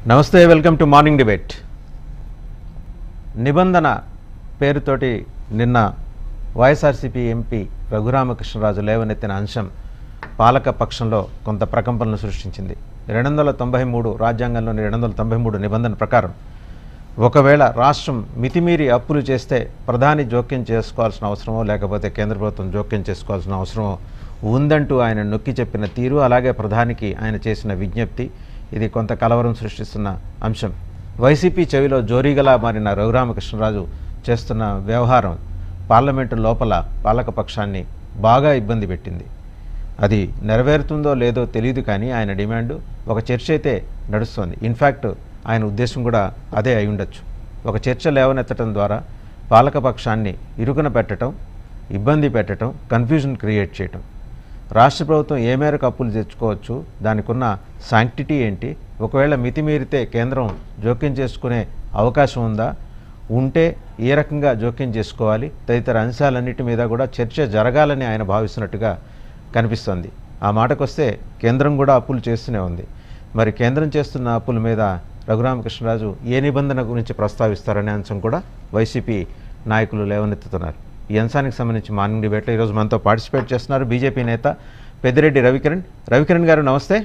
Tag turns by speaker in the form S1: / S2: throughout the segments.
S1: నమస్తే welcome to morning debate నిబంధన పేరుతోటి నిన్న వైఎస్ఆర్సీపీ ఎంపీ రఘురామకృష్ణరాజు లేవనెత్తిన అంశం పాలక పక్షంలో కొంత ప్రకంపనలు సృష్టించింది రెండు వందల తొంభై మూడు రాజ్యాంగంలోని రెండు వందల తొంభై మూడు నిబంధన ప్రకారం ఒకవేళ రాష్ట్రం మితిమీరి అప్పులు చేస్తే ప్రధాని జోక్యం చేసుకోవాల్సిన అవసరమో లేకపోతే కేంద్ర ప్రభుత్వం జోక్యం చేసుకోవాల్సిన అవసరమో ఉందంటూ ఆయన నొక్కి చెప్పిన తీరు అలాగే ప్రధానికి ఆయన చేసిన విజ్ఞప్తి ఇది కొంత కలవరం సృష్టిస్తున్న అంశం వైసీపీ చెవిలో జోరీగలా మారిన రఘురామకృష్ణరాజు చేస్తున్న వ్యవహారం పార్లమెంటు లోపల పాలకపక్షాన్ని బాగా ఇబ్బంది పెట్టింది అది నెరవేరుతుందో లేదో తెలియదు కానీ ఆయన డిమాండ్ ఒక చర్చ అయితే నడుస్తోంది ఇన్ఫ్యాక్ట్ ఆయన ఉద్దేశం కూడా అదే అయి ఉండొచ్చు ఒక చర్చ లేవనెత్తడం ద్వారా పాలకపక్షాన్ని ఇరుకున పెట్టడం ఇబ్బంది పెట్టడం కన్ఫ్యూజన్ క్రియేట్ చేయటం రాష్ట్ర ప్రభుత్వం ఏ మేరకు అప్పులు తెచ్చుకోవచ్చు దానికి ఉన్న శాంక్టిటీ ఏంటి ఒకవేళ మితిమీరితే కేంద్రం జోక్యం చేసుకునే అవకాశం ఉందా ఉంటే ఏ రకంగా జోక్యం చేసుకోవాలి తదితర అంశాలన్నిటి మీద కూడా చర్చ జరగాలని ఆయన భావిస్తున్నట్టుగా కనిపిస్తోంది ఆ మాటకొస్తే కేంద్రం కూడా అప్పులు చేస్తూనే ఉంది మరి కేంద్రం చేస్తున్న అప్పుల మీద రఘురామకృష్ణరాజు ఏ నిబంధన గురించి ప్రస్తావిస్తారనే అంశం కూడా వైసీపీ నాయకులు లేవనెత్తుతున్నారు ఈ అంశానికి సంబంధించి మార్నింగ్ డిబేట్లో ఈరోజు మనతో పార్టిసిపేట్ చేస్తున్నారు బీజేపీ నేత పెద్దిరెడ్డి రవికిరణ్ రవికిరణ్ గారు నమస్తే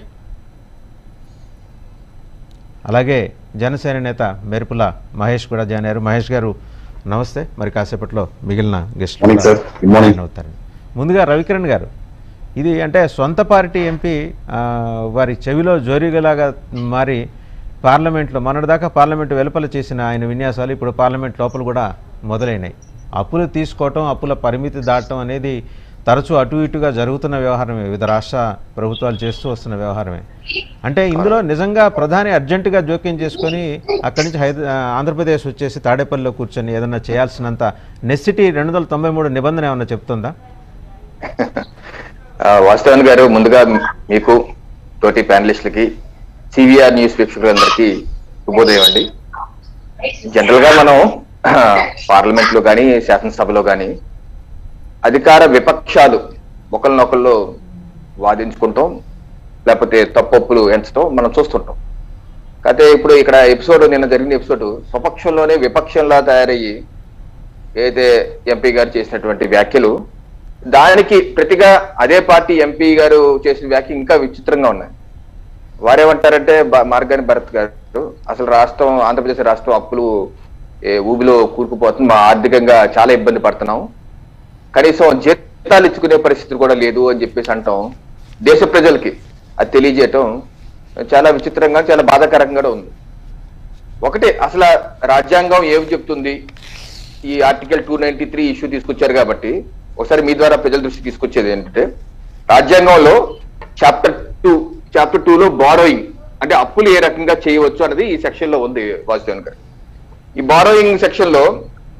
S1: అలాగే జనసేన నేత మెరుపుల మహేష్ కూడా జాయిన్ అయ్యారు మహేష్ గారు నమస్తే మరి కాసేపట్లో మిగిలిన గెస్టులు
S2: Morning,
S1: కూడా
S2: sir. Good morning.
S1: జాయిన్ అవుతారు ముందుగా రవికిరణ్ గారు ఇది అంటే సొంత పార్టీ ఎంపీ ఆ, వారి చెవిలో జోరీగలాగా మారి పార్లమెంట్లో మొన్నటిదాకా పార్లమెంట్ వెలుపల చేసిన ఆయన విన్యాసాలు ఇప్పుడు పార్లమెంట్ లోపల కూడా మొదలైనాయి అప్పులు తీసుకోవటం అప్పుల పరిమితి దాటడం అనేది తరచూ అటు ఇటుగా జరుగుతున్న వ్యవహారమే వివిధ రాష్ట్ర ప్రభుత్వాలు చేస్తూ వస్తున్న వ్యవహారమే అంటే ఇందులో నిజంగా ప్రధాని అర్జెంటుగా జోక్యం చేసుకొని అక్కడి నుంచి హైదరా ఆంధ్రప్రదేశ్ వచ్చేసి తాడేపల్లిలో కూర్చొని ఏదన్నా చేయాల్సినంత నెసిటీ రెండు వందల తొంభై మూడు నిబంధన ఏమన్నా చెప్తుందా
S2: ఆ, వాసుదేవన్ గారు ముందుగా మీకు తోటి ప్యానలిస్టులకి సివిఆర్ న్యూస్ వీక్షకులందరికీ శుభోదయం అండి జనరల్ గా మనం పార్లమెంట్ లో కానీ శాసనసభలో కానీ అధికార విపక్షాలు ఒకరినొకళ్ళు వాదించుకుంటాం లేకపోతే తప్పొప్పులు ఎంచడం మనం చూస్తుంటాం అయితే ఇప్పుడు ఇక్కడ ఎపిసోడ్ నిన్న జరిగిన ఎపిసోడ్ స్వపక్షంలోనే విపక్షంలా తయారయ్యి ఏదైతే ఎంపీ గారు చేసినటువంటి వ్యాఖ్యలు దానికి ప్రతిగా అదే పార్టీ ఎంపీ గారు చేసిన వ్యాఖ్య ఇంకా విచిత్రంగా ఉన్నాయి వారేమంటారంటే బ- మార్గాని భరత్ గారు అసలు రాష్ట్రం ఆంధ్రప్రదేశ్ రాష్ట్రం అప్పులు ఏ, ఊబిలో కూరుకుపోతుంది మా ఆర్థికంగా చాలా ఇబ్బంది పడుతున్నాం కనీసం జీతాలు ఇచ్చుకునే పరిస్థితి కూడా లేదు అని చెప్పేసి అంటాం దేశ ప్రజలకి అది తెలియజేయటం చాలా విచిత్రంగా చాలా బాధాకరంగా కూడా ఉంది ఒకటే అసలు ఆ రాజ్యాంగం ఏమి చెప్తుంది ఈ article two ninety three issue తీసుకొచ్చారు కాబట్టి ఒకసారి మీ ద్వారా ప్రజల దృష్టికి తీసుకొచ్చేది ఏంటంటే రాజ్యాంగంలో చాప్టర్ టూ చాప్టర్ టూ లో బారోయింగ్ అంటే అప్పులు ఏ రకంగా చేయవచ్చు అనేది ఈ సెక్షన్ లో ఉంది వాసుదేవన్ గారు ఈ బారోయింగ్ సెక్షన్ లో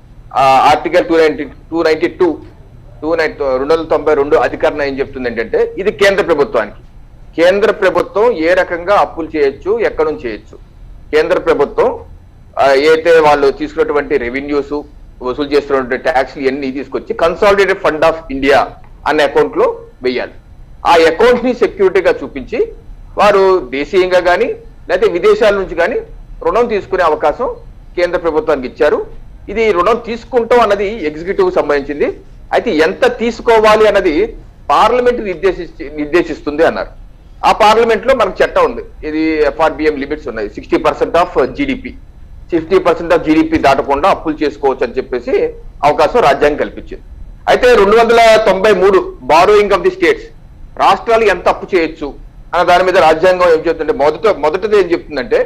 S2: article two ninety two ninety two two nine రెండు వందల తొంభై రెండు అధికరణ ఏం చెప్తుంది ఏంటంటే ఇది కేంద్ర ప్రభుత్వానికి కేంద్ర ప్రభుత్వం ఏ రకంగా అప్పులు చేయొచ్చు ఎక్కడ నుంచి చేయొచ్చు కేంద్ర ప్రభుత్వం ఆ, ఏదైతే వాళ్ళు తీసుకున్నటువంటి రెవెన్యూస్ వసూలు చేస్తున్నటువంటి ట్యాక్స్ ఇవన్నీ తీసుకొచ్చి కన్సాలిడేటెడ్ ఫండ్ ఆఫ్ ఇండియా అనే అకౌంట్ లో వెయ్యాలి ఆ అకౌంట్ ని సెక్యూరిటీగా చూపించి వారు దేశీయంగా కానీ లేకపోతే విదేశాల నుంచి కానీ రుణం తీసుకునే అవకాశం కేంద్ర ప్రభుత్వానికి ఇచ్చారు ఇది రుణం తీసుకుంటాం అన్నది ఎగ్జిక్యూటివ్ సంబంధించింది అయితే ఎంత తీసుకోవాలి అన్నది పార్లమెంట్ నిర్దేశించి నిర్దేశిస్తుంది అన్నారు ఆ పార్లమెంట్ లో మనకు చట్టం ఉంది ఇది ఎఫ్ఆర్బిఎం లిమిట్స్ ఉన్నాయి sixty percent of GDP fifty percent of GDP దాటకుండా అప్పులు చేసుకోవచ్చు అని చెప్పేసి అవకాశం రాజ్యాంగం కల్పించింది అయితే రెండు వందల తొంభై మూడు బారోయింగ్ ఆఫ్ ది స్టేట్స్ రాష్ట్రాలు ఎంత అప్పు చేయొచ్చు అన్న దాని మీద రాజ్యాంగం ఏం చెప్తుందంటే మొదట మొదటిది ఏం చెప్తుందంటే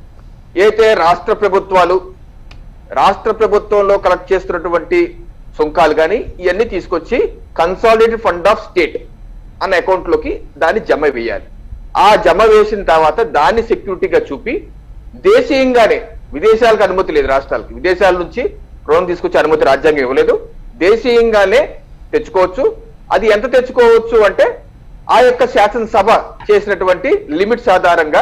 S2: అయితే రాష్ట్ర ప్రభుత్వాలు రాష్ట్ర ప్రభుత్వంలో కలెక్ట్ చేస్తున్నటువంటి సుంకాలు కానీ ఇవన్నీ తీసుకొచ్చి కన్సాలిడేటెడ్ ఫండ్ ఆఫ్ స్టేట్ అన్న అకౌంట్ లోకి దాన్ని జమ వేయాలి ఆ జమ వేసిన తర్వాత దాన్ని సెక్యూరిటీగా చూపి దేశీయంగానే విదేశాలకు అనుమతి లేదు రాష్ట్రాలకి విదేశాల నుంచి రుణం తీసుకొచ్చే అనుమతి రాజ్యాంగం ఇవ్వలేదు దేశీయంగానే తెచ్చుకోవచ్చు అది ఎంత తెచ్చుకోవచ్చు అంటే ఆ యొక్క శాసనసభ చేసినటువంటి లిమిట్స్ ఆధారంగా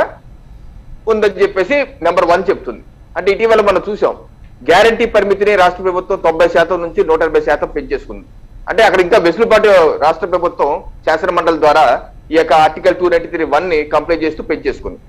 S2: ఉందని చెప్పేసి నెంబర్ వన్ చెప్తుంది అంటే ఇటీవల మనం చూసాం గ్యారంటీ పరిమితిని రాష్ట్ర ప్రభుత్వం తొంభై శాతం నుంచి నూట ఎనభై శాతం పెంచేసుకుంది అంటే అక్కడ ఇంకా వెసులుబాటు రాష్ట్ర ప్రభుత్వం శాసన మండలి ద్వారా ఈ యొక్క article two ninety three one ని కంప్లైంట్ చేస్తూ పెంచేసుకుంది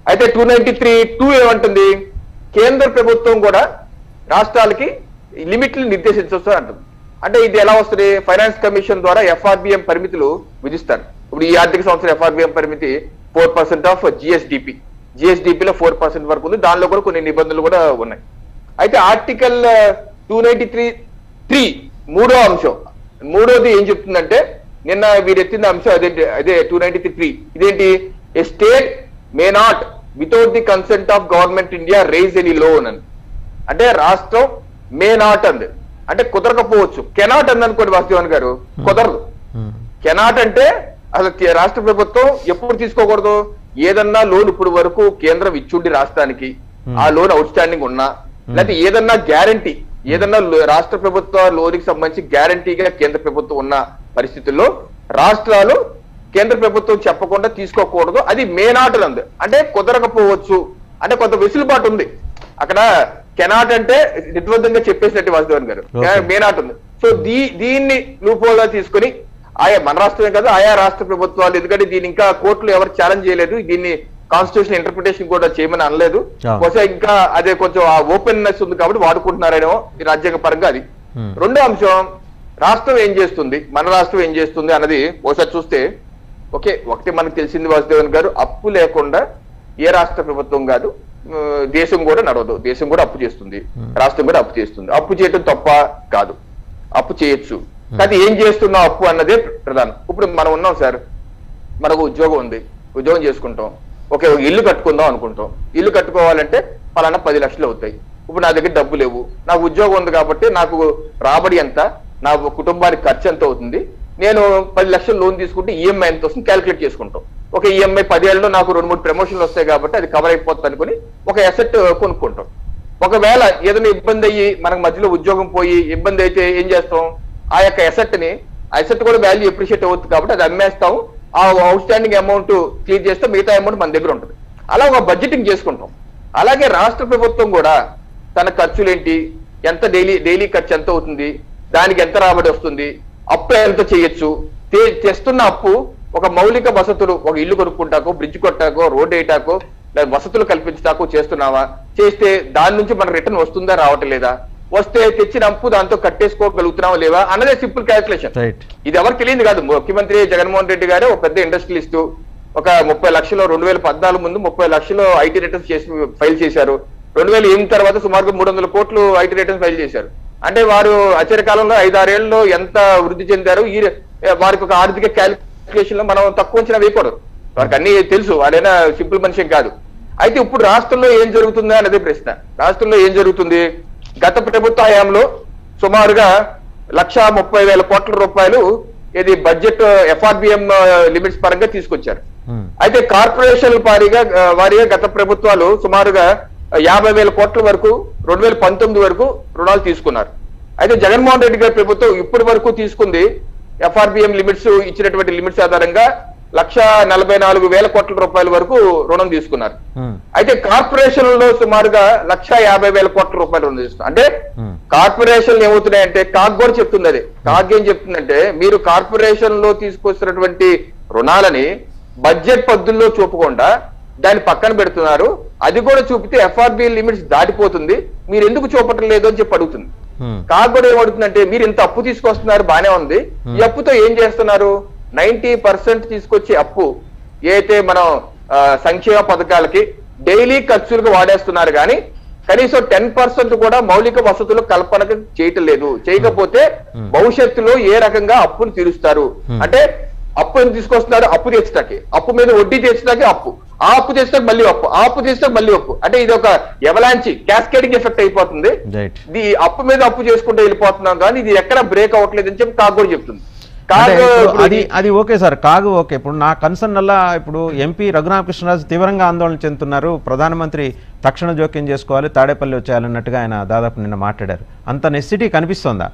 S2: అయితే టూ నైన్టీ త్రీ టూ ఏమంటుంది కేంద్ర ప్రభుత్వం కూడా రాష్ట్రాలకి లిమిట్లు నిర్దేశించవచ్చు అంటుంది అంటే ఇది ఎలా వస్తుంది ఫైనాన్స్ కమిషన్ ద్వారా ఎఫ్ఆర్బిఎం పరిమితులు విధిస్తారు ఇప్పుడు ఈ ఆర్థిక సంవత్సరం ఎఫ్ఆర్బిఎం పరిమితి ఫోర్ పర్సెంట్ ఆఫ్ జిఎస్డిపి జిఎస్డిపిలో ఫోర్ పర్సెంట్ వరకు ఉంది దానిలో కూడా కొన్ని నిబంధనలు కూడా ఉన్నాయి అయితే article two ninety three three మూడో అంశం మూడోది ఏం చెప్తుందంటే నిన్న వీరు ఎత్తిన అంశం అదే అదే టూ నైన్టీ త్రీ త్రీ ఇదేంటి a state may not without the consent of government India raise any loan అని అంటే రాష్ట్రం మే నాట్ అంది అంటే కుదరకపోవచ్చు కెనాట్ అంది అనుకోండి వాసుదేవన్ గారు కుదరదు
S1: ఉమ్,
S2: కెనాట్ అంటే అసలు కే- రాష్ట్ర ప్రభుత్వం ఎప్పుడు తీసుకోకూడదు ఏదన్నా లోన్ ఇప్పుడు వరకు కేంద్రం ఇచ్చుండి రాష్ట్రానికి ఆ లోన్ అవుట్ స్టాండింగ్ ఉన్నా లేకపోతే ఏదన్నా గ్యారంటీ ఏదన్నా లో- రాష్ట్ర ప్రభుత్వ లోన్కి సంబంధించి గ్యారంటీగా కేంద్ర ప్రభుత్వం ఉన్న పరిస్థితుల్లో రాష్ట్రాలు కేంద్ర ప్రభుత్వం చెప్పకుండా తీసుకోకూడదు అది మే నాట్ ఉంది అంటే కుదరకపోవచ్చు అంటే కొంత వెసులుబాటు ఉంది అక్కడ కెనాట్ అంటే నిర్బంధంగా చెప్పేసినట్టు వాసుదేవన్ గారు
S1: Okay.
S2: మే నాట్ ఉంది సో దీ దీన్ని లూపోగా తీసుకుని ఆయా మన రాష్ట్రమే కదా ఆయా రాష్ట్ర ప్రభుత్వాలు ఎందుకంటే దీన్ని ఇంకా కోర్టులు ఎవరు ఛాలెంజ్ చేయలేదు దీన్ని కాన్స్టిట్యూషన్ ఇంటర్ప్రిటేషన్ కూడా చేయమని అనలేదు
S1: Yeah.
S2: బహుశా ఇంకా అదే కొంచెం ఆ ఓపెన్నెస్ ఉంది కాబట్టి వాడుకుంటున్నారేమో ఈ రాజ్యాంగ పరంగా అది
S1: Hmm.
S2: రెండో అంశం రాష్ట్రం ఏం చేస్తుంది మన రాష్ట్రం ఏం చేస్తుంది అన్నది ఒకసారి చూస్తే ఓకే ఒకటి మనకు తెలిసింది వాసుదేవన్ గారు అప్పు లేకుండా ఏ రాష్ట్ర ప్రభుత్వం కాదు ఆ, దేశం కూడా నడవదు దేశం కూడా అప్పు చేస్తుంది రాష్ట్రం కూడా అప్పు చేస్తుంది అప్పు చేయటం తప్ప కాదు అప్పు చేయొచ్చు కానీ ఏం చేస్తున్నాం అప్పు అన్నదే ప్రధానం ఇప్పుడు మనం ఉన్నాం సార్ మనకు ఉద్యోగం ఉంది ఉద్యోగం చేసుకుంటాం ఓకే ఒక ఇల్లు కట్టుకుందాం అనుకుంటాం ఇల్లు కట్టుకోవాలంటే పలానా పది లక్షలు అవుతాయి ఇప్పుడు నా దగ్గర డబ్బు లేవు నాకు ఉద్యోగం ఉంది కాబట్టి నాకు రాబడి ఎంత నా కుటుంబానికి ఖర్చు ఎంత అవుతుంది నేను పది లక్షలు లోన్ తీసుకుంటే ఈఎంఐ ఎంత వస్తుంది క్యాలిక్యులేట్ చేసుకుంటాం ఒక ఈఎంఐ పదేళ్ళలో నాకు రెండు మూడు ప్రమోషన్లు వస్తాయి కాబట్టి అది కవర్ అయిపోతుంది అనుకుని ఒక అసెట్ కొనుక్కుంటాం ఒకవేళ ఏదైనా ఇబ్బంది అయ్యి మనకు మధ్యలో ఉద్యోగం పోయి ఇబ్బంది అయితే ఏం చేస్తాం ఆ యొక్క అసెట్ ని అసెట్ కూడా వాల్యూ ఎప్రిషియేట్ అవుతుంది కాబట్టి అది అమ్మేస్తాం ఆ అవుట్ స్టాండింగ్ అమౌంట్ క్లియర్ చేస్తే మిగతా అమౌంట్ మన దగ్గర ఉంటుంది అలా ఒక బడ్జెటింగ్ చేసుకుంటాం అలాగే రాష్ట్ర ప్రభుత్వం కూడా తన ఖర్చులేంటి ఎంత డైలీ డైలీ ఖర్చు ఎంత అవుతుంది దానికి ఎంత రాబడి వస్తుంది అప్పు ఎంత చేయొచ్చు తే- తెస్తున్న అప్పు ఒక మౌలిక వసతులు ఒక ఇల్లు కొనుక్కుంటాకో బ్రిడ్జ్ కొట్టాకో రోడ్ వేయటాకో లేదా వసతులు కల్పించటాకో చేస్తున్నావా చేస్తే దాని నుంచి మన రిటర్న్ వస్తుందా రావటం లేదా వస్తే తెచ్చిన అప్పు దాంతో కట్టేసుకోగలుగుతున్నావా లేవా అన్నదే సింపుల్ క్యాల్కులేషన్
S1: రైట్
S2: ఇది ఎవరికి తెలియదు కాదు ముఖ్యమంత్రి జగన్మోహన్ రెడ్డి గారే ఒక పెద్ద ఇండస్ట్రియలిస్ట్ ఒక ముప్పై లక్షలు రెండు వేల పద్నాలుగు ముందు ముప్పై లక్షలు ఐటీ రిటర్న్స్ చేసి ఫైల్ చేశారు రెండు వేల ఎనిమిది తర్వాత సుమారుగా మూడు వందల కోట్లు ఐటీ రిటర్న్స్ ఫైల్ చేశారు అంటే వారు అచర కాలంలో ఐదారేళ్లలో ఎంత వృద్ధి చెందారు ఈ వారికి ఒక ఆర్థిక క్యాలిక్యులేషన్ లో మనం తక్కువ అంచనా వేయకూడదు వారికి అన్ని తెలుసు వాడైనా సింపుల్ మనిషి ఏం కాదు అయితే ఇప్పుడు రాష్ట్రంలో ఏం జరుగుతుందా అనేది ప్రశ్న రాష్ట్రంలో ఏం జరుగుతుంది గత ప్రభుత్వ హయాంలో సుమారుగా లక్ష ముప్పై వేల కోట్ల రూపాయలు ఇది బడ్జెట్ ఎఫ్ఆర్బిఎం లిమిట్స్ పరంగా తీసుకొచ్చారు
S1: ఉమ్,
S2: అయితే కార్పొరేషన్ వారీగా ఆ, వారీగా గత ప్రభుత్వాలు సుమారుగా యాభై వేల కోట్ల వరకు రెండు వేల పంతొమ్మిది వరకు రుణాలు తీసుకున్నారు అయితే జగన్మోహన్ రెడ్డి గారి ప్రభుత్వం ఇప్పటి వరకు తీసుకుంది ఎఫ్ఆర్బిఎం లిమిట్స్ ఇచ్చినటువంటి లిమిట్స్ ఆధారంగా లక్ష నలభై నాలుగు వేల కోట్ల రూపాయల వరకు రుణం తీసుకున్నారు
S1: ఉమ్,
S2: అయితే కార్పొరేషన్ లో సుమారుగా లక్ష యాభై వేల కోట్ల రూపాయలు రుణం తీసుకున్నారు అంటే
S1: ఉమ్,
S2: కార్పొరేషన్లు ఏమవుతున్నాయంటే కాగ్ కూడా చెప్తుంది అది కాగ్ ఏం చెప్తుందంటే మీరు కార్పొరేషన్ లో తీసుకొస్తున్నటువంటి రుణాలని బడ్జెట్ పద్ధతుల్లో చూపకుండా దాన్ని పక్కన పెడుతున్నారు అది కూడా చూపితే ఎఫ్ఆర్బి లిమిట్స్ దాటిపోతుంది మీరు ఎందుకు చూపటం లేదు అని చెప్పి అడుగుతుంది
S1: ఉమ్,
S2: కాగ్ కూడా ఏమడుతుందంటే మీరు ఇంత అప్పు తీసుకొస్తున్నారు బానే ఉంది ఈ అప్పుతో ఏం చేస్తున్నారు నైన్టీ పర్సెంట్ తీసుకొచ్చే అప్పు ఏదైతే మనం ఆ, సంక్షేమ పథకాలకి డైలీ ఖర్చులకు వాడేస్తున్నారు కానీ కనీసం టెన్ పర్సెంట్ కూడా మౌలిక వసతులు కల్పనకు చేయటం లేదు చేయకపోతే భవిష్యత్తులో ఏ రకంగా అప్పును తీరుస్తారు అంటే అప్పు ఎందుకు తీసుకొస్తున్నారు అప్పు తెచ్చటానికి అప్పు మీద వడ్డీ తెచ్చటానికి అప్పు ఆ అప్పు తెచ్చడానికి మళ్ళీ అప్పు ఆ అప్పు తెచ్చడానికి మళ్ళీ అప్పు అంటే ఇది ఒక ఎవలాంచి క్యాస్కేడింగ్ ఎఫెక్ట్ అయిపోతుంది
S1: రైట్
S2: ఇది అప్పు మీద అప్పు చేసుకుంటూ వెళ్ళిపోతున్నాం కానీ ఇది ఎక్కడ బ్రేక్ అవ్వట్లేదు అని చెప్పి కాగ్ కూడా చెప్తుంది
S1: అంటే
S2: కాగ్
S1: ఇప్పుడు
S2: ఇప్పుడు
S1: అది అది ఓకే సార్ కాగు ఓకే ఇప్పుడు నా కన్సర్న్ వల్ల ఇప్పుడు ఎంపీ రఘురామకృష్ణరాజు తీవ్రంగా ఆందోళన చెందుతున్నారు ప్రధానమంత్రి తక్షణ జోక్యం చేసుకోవాలి తాడేపల్లి వచ్చేయాలన్నట్టుగా ఆయన దాదాపు నిన్న మాట్లాడారు అంత నెసిటీ కనిపిస్తోందా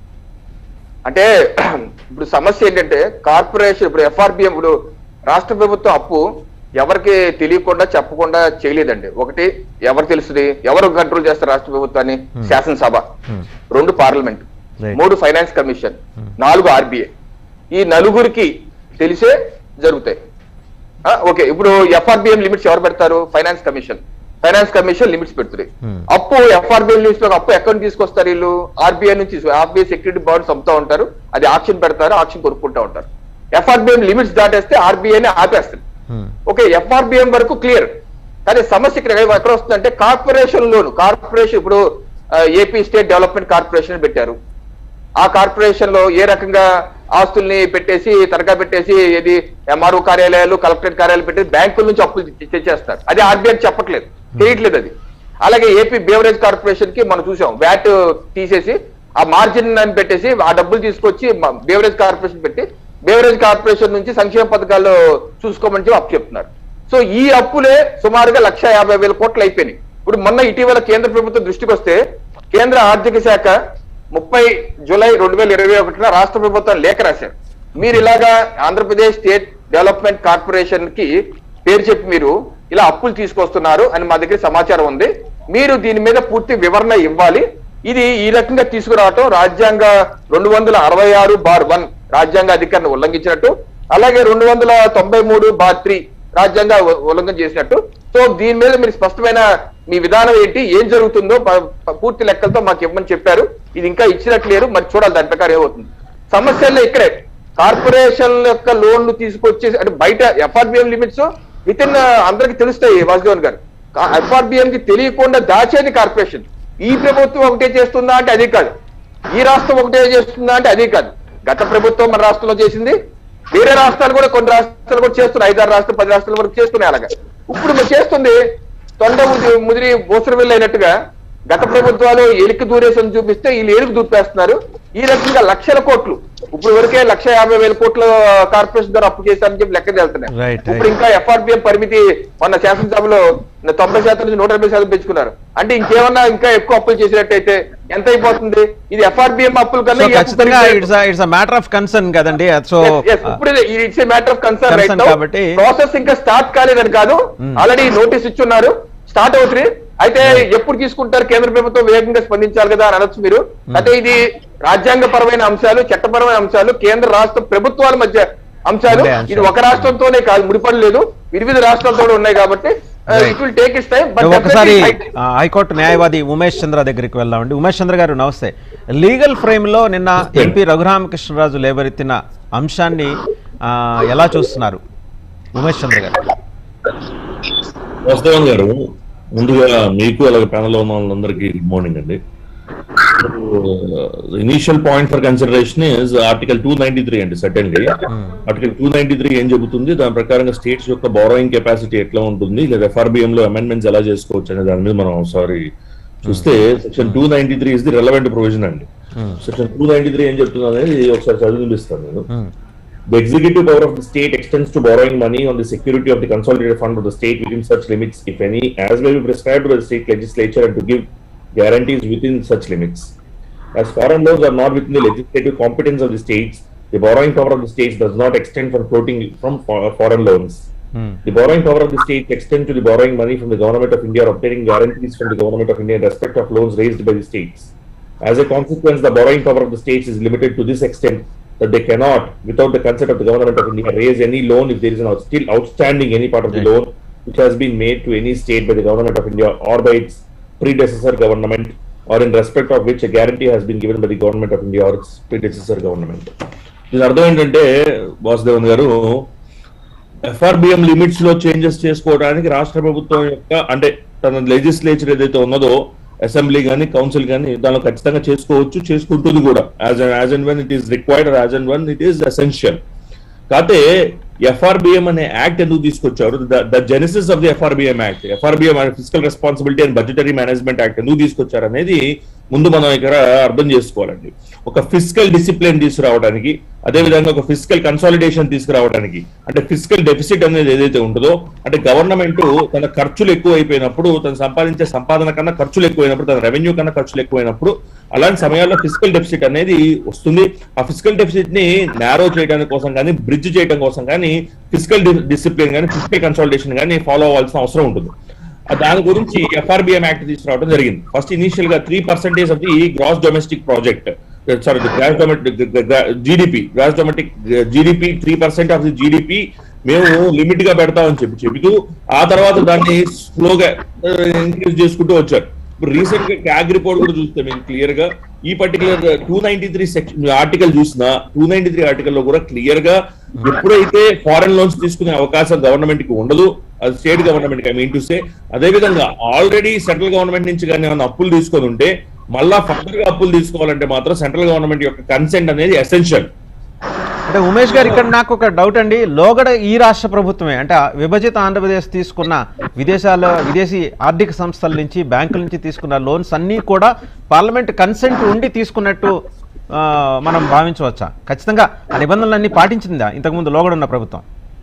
S2: అంటే ఇప్పుడు సమస్య ఏంటంటే కార్పొరేషన్ ఇప్పుడు ఎఫ్ఆర్బిఎం ఇప్పుడు రాష్ట్ర ప్రభుత్వం అప్పు ఎవరికి తెలియకుండా చెప్పకుండా చేయలేదండి ఒకటి ఎవరు తెలుస్తుంది ఎవరు కంట్రోల్ చేస్తారు రాష్ట్ర ప్రభుత్వాన్ని శాసనసభ
S1: Hmm.
S2: రెండు పార్లమెంట్
S1: Right.
S2: మూడు ఫైనాన్స్ కమిషన్ నాలుగు ఆర్బీఐ ఈ నలుగురికి తెలిసే జరుగుతాయి ఆ, ఓకే ఇప్పుడు ఎఫ్ఆర్బిఎం లిమిట్స్ ఎవరు పెడతారు finance commission finance commission limits పెడుతుంది
S1: Hmm.
S2: అప్పు ఎఫ్ఆర్బిఎం లిమిట్స్ లో అప్పు ఎక్కడి నుంచి తీసుకొస్తారు వీళ్ళు ఆర్బీఐ నుంచి ఆర్బీఐ సెక్యూరిటీ బాండ్స్ అమ్ముతా ఉంటారు అది ఆక్షన్ పెడతారు ఆక్షన్ కొనుక్కుంటా ఉంటారు ఎఫ్ఆర్బిఎం లిమిట్స్ దాటేస్తే ఆర్బీఐని ఆపేస్తుంది
S1: హ్మ్.
S2: ఓకే ఎఫ్ఆర్బిఎం వరకు క్లియర్ కానీ సమస్య ఇక్కడ ఎక్కడ వస్తుందంటే కార్పొరేషన్ లోను కార్పొరేషన్ ఇప్పుడు ఏపీ స్టేట్ డెవలప్మెంట్ కార్పొరేషన్ పెట్టారు ఆ కార్పొరేషన్ లో ఏ రకంగా ఆస్తుల్ని పెట్టేసి తనఖా పెట్టేసి ఏది ఎంఆర్ఓ కార్యాలయాలు కలెక్టరేట్ కార్యాలయాలు పెట్టేసి బ్యాంకుల నుంచి అప్పులు తె- తెచ్చేస్తారు అది ఆర్బీఐ చెప్పట్లేదు తెలియట్లేదు అది అలాగే ఏపీ బేవరేజ్ కార్పొరేషన్ కి మనం చూసాం వ్యాట్ తీసేసి ఆ మార్జిన్ అని పెట్టేసి ఆ డబ్బులు తీసుకొచ్చి బేవరేజ్ కార్పొరేషన్ పెట్టి బేవరేజ్ కార్పొరేషన్ నుంచి సంక్షేమ పథకాలు చూసుకోమని చెప్పి అప్పు చెప్తున్నారు సో ఈ అప్పులే సుమారుగా లక్ష యాభై వేల కోట్లు అయిపోయినాయి ఇప్పుడు మొన్న ఇటీవల కేంద్ర ప్రభుత్వం దృష్టికి వస్తే కేంద్ర ఆర్థిక శాఖ ముప్పై జూలై రెండు వేల ఇరవై ఒకటిన రాష్ట్ర ప్రభుత్వం లేఖ రాశారు మీరు ఇలాగా ఆంధ్రప్రదేశ్ స్టేట్ డెవలప్మెంట్ కార్పొరేషన్ కి పేరు చెప్పి మీరు ఇలా అప్పులు తీసుకొస్తున్నారు అని మా దగ్గర సమాచారం ఉంది మీరు దీని మీద పూర్తి వివరణ ఇవ్వాలి ఇది ఈ రకంగా తీసుకురావటం రాజ్యాంగ రెండు వందల అరవై ఆరు బార్ వన్ రాజ్యాంగ అధికారాన్ని ఉల్లంఘించినట్టు అలాగే రెండు వందల తొంభై మూడు బార్ త్రీ రాజ్యాంగ ఉ- ఉల్లంఘన చేసినట్టు సో దీని మీద మీరు స్పష్టమైన మీ విధానం ఏంటి ఏం జరుగుతుందో ప- ప- పూర్తి లెక్కలతో మాకు ఇవ్వమని చెప్పారు ఇది ఇంకా ఇచ్చినట్లేరు మరి చూడాలి దాని ప్రకారం ఏమవుతుంది సమస్యల్లో ఇక్కడే కార్పొరేషన్ యొక్క లోన్లు తీసుకొచ్చేసి అంటే బయట ఎఫ్ఆర్బిఎం లిమిట్స్ విత్ ఇన్ అందరికి తెలుస్తాయి వాసుదేవన్ గారు ఎఫ్ఆర్బిఎం కి తెలియకుండా దాచేది కార్పొరేషన్ ఈ ప్రభుత్వం ఒకటే చేస్తుందా అంటే అది కాదు ఈ రాష్ట్రం ఒకటే చేస్తుందా అంటే అది కాదు గత ప్రభుత్వం మన రాష్ట్రంలో చేసింది వేరే రాష్ట్రాలు కూడా కొన్ని రాష్ట్రాలు కూడా చేస్తున్నాయి ఐదారు రాష్ట్రాలు పది రాష్ట్రాల వరకు చేస్తున్నాయి అలాగా ఇప్పుడు మీరు చేస్తుంది తొండ ముది- ముదిరి బోసరవిల్లు అయినట్టుగా గత ప్రభుత్వాలు ఎలుక దూరేసం చూపిస్తే వీళ్ళు ఎలుక దూపేస్తున్నారు ఈ రకంగా లక్షల కోట్లు ఇప్పుడు వరకే లక్ష యాభై వేల కోట్ల కార్పొరేషన్ ద్వారా అప్పు చేశారని చెప్పి లెక్క వెళ్తున్నాయి
S1: Right,
S2: ఇప్పుడు
S1: right.
S2: ఇంకా ఎఫ్ఆర్బిఎం పరిమితి మన శాసనసభలో తొంభై శాతం నుంచి నూట ఎనభై శాతం పెంచుకున్నారు అంటే ఇంకేమన్నా ఇంకా ఎక్కువ అప్పులు చేసినట్టయితే ఎంత అయిపోతుంది ఇది ఎఫ్ఆర్బిఎం అప్పుల
S1: సో
S2: కన్నా ఈ అప్పు
S1: ఖచ్చితంగా
S2: పెరిగితే-
S1: it's it's matter of concern కదండి సో
S2: Yes, yes. ఇప్పుడు it's a matter of concern
S1: Concern
S2: right
S1: కాబట్టి-
S2: ప్రాసెస్ ఇంకా స్టార్ట్ కాలేదని కాదు
S1: Hmm.
S2: ఆల్రెడీ నోటీస్ ఇచ్చున్నారు స్టార్ట్ అవుతుంది అయితే ఎప్పుడు తీసుకుంటారు కేంద్ర ప్రభుత్వం వేగంగా స్పందించాలి కదా అని అనొచ్చు మీరు అంటే ఇది రాజ్యాంగపరమైన అంశాలు చట్టపరమైన అంశాలు కేంద్ర రాష్ట్ర ప్రభుత్వాల మధ్య అంశాలు
S1: ఉండే అంశాలు.
S2: ఇది ఒక రాష్ట్రంతోనే కాదు ముడిపడి లేదు వివిధ రాష్ట్రాలతో కూడా ఉన్నాయి కాబట్టి
S1: Right.
S2: It will take is time
S1: ఒకసారి ఆ, హైకోర్టు న్యాయవాది ఉమేష్ చంద్ర దగ్గరికి వెళ్దామండి ఉమేష్ చంద్ర గారు నమస్తే లీగల్ ఫ్రేమ్ లో నిన్న ఎంపీ రఘురామకృష్ణరాజు లేవరెత్తిన అంశాన్ని ఆ, ఎలా చూస్తున్నారు ఉమేష్ చంద్ర గారు
S3: వాస్తవన్ గారు ముందుగా మీకు అలాగే ప్యానల్ లో ఉన్న వాళ్ళందరికీ గుడ్ మార్నింగ్ అండి initial point for consideration is article two ninety three అండి certainly article two ninety three ఏం చెబుతుంది దాని ప్రకారంగా స్టేట్స్ యొక్క బారోయింగ్ కెపాసిటీ ఎట్లా ఉంటుంది లేదా ఎఫ్ఆర్బిఎం లో అమెండ్మెంట్స్ ఎలా చేసుకోవచ్చు అనే దాని మీద మనం ఒకసారి చూస్తే section two ninety three is the relevant provision అండి సెక్షన్ టూ నైన్టీ త్రీ ఏం చెప్తుంది అనేది ఒకసారి చదివినిపిస్తాను నేను
S1: Hmm.
S3: The executive power of the state extends to borrowing money on the security of the consolidated fund of the state within such limits, if any, as may be prescribed by the state legislature and to give guarantees within such limits. As foreign loans are not within the legislative competence of the states, the borrowing power of the states does not extend from floating from fo- foreign loans.
S1: Hmm.
S3: The borrowing power of the states extends to the borrowing money from the government of India or obtaining guarantees from the government of India in respect of loans raised by the states. As a consequence, the borrowing power of the states is limited to this extent that they cannot, without the consent of the government of India, raise any loan if there is an out- still outstanding any part of the
S1: Right.
S3: loan which has been made to any state by the government of India or by its predecessor government or in respect of which a guarantee has been given by the government of India or its predecessor government. దీని అర్థం ఏంటంటే వాసుదేవన్ గారు FRBM limits లో changes చేసుకోవడానికి రాష్ట్ర ప్రభుత్వం యొక్క అంటే తన లెజిస్లేచర్ ఏదైతే ఉన్నదో అసెంబ్లీ కానీ కౌన్సిల్ కానీ దానిలో ఖచ్చితంగా చేసుకోవచ్చు చేసుకుంటుంది కూడా as as and when it is required as and when it is essential కాకపోతే ఎఫ్ఆర్బిఎం అనే యాక్ట్ ఎందుకు తీసుకొచ్చారు the genesis of the FRBM act FRBM fiscal responsibility and budgetary management act ఎందుకు తీసుకొచ్చారు అనేది ముందు మనం ఇక్కడ అర్థం చేసుకోవాలండి ఒక ఫిజికల్ డిసిప్లిన్ తీసుకురావడానికి అదే విధంగా ఒక ఫిజికల్ కన్సాలిడేషన్ తీసుకురావడానికి అంటే ఫిజికల్ డెఫిసిట్ అనేది ఏదైతే ఉంటుందో అంటే గవర్నమెంట్ తన ఖర్చులు ఎక్కువ అయిపోయినప్పుడు తను సంపాదించే సంపాదన కన్నా ఖర్చులు ఎక్కువైనప్పుడు తన రెవెన్యూ కన్నా ఖర్చులు ఎక్కువైనప్పుడు అలాంటి సమయాల్లో ఫిజికల్ డెఫిసిట్ అనేది వస్తుంది ఆ ఫిజికల్ డెఫిసిట్ ని నారో చేయడానికి కోసం కానీ బ్రిడ్జ్ చేయడం కోసం కానీ ఫిజికల్ డిసిప్లిన్ కానీ ఫిజికల్ కన్సల్టేషన్ కానీ ఫాలో అవ్వాల్సిన అవసరం ఉంటుంది ఆ దాని గురించి ఎఫ్ఆర్బిఎం యాక్ట్ తీసుకురావడం జరిగింది ఫస్ట్ ఇనిషియల్ గా three percentage of the gross domestic project sorry gross domestic GDP gross domestic GDP three percent of the GDP మేము లిమిట్ గా పెడతామని చెప్పి చెబుతూ ఆ తర్వాత దాన్ని స్లోగా ఇంక్రీజ్ చేసుకుంటూ వచ్చారు ఇప్పుడు రీసెంట్ గా క్యాగ్ రిపోర్ట్ కూడా చూస్తే మేము క్లియర్ గా ఈ particular two ninety three section article చూసినా టూ నైన్టీ త్రీ ఆర్టికల్ లో కూడా క్లియర్ గా ఎప్పుడైతే ఫారెన్ లోన్స్ తీసుకునే అవకాశం గవర్నమెంట్ కి ఉండదు అది స్టేట్ గవర్నమెంట్ కి ఐ మీన్ టు సే అదే విధంగా ఆల్రెడీ సెంట్రల్ గవర్నమెంట్ నుంచి కానీ ఏమైనా అప్పులు తీసుకొని ఉంటే మళ్ళా ఫర్దర్ గా అప్పులు తీసుకోవాలంటే మాత్రం సెంట్రల్ గవర్నమెంట్ యొక్క కన్సెంట్ అనేది ఎసెన్షియల్
S1: అంటే ఉమేష్ గారు ఇక్కడ నాకు ఒక డౌట్ అండి లోగడ ఈ రాష్ట్ర ప్రభుత్వమే అంటే ఆ విభజిత ఆంధ్రప్రదేశ్ తీసుకున్న విదేశాల విదేశీ ఆర్థిక సంస్థల నుంచి బ్యాంకుల నుంచి తీసుకున్న లోన్స్ అన్నీ కూడా పార్లమెంట్ కన్సెంట్ ఉండి తీసుకున్నట్టు ఆ, మనం భావించవచ్చా ఖచ్చితంగా ఆ నిబంధనలన్నీ పాటించిందా ఇంతకుముందు లోగడ ఉన్న ప్రభుత్వం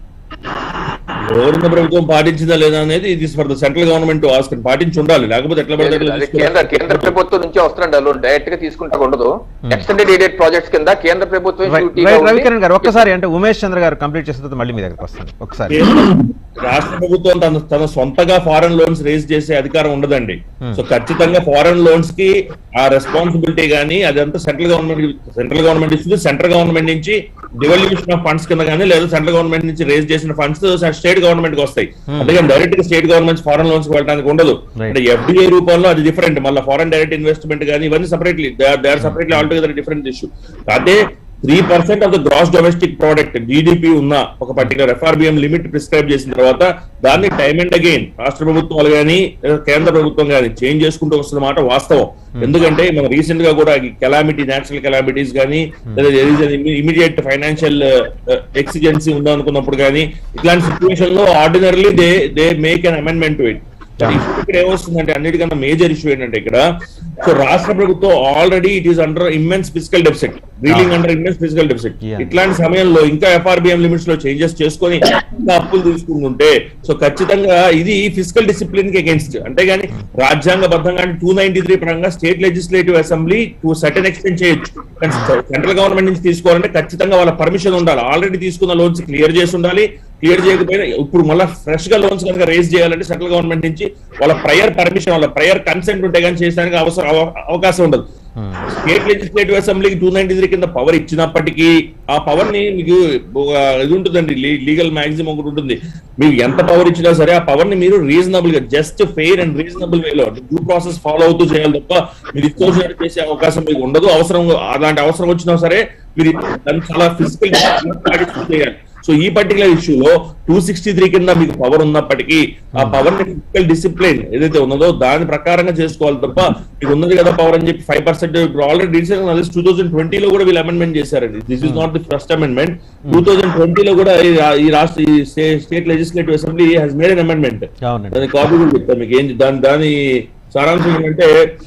S3: గవర్నమెంట్ ప్రభుత్వం పాటించిందా లేదా అనేది ఇది for the central government ask పాటించి ఉండాలి లేకపోతే ఎట్లా పడితే అట్లా
S2: అది
S3: తీసుకుని-
S2: కేంద్ర కేంద్ర ప్రభుత్వం నుంచి వస్తుందండి లోన్ డైరెక్ట్ గా తీసుకుంటా ఉండదు ఎక్స్టెండెడ్ ఎయిడెడ్ ప్రాజెక్ట్స్ కింద కేంద్ర ప్రభుత్వం
S1: రై-
S2: surety గా
S1: రై-
S2: ఉండి-
S1: రవికిరణ్ గారు ఒక్కసారి అంటే ఉమేష్ చంద్ర గారు కంప్లీట్ చేసిన తర్వాత మళ్ళీ మీ దగ్గరకు వస్తాను ఒకసారి
S3: కేంద్ర రాష్ట్ర ప్రభుత్వం తన తన సొంతగా ఫారెన్ లోన్స్ రేజ్ చేసే అధికారం ఉండదండి సో ఖచ్చితంగా ఫారెన్ లోన్స్ కి ఆ రెస్పాన్సిబిలిటీ గానీ అదంతా సెంట్రల్ గవర్నమెంట్ సెంట్రల్ గవర్నమెంట్ ఇస్తుంది సెంట్రల్ గవర్నమెంట్ నుంచి డివల్యూషన్ ఆఫ్ ఫండ్స్ కింద కానీ లేదా సెంట్రల్ గవర్నమెంట్ నుంచి రేజ్ చేసిన ఫండ్స్ స్టేట్ గవర్నమెంట్ కి వస్తాయి అందుకని డైరెక్ట్ గా స్టేట్ గవర్నమెంట్ ఫారెన్ లోన్స్ వెళ్ళడానికి ఉండదు
S1: Right.
S3: అంటే ఎఫ్డిఐ రూపంలో అది డిఫరెంట్ మళ్ళీ ఫారెన్ డైరెక్ట్ ఇన్వెస్ట్మెంట్ కానీ ఇవన్నీ separately they are separately all together different issue అదే three percent of the gross domestic product GDP ఉన్న ఒక పర్టికులర్ ఎఫ్ఆర్బిఎం లిమిట్ ప్రిస్క్రైబ్ చేసిన తర్వాత దాన్ని టైమ్ అండ్ అగైన్ రాష్ట్ర ప్రభుత్వాలు కానీ కేంద్ర ప్రభుత్వం కానీ చేంజ్ చేసుకుంటూ వస్తున్న మాట వాస్తవం ఎందుకంటే మనం రీసెంట్ గా కూడా కెలామిటీ నేచురల్ కెలామిటీస్ కానీ లేదా ఇమీడియట్ ఫైనాన్షియల్ ఎక్సిజెన్సీ ఉందనుకున్నప్పుడు కానీ ఇట్లాంటి సిచ్యువేషన్ లో ordinarily they they make an amendment to it ఇక్కడ ఏమొస్తుందంటే అన్నిటికన్నా మేజర్ ఇష్యూ ఏంటంటే ఇక్కడ సో రాష్ట్ర ప్రభుత్వం already it is under immense fiscal deficit reading under immense fiscal deficit
S1: Yeah.
S3: ఇట్లాంటి సమయంలో ఇంకా ఎఫ్ఆర్బిఎం లిమిట్స్ లో చేంజెస్ చేసుకొని ఇంకా అప్పులు తీసుకుంటుంటే సో ఖచ్చితంగా ఇది ఫిజికల్ డిసిప్లిన్ కి అగేన్స్ట్ అంతేగాని రాజ్యాంగబద్ధంగా టూ నైన్టీ త్రీ పరంగా state legislative assembly to certain extent చేయొచ్చు కానీ సెంట్రల్ గవర్నమెంట్ నుంచి తీసుకోవాలంటే ఖచ్చితంగా వాళ్ళ పర్మిషన్ ఉండాలి ఆల్రెడీ తీసుకున్న లోన్స్ క్లియర్ చేసి ఉండాలి క్లియర్ చేయకపోయినా ఇప్పుడు మళ్ళీ ఫ్రెష్ గా లోన్స్ కనుక రేజ్ చేయాలంటే సెంట్రల్ గవర్నమెంట్ నుంచి వాళ్ళ ప్రయర్ పర్మిషన్ వాళ్ళ ప్రయర్ కన్సెంట్ ఉంటే కానీ చేయడానికి అవసరం అవ- అవకాశం ఉండదు స్టేట్ లెజిస్లేటివ్ అసెంబ్లీకి టూ నైన్టీ త్రీ కింద పవర్ ఇచ్చినప్పటికీ ఆ పవర్ ని మీకు ఒక ఇది ఉంటుందండి లీగల్ మాక్సిమం ఒకటి ఉంటుంది మీకు ఎంత పవర్ ఇచ్చినా సరే ఆ పవర్ ని మీరు రీజనబుల్ గా జస్ట్ ఫెయిర్ అండ్ రీజనబుల్ వేలో డ్యూ ప్రాసెస్ ఫాలో అవుతూ చేయాలి తప్ప మీరు ఇష్టం చేసే అవకాశం మీకు ఉండదు అవసరం అలాంటి అవసరం వచ్చినా సరే మీరు దాన్ని చాలా ఫిజికల్ చేయాలి సో ఈ పర్టికులర్ ఇష్యూలో టూ సిక్స్టీ త్రీ కింద మీకు పవర్ ఉన్నప్పటికీ ఆ పవర్ ని ఫిజికల్ డిసిప్లిన్ ఏదైతే ఉన్నదో దాని ప్రకారంగా చేసుకోవాలి తప్ప మీకు ఉన్నది కదా పవర్ అని చెప్పి ఫైవ్ పర్సెంట్ ఇప్పుడు ఆల్రెడీ రీసెంట్ టూ థౌసండ్ ట్వంటీలో కూడా వీళ్ళు అమెండ్మెంట్ చేశారండి this is not the first amendment two thousand ట్వంటీలో కూడా ఈ రా- ఈ రాష్ట్ర ఈ state legislative assembly has made an amendment
S1: అవునండి
S3: దాని కాపీ కూడా చెప్తాను మీకు ఏం దాని దాని సారాంశం ఏంటంటే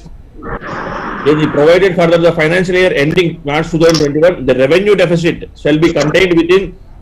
S3: ఇది provided for the financial year ending March 2021, the revenue deficit shall be contained within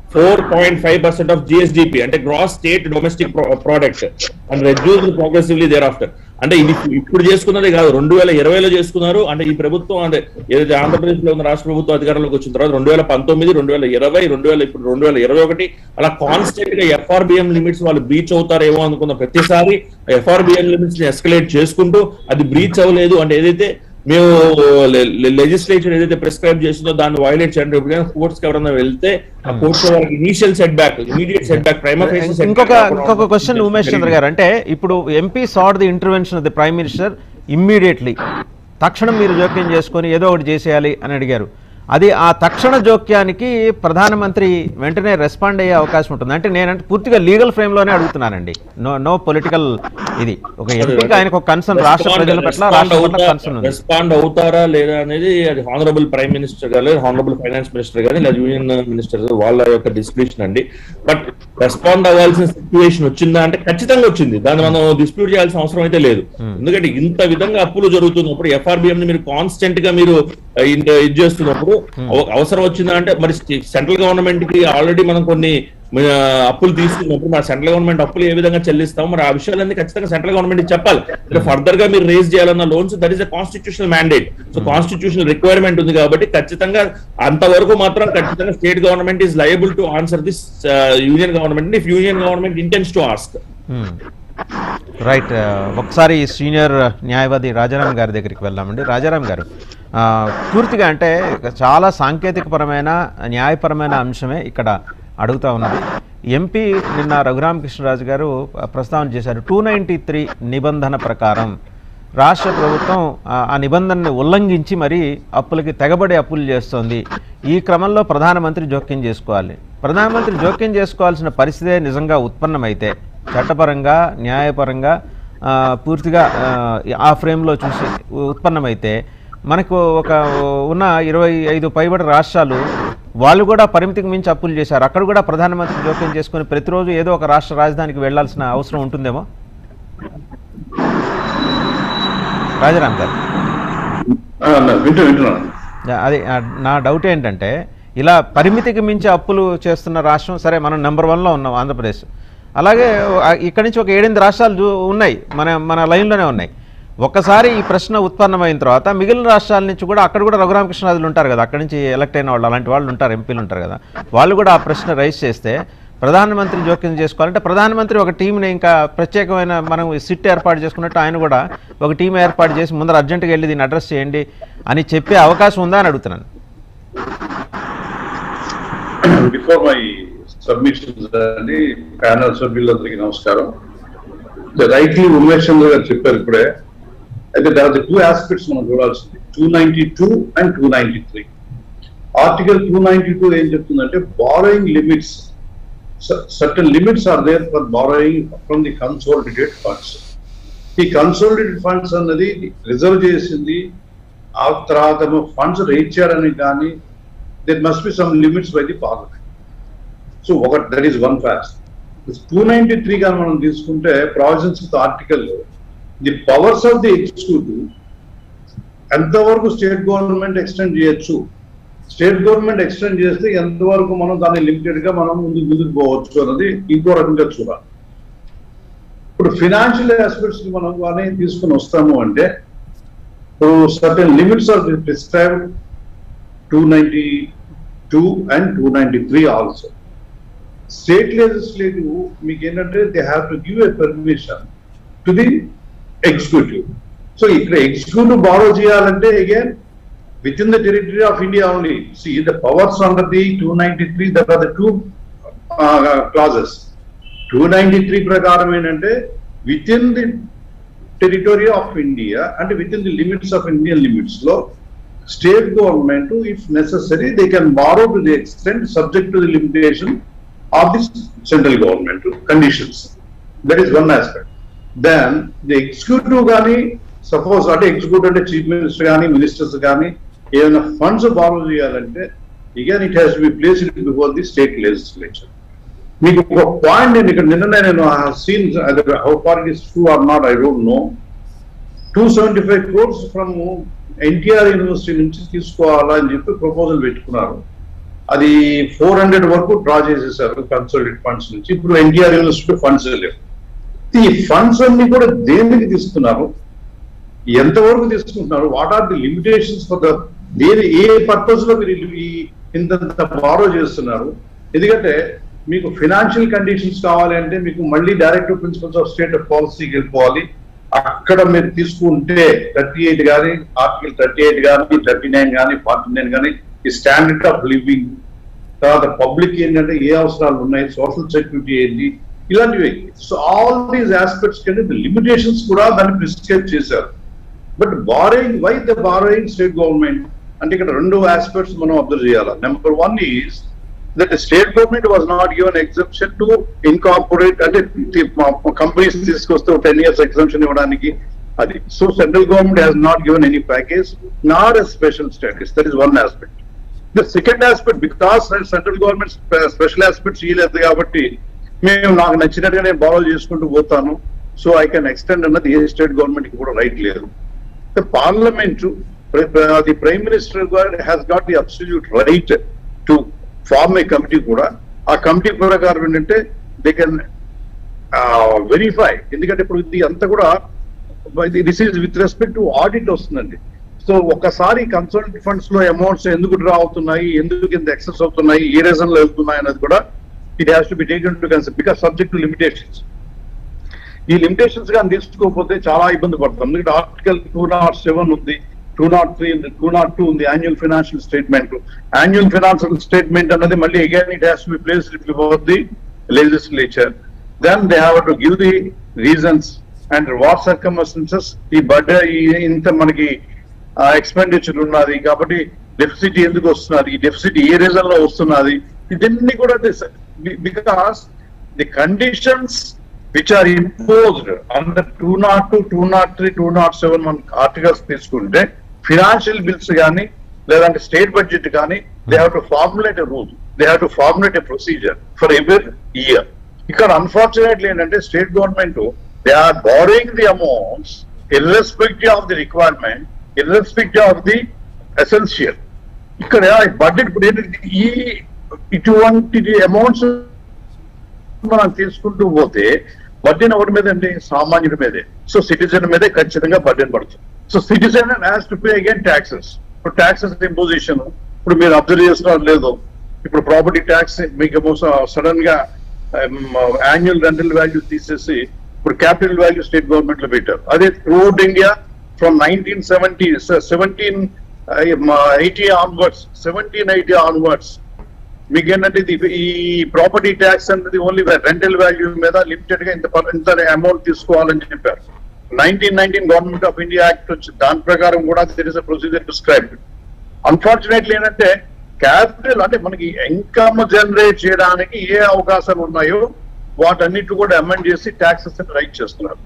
S3: 4.5% of GSDP అంటే gross state domestic product and reduce progressively thereafter అంటే ఇది ఇప్పుడు చేసుకున్నదే కాదు రెండు వేల ఇరవైలో చేసుకున్నారు అంటే ఈ ప్రభుత్వం అంటే ఏదైతే ఆంధ్రప్రదేశ్ లో ఉన్న రాష్ట్ర ప్రభుత్వం అధికారంలోకి వచ్చిన తర్వాత రెండు వేల పంతొమ్మిది రెండు వేల ఇరవై రెండు వేల ఇప్పుడు రెండు వేల ఇరవై ఒకటి అలా కాన్స్టెంట్ గా ఎఫ్ఆర్బిఎం లిమిట్స్ వాళ్ళు బ్రీచ్ అవుతారేమో అనుకున్న ప్రతిసారి ఎఫ్ఆర్బిఎం లిమిట్స్ ని ఎస్కలేట్ చేసుకుంటూ అది బ్రీచ్ అవ్వలేదు అంటే ఏదైతే మేము లెజిస్లేచర్ ఏదైతే ప్రిస్క్రైబ్ చేసిందో దాన్ని వైలేట్ చేయండి ఎప్పుడైనా కోర్ట్స్ కి ఎవరైనా వెళ్తే ఆ కోర్ట్స్ వాళ్ళకి initial setback immediate setback prima
S1: ఇంకొక ఇంకొక క్వశ్చన్ ఉమేష్ చంద్ర గారు అంటే ఇప్పుడు MP sought the intervention of the prime minister immediately తక్షణం మీరు జోక్యం చేసుకొని ఏదో ఒకటి చేసేయాలి అని అడిగారు అది ఆ తక్షణ జోక్యానికి ప్రధానమంత్రి వెంటనే రెస్పాండ్ అయ్యే అవకాశం ఉంటుంది అంటే నేనంటే పూర్తిగా లీగల్ ఫ్రేమ్లోనే అడుగుతున్నానండి నో నో పొలిటికల్ ఇది ఒక ఎంపీకి ఆయనకు ఒక కన్సర్న్ రాష్ట్ర ప్రజల పట్ల రాష్ట్ర పట్ల కన్సర్న్ ఉంది
S3: రెస్పాండ్ అవుతారా లేదా అనేది అది హానరబుల్ ప్రైమ్ మినిస్టర్ గారు లేదా హానరబుల్ ఫైనాన్స్ మినిస్టర్ గారు లేదా యూనియన్ మినిస్టర్ వాళ్ళ యొక్క డిస్క్రిప్షన్ అండి బట్ రెస్పాండ్ అవ్వాల్సిన సిచ్యువేషన్ వచ్చిందా అంటే ఖచ్చితంగా వచ్చింది దాన్ని మనం డిస్ప్యూట్ చేయాల్సిన అవసరం అయితే లేదు ఎందుకంటే ఇంత విధంగా అప్పులు జరుగుతున్నప్పుడు ఎఫ్ఆర్బిఎం ని మీరు కాన్స్టెంట్ గా మీరు ఆ, ఇంత ఇది చేస్తున్నప్పుడు అవ- అవసరం వచ్చిందా అంటే మరి సెంట్రల్ గవర్నమెంట్ కి ఆల్రెడీ మనం కొన్ని ఆ, అప్పులు తీసుకున్నప్పుడు మరి సెంట్రల్ గవర్నమెంట్ అప్పులు ఏ విధంగా చెల్లిస్తాం మరి ఆ విషయాలన్నీ ఖచ్చితంగా సెంట్రల్ గవర్నమెంట్ చెప్పాలి ఫర్దర్ గా మీరు రేజ్ చేయాలన్న loans that is a constitutional mandate so constitutional requirement ఉంది కాబట్టి ఖచ్చితంగా అంతవరకు మాత్రం ఖచ్చితంగా state government is liable to answer this union government if union government intends to ask
S1: right ఒకసారి సీనియర్ న్యాయవాది రాజారాం గారి దగ్గరికి వెళ్దామండి రాజారాం గారు ఆ, పూర్తిగా అంటే చాలా సాంకేతికపరమైన న్యాయపరమైన అంశమే ఇక్కడ అడుగుతా ఉన్నది ఎంపీ నిన్న రఘురామకృష్ణరాజు గారు ప్రస్తావన చేశారు టూ నైంటీ త్రీ నిబంధన ప్రకారం రాష్ట్ర ప్రభుత్వం ఆ- ఆ నిబంధనని ఉల్లంఘించి మరి అప్పులకి తెగబడి అప్పులు చేస్తోంది ఈ క్రమంలో ప్రధానమంత్రి జోక్యం చేసుకోవాలి ప్రధానమంత్రి జోక్యం చేసుకోవాల్సిన పరిస్థితే నిజంగా ఉత్పన్నమైతే చట్టపరంగా న్యాయపరంగా ఆ, పూర్తిగా ఆ, ఆ ఫ్రేమ్లో చూసి ఉత్పన్నమైతే మనకు ఒక ఉన్న ఇరవై ఐదు పైబడి రాష్ట్రాలు వాళ్ళు కూడా పరిమితికి మించి అప్పులు చేశారు అక్కడ కూడా ప్రధానమంత్రి జోక్యం చేసుకుని ప్రతిరోజు ఏదో ఒక రాష్ట్ర రాజధానికి వెళ్లాల్సిన అవసరం ఉంటుందేమో రాజారాం గారు
S4: ఆ, నా- వింటూ వింటున్నాను
S1: అది ఆ, నా డౌట్ ఏంటంటే ఇలా పరిమితికి మించి అప్పులు చేస్తున్న రాష్ట్రం సరే మనం నెంబర్ వన్లో ఉన్నాం ఆంధ్రప్రదేశ్ అలాగే ఆ, ఇక్కడి నుంచి ఒక ఏడెనిమిది రాష్ట్రాలు చూ- ఉన్నాయి మన మన లైన్లోనే ఉన్నాయి ఒక్కసారి ఈ ప్రశ్న ఉత్పన్నమైన తర్వాత మిగిలిన రాష్ట్రాల నుంచి కూడా అక్కడ కూడా రఘురామకృష్ణరాజులు ఉంటారు కదా అక్కడి నుంచి ఎలక్ట్ అయిన వాళ్ళు అలాంటి వాళ్ళు ఉంటారు ఎంపీలు ఉంటారు కదా వాళ్ళు కూడా ఆ ప్రశ్న రైజ్ చేస్తే ప్రధానమంత్రి జోక్యం చేసుకోవాలంటే ప్రధానమంత్రి ఒక టీంని ఇంకా ప్రత్యేకమైన మనం సిట్ ఏర్పాటు చేసుకున్నట్టు ఆయన కూడా ఒక టీం ఏర్పాటు చేసి ముందర అర్జెంటుగా వెళ్ళి దీన్ని అడ్రస్ చేయండి అని చెప్పే అవకాశం ఉందా అని అడుగుతున్నాను
S4: బిఫోర్ మై సబ్మిషన్స్ అండి ప్యానల్ సభ్యులందరికీ నమస్కారం రైట్లీ ఉమేష్ చంద్ర గారు చెప్పారు ఇప్పుడే అయితే దాని టూ ఆస్పెక్ట్స్ మనం చూడాల్సింది two ninety two and two ninety three article two ninety two ఏం చెప్తుందంటే borrowing limits certain limits are there for borrowing from the consolidated funds ఈ కన్సోలిడేటెడ్ ఫండ్స్ అన్నది రిజర్వ్ చేసింది ఆ తర్వాత ఫండ్స్ రేట్ చేయడానికి కానీ there must be some limits by the parliament so ఒక that is one fact two ninety three కానీ మనం తీసుకుంటే provisions with article the powers of the executive ఎంతవరకు స్టేట్ గవర్నమెంట్ ఎక్స్టెండ్ చేయొచ్చు స్టేట్ గవర్నమెంట్ ఎక్స్టెండ్ చేస్తే ఎంతవరకు మనం దాన్ని లిమిటెడ్ గా మనం ముందుకు ముందుకు పోవచ్చు అన్నది ఇంకో రకంగా చూడాలి ఇప్పుడు ఫినాన్షియల్ ఆస్పెక్ట్స్ కి మనం కానీ తీసుకుని వస్తాము అంటే ఇప్పుడు certain limits are prescribed two ninety two and two ninety three also state legislative మీకు ఏంటంటే they have to give a permission to the executive so ఇక్కడ ఎగ్జిక్యూటివ్ బారో చేయాలంటే again within the territory of India only see the powers under the two ninety three that are the two clauses two ninety three ప్రకారం ఏంటంటే within the territory of India అంటే within the limits of Indian limits లో state government if necessary they can borrow to the extent subject to the limitation of the central government conditions that is one aspect then the executive కానీ suppose అంటే executive అంటే chief minister కానీ ministers కానీ ఏమైనా funds borrow చేయాలంటే again it has be placed before the state legislature మీకు ఒక point నేను ఇక్కడ నిన్ననే నేను seen how far it is true or not I don't know two seventy five crores from NTR university నుంచి తీసుకోవాలా అని చెప్పి ప్రపోజల్ పెట్టుకున్నారు అది ఫోర్ హండ్రెడ్ వరకు డ్రా చేసేసారు కన్సల్టెడ్ ఫండ్స్ నుంచి ఇప్పుడు ఎన్టీఆర్ యూనివర్సిటీ ఫండ్స్ లేవు ఈ ఫండ్స్ అన్ని కూడా దేనికి తీసుకున్నారు ఎంతవరకు తీసుకుంటున్నారు what are the limitations for the దేని ఏ పర్పస్ లో మీరు ఈ ఇంత బారో చేస్తున్నారు ఎందుకంటే మీకు ఫినాన్షియల్ కండిషన్స్ కావాలి అంటే మీకు మళ్ళీ డైరెక్టివ్ ప్రిన్సిపల్స్ ఆఫ్ స్టేట్ పాలసీకి వెళ్ళిపోవాలి అక్కడ మీరు తీసుకుంటే థర్టీ ఎయిట్ కానీ ఆర్టికల్ థర్టీ ఎయిట్ కానీ థర్టీ నైన్ కానీ ఫార్టీ నైన్ కానీ ఈ స్టాండర్డ్ ఆఫ్ లివింగ్ తర్వాత పబ్లిక్ ఏంటంటే ఏ అవసరాలు ఉన్నాయి సోషల్ సెక్యూరిటీ ఏంటి ఇలాంటివి సో ఆల్ దీస్ ఆస్పెక్ట్స్ కింద లిమిటేషన్స్ కూడా దాన్ని ప్రిస్క్రైబ్ చేశారు but borrowing by the borrowing state government అంటే ఇక్కడ రెండు ఆస్పెక్ట్స్ మనం అబ్జర్వ్ చేయాలి number one is that state government was not given exemption to incorporate అంటే కంపెనీస్ తీసుకొస్తే టెన్ ఇయర్స్ ఎగ్జంప్షన్ ఇవ్వడానికి అది so central government has not given any package not a special status that is one aspect the second aspect because central government special aspects ఇవ్వలేదు కాబట్టి మేము నాకు నచ్చినట్టుగా నేను బారో చేసుకుంటూ పోతాను సో ఐ కెన్ ఎక్స్టెండ్ అన్నది ఏ స్టేట్ గవర్నమెంట్ కి కూడా రైట్ లేదు parliament the prime minister has got the absolute right to form a committee కూడా ఆ కమిటీ ప్రకారం ఏంటంటే దే కెన్ వెరిఫై ఎందుకంటే ఇప్పుడు ఇది అంతా కూడా this is with respect to audit వస్తుందండి సో ఒకసారి కన్సల్ట్ ఫండ్స్ లో అమౌంట్స్ ఎందుకు డ్రా అవుతున్నాయి ఎందుకు ఇంత ఎక్సెస్ అవుతున్నాయి ఏ రీజన్ లో వెళ్తున్నాయి అనేది కూడా it has to be taken to consider because subject to limitations ఈ లిమిటేషన్స్ కానీ తీసుకోకపోతే చాలా ఇబ్బంది పడతాం ఎందుకంటే ఆర్టికల్ టూ నాట్ సెవెన్ ఉంది టూ నాట్ త్రీ ఉంది టూ నాట్ టూ ఉంది annual financial statement annual financial statement అన్నది మళ్ళీ again it has be place before the legislature, then they have to give the reasons and what circumstances ఈ budget ఇంత మనకి expenditure ఉన్నది కాబట్టి deficit ఎందుకు వస్తున్నది ఈ డెఫిసిట్ ఏ రీజన్ లో వస్తున్నది ఇదన్నీ కూడా because the conditions which are imposed under two nought two two nought three two nought seven మన ఆర్టికల్స్ తీసుకుంటే ఫినాన్షియల్ బిల్స్ కానీ లేదంటే స్టేట్ బడ్జెట్ కానీ they have to formulate a rule they have to formulate a procedure for every year ఇక్కడ unfortunately ఏంటంటే state government they are borrowing the amounts irrespective of the requirement irrespective of the essential ఇక్కడ budget ఇప్పుడు ఏంటంటే ఈ ఇటువంటి amounts మనం తీసుకుంటూ పోతే బడ్డెన్ ఎవరి మీద అండి సామాన్యుడి మీదే సో సిటిజన్ మీదే ఖచ్చితంగా బడ్డెన్ పడుతుంది so citizen has to pay again taxes ఇప్పుడు ట్యాక్సెస్ ఇంపోజిషన్ ఇప్పుడు మీరు అబ్జర్వ్ చేస్తున్నారు లేదు ఇప్పుడు ప్రాపర్టీ ట్యాక్స్ మీకు సడన్ గా యాన్యువల్ రెంటల్ వాల్యూ తీసేసి ఇప్పుడు క్యాపిటల్ వాల్యూ స్టేట్ గవర్నమెంట్ లో పెట్టారు అదే throughout India from nineteen seventy seventeen eighty onwards seventeen eighty onwards మీకు ఏంటంటే ఇది ఈ ప్రాపర్టీ ట్యాక్స్ అనేది ఓన్లీ రెంటల్ వాల్యూ మీద లిమిటెడ్ గా ఇంత పర్- ఇంత అమౌంట్ తీసుకోవాలని చెప్పారు nineteen nineteen government of India act వచ్చి దాని ప్రకారం కూడా there is procedure prescribed unfortunately ఏంటంటే క్యాపిటల్ అంటే మనకి ఇన్కమ్ జనరేట్ చేయడానికి ఏ అవకాశాలు ఉన్నాయో వాటన్నిటి కూడా అమెండ్ చేసి ట్యాక్సెస్ రైట్ చేస్తున్నారు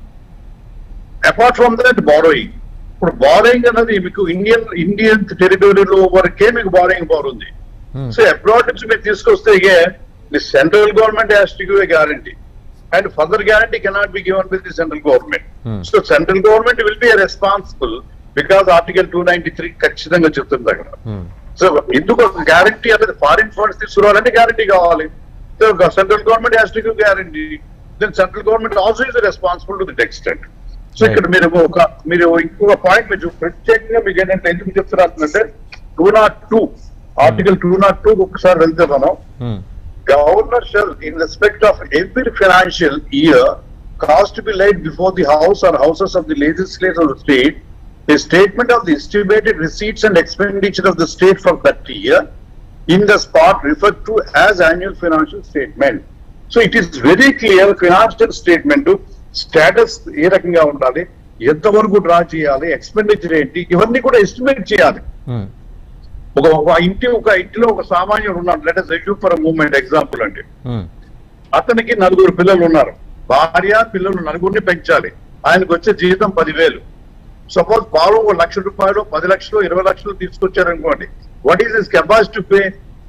S4: అపార్ట్ ఫ్రమ్ దట్ బారోయింగ్ ఇప్పుడు బారోయింగ్ అనేది మీకు ఇండియన్ ఇండియన్ టెరిటరీలో వరకే మీకు బారోయింగ్ పవర్ ఉంది
S1: Hmm.
S4: సో అబ్రాడ్ నుంచి మీరు తీసుకొస్తే the central government has to give guarantee and further guarantee cannot be given with the central government
S1: Hmm.
S4: So central government will be responsible because article two ninety three ఖచ్చితంగా చెప్తుంది అక్కడ
S1: Hmm.
S4: So ఎందుకు guarantee అనేది foreign funds తీసుకురావాలంటే guarantee కావాలి so central government has to give guarantee then central government also is responsible to the extent so ఇక్కడ మీరు ఒక మీరు ఇంకొక పాయింట్ మీరు ప్రత్యేకంగా మీకు ఏంటంటే ఎందుకు చెప్తున్నారంటే two nought two article two nought two ఒకసారి వెళ్తే మనం
S1: Hmm.
S4: governor shall, in respect of every financial year, cause to be laid before the house or houses of the legislature of the state, a statement of the estimated receipts and expenditure of the state for that year, in the spot referred to as annual financial statement. So it is very clear, financial statement, status ఏ రకంగా ఉండాలి ఎంతవరకు draw చేయాలి expenditure ఏంటి ఇవన్నీ కూడా estimate చేయాలి
S1: Hmm.
S4: ఒక ఒక ఇంటి ఒక ఇంటిలో ఒక సామాన్యుడు ఉన్నాడు let us for moment example అంటే
S1: Hmm.
S4: అతనికి నలుగురు పిల్లలు ఉన్నారు భార్య పిల్లలు నలుగురిని పెంచాలి ఆయనకు వచ్చే జీతం పదివేలు సపోజ్ బాలు ఒక లక్ష రూపాయలు పది లక్షలు ఇరవై లక్షలు తీసుకొచ్చారు అనుకోండి what is this capacity pay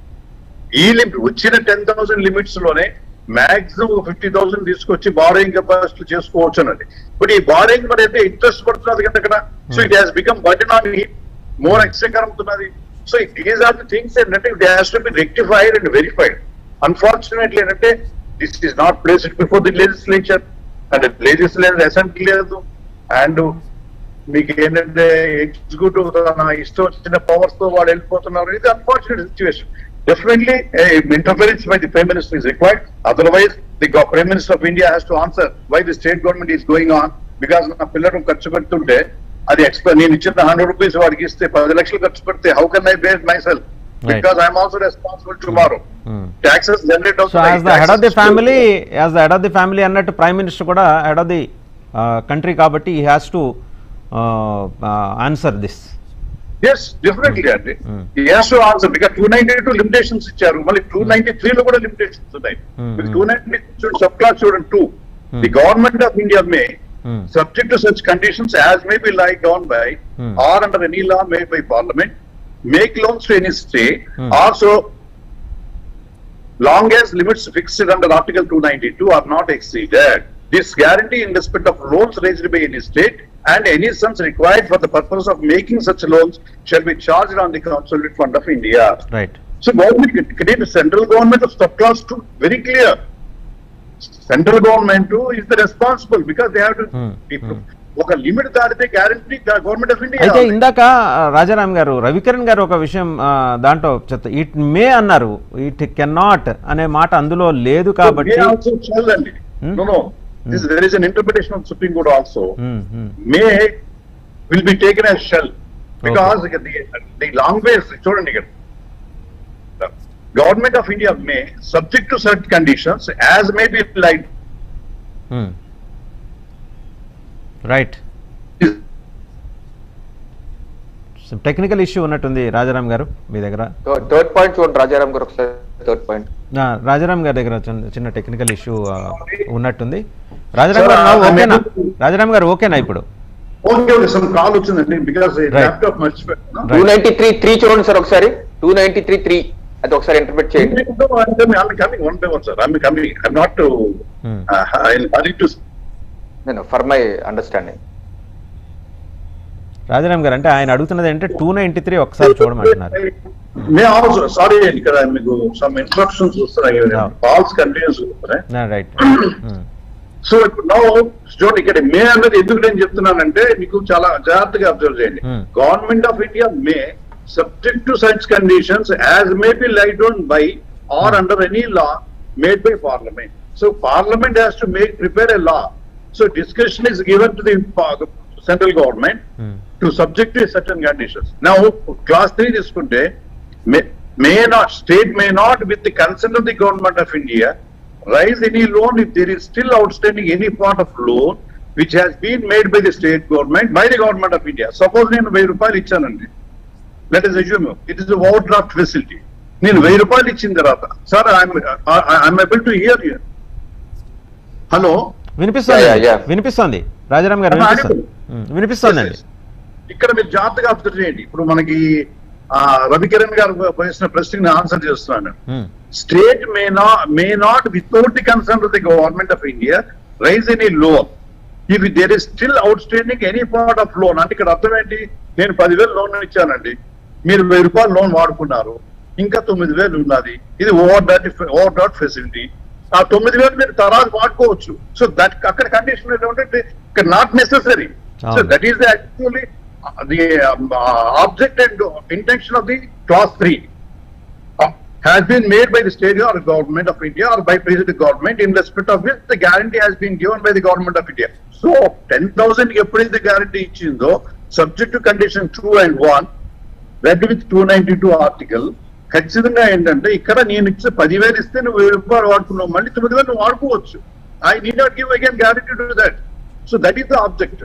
S4: ఈ లిమిట్ వచ్చిన టెన్ థౌసండ్ లిమిట్స్ లోనే మాక్సిమం ఫిఫ్టీ థౌసండ్ తీసుకొచ్చి బారోయింగ్ కెపాసిటీ చేసుకోవచ్చు అన్నది బట్ ఈ బారోయింగ్ మరి అయితే ఇంట్రెస్ట్ పడుతున్నది కదా అక్కడ so it has become burden on more ఎక్స్టెంకర్ అవుతున్నది so these are the things ఏంటంటే it has to be rectified and verified unfortunately ఏంటంటే this is not placed before the legislature and legislature assembly లేదు and మీకు ఏంటంటే executive తన ఇష్టం వచ్చిన పవర్స్ తో వాళ్ళు వెళ్ళిపోతున్నారు ఇది unfortunate situation definitely interference by the prime minister is required otherwise the prime minister of India has to answer why the state government is going on because నా పిల్లలు ఖర్చు పెడుతుంటే అది ఎక్స్పె నేను ఇచ్చిన హండ్రెడ్ రూపీస్ వాడికి ఇస్తే పది లక్షలు ఖర్చు పెడితే how can I bear myself
S1: Right.
S4: Because I'm also responsible tomorrow
S1: Hmm.
S4: Taxes generate
S1: so as the head of the family as the head of the family అన్నట్టు ప్రైమ్ మినిస్టర్ కూడా head of the country కాబట్టి he has to answer this
S4: yes definitely అండి
S1: Mm.
S4: Yes answer because two ninety two limitations ఇచ్చారు మళ్ళీ two ninety three లో కూడా limitations ఉన్నాయి
S1: Mm, mm.
S4: Two ninety చూడండి సబ్ క్లాస్ చూడండి two
S1: Mm.
S4: The government of India may subject to such conditions as may be laid down by
S1: Hmm.
S4: or under any law made by parliament, make loans to any state,
S1: Hmm.
S4: also long as limits fixed under Article 292 are not exceeded. This guarantee in respect of loans raised by any state and any sums required for the purpose of making such loans shall be charged on the Consolidated Fund of India.
S1: Right
S4: So government, create central government of subclass two, very clear. Central government is the responsible because they have to,
S1: Hmm,
S4: ఇప్పుడు
S1: hmm.
S4: ఒక limit దాటితే guarantee government of India
S1: అయితే ఇందాక ఆ, రాజారాం గారు రవికిరణ్ గారు ఒక విషయం ఆ, దాంట్లో చెత్త ఇట్ మే అన్నారు ఇట్ కెన్ నాట్ అనే మాట అందులో లేదు కాబట్టి
S4: అండి
S1: Hmm.
S4: No no this there is an interpretation of Supreme Court also
S1: Hmm, hmm.
S4: May will be taken as shall because the language చూడండి ఇక్కడ Government of India may, subject to certain conditions, as may be like
S1: right technical issue ఉన్నట్టుంది రాజారాం గారు మీ దగ్గర
S2: third point చూడండి రాజారాం గారు ఒకసారి third point
S1: ఆ, రాజారాం గారి దగ్గర చిన్న- చిన్న టెక్నికల్ ఇష్యూ ఉన్నట్టుంది రాజారాం గారు
S4: Sir,
S1: now
S4: I- I
S1: ఓకేనా
S4: mean-
S1: రాజారాం గారు ఓకేనా ఇప్పుడు
S4: ఓకే ఓకే సమ్ కాల్ వచ్చిందండి బికాస్
S1: Right.
S4: ల్యాప్టాప్ మర్చిపోయాను
S2: టూ నైన్టీ త్రీ త్రీ చూడండి సార్ ఒకసారి టూ నైన్టీ త్రీ త్రీ అది ఒకసారి ఇంటర్ప్రిట్ చేయండి
S4: coming one by one sir I'm coming I'm not
S1: Hmm.
S4: హరీ టు
S2: నేను for my understanding
S1: Rajaram garu అంటే ఆయన అడుగుతున్నది అంటే టూ నైన్టీ త్రీ ఒకసారి చూడమంటున్నారు
S4: మే ఆల్సో సారీ ఇక్కడ మీకు సమ్ ఇన్స్ట్రక్షన్స్ వస్తున్నాయి
S1: No.
S4: కాల్స్ కంటిన్యూస్ వస్తున్నాయి
S1: రైట్
S4: సో ఇప్పుడు నో చూడండి ఇక్కడ మే అన్నది ఎందుకు నేను చెప్తున్నానంటే మీకు చాలా జాగ్రత్తగా అబ్జర్వ్ చేయండి
S1: Hmm.
S4: Government of India may subject to such conditions as may be laid down by or under any law made by parliament so parliament has to make prepare a law so discussion is given to the central government to subject to certain conditions. Now, class three తీసుకుంటే may, may not, state may not with the consent of the government of India raise any loan if there is still outstanding any part of loan which has been made by the state government by the government of India. Suppose నేను వెయ్యి రూపాయలు ఇచ్చానండి let is assume it is overdraft facility నేను వెయ్యి రూపాయలు ఇచ్చిన తర్వాత sir I'm able to hear you hello
S1: వినిపిస్తోంది
S2: Yeah, yeah, yeah.
S1: వినిపిస్తోంది రాజారాం గారు
S4: I'm
S1: వినిపిస్తుంది
S4: audible.
S1: ఉమ్, వినిపిస్తోందండి
S4: ఇక్కడ మీరు జాగ్రత్తగా అబ్జర్వ్ చేయండి ఇప్పుడు మనకి ఆ, రవికిరణ్ గారు వేసిన ప్రశ్నకి ఆన్సర్ చేస్తున్నాను
S1: um,
S4: state may not may not without the concern of the government of India raise any loan if there is still outstanding any part of loan అంటే ఇక్కడ అర్థం ఏంటి నేను పదివేలు లోన్ ఇచ్చానండి మీరు వెయ్యి రూపాయలు లోన్ వాడుకున్నారు ఇంకా తొమ్మిది వేలు ఉన్నది ఇది over dot over dot facility ఆ తొమ్మిది వేలు మీరు తర్వాత వాడుకోవచ్చు సో దట్ అక్కడ కండిషన్ ఏంటంటే ఇక్కడ నాట్ నెసెసరీ సో
S1: అవును.
S4: That is the actually the object and intention of the clause three has been made by the state or government of India or by present government in respect of which the guarantee has been given by the government of India. So, 10,000 ఎప్పుడైతే గ్యారంటీ ఇచ్చిందో subject to condition two and one read with two ninety two article ఖచ్చితంగా ఏంటంటే ఇక్కడ నేను ఇచ్చే పదివేలు ఇస్తే నువ్వు వెయ్యి రూపాయలు వాడుకున్నావు మళ్ళీ తొమ్మిది వేలు నువ్వు వాడుకోవచ్చు I need not give again guarantee to that so that is the object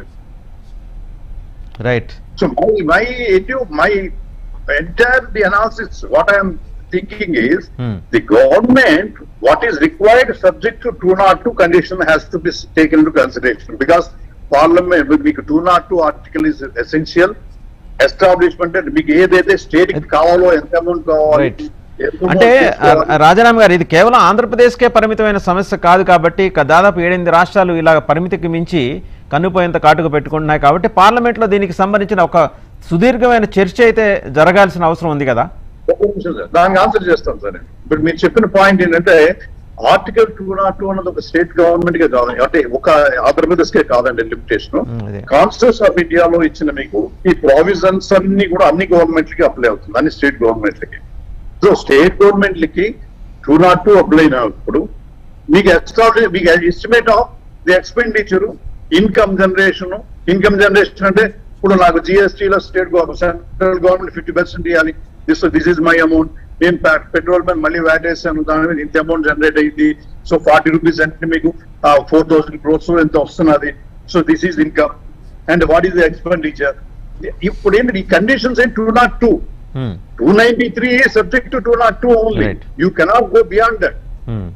S1: right
S4: So my my edu- my entire the analysis, what I am thinking is
S1: Hmm.
S4: the government, what is required subject to two not two condition has to be taken into consideration because parliament మీకు two nought two article is essential establishment అంటే మీకు ఏదైతే state కి కావాలో ఎంత amount కావాలి
S1: Right.
S4: ఎంత amount
S1: అంటే
S4: తీసుకోవాలి.
S1: ఆ, రాజారాం గారు ఇది కేవలం ఆంధ్రప్రదేశ్కే పరిమితమైన సమస్య కాదు కాబట్టి క- దాదాపు ఏడెనిమిది రాష్ట్రాలు ఇలా పరిమితికి మించి కన్నుపోయేంత కాటుకు పెట్టుకుంటున్నాయి కాబట్టి పార్లమెంట్లో దీనికి సంబంధించిన ఒక సుదీర్ఘమైన చర్చ అయితే జరగాల్సిన అవసరం ఉంది కదా
S4: ఒక నిమిషం సార్ దానికి ఆన్సర్ చేస్తాను సార్ నేను. ఇప్పుడు మీరు చెప్పిన పాయింట్ ఏంటంటే ఆర్టికల్ టూ నాట్ టూ అన్నది ఒక స్టేట్ గవర్నమెంట్ కే కాదు అంటే ఒక ఆంధ్రప్రదేశ్ కే కాదండి లిమిటేషన్
S1: ఉమ్, అదే.
S4: కాన్స్టిట్యూషన్ ఆఫ్ ఇండియాలో ఇచ్చిన మీకు ఈ ప్రావిజన్స్ అన్ని కూడా అన్ని గవర్నమెంట్లకి అప్లై అవుతుంది అన్ని స్టేట్ గవర్నమెంట్లకి సో స్టేట్ గవర్నమెంట్లకి టూ నాట్ టూ అప్లై అయినప్పుడు మీకు ఎస్టాబ్లిష్ మీకు estimate of the expenditure income generation income generation అంటే ఇప్పుడు నాకు జిఎస్టీలో state government central government fifty percent ఇవ్వాలి this this is my amount నేను పెట్రోల్ పైన మళ్ళీ వ్యాట్ వేసాను దాని మీద ఇంత అమౌంట్ జనరేట్ అయింది సో ఫార్టీ రూపీస్ అంటే మీకు ఫోర్ థౌసండ్ క్రోర్స్ ఎంత వస్తున్నది so this is income and what is the expenditure ఇప్పుడు ఏంటి ఈ కండిషన్స్ ఏంటి two nought two
S1: um,
S4: two ninety three subject to two nought two only
S1: Right.
S4: You cannot go beyond that
S1: um,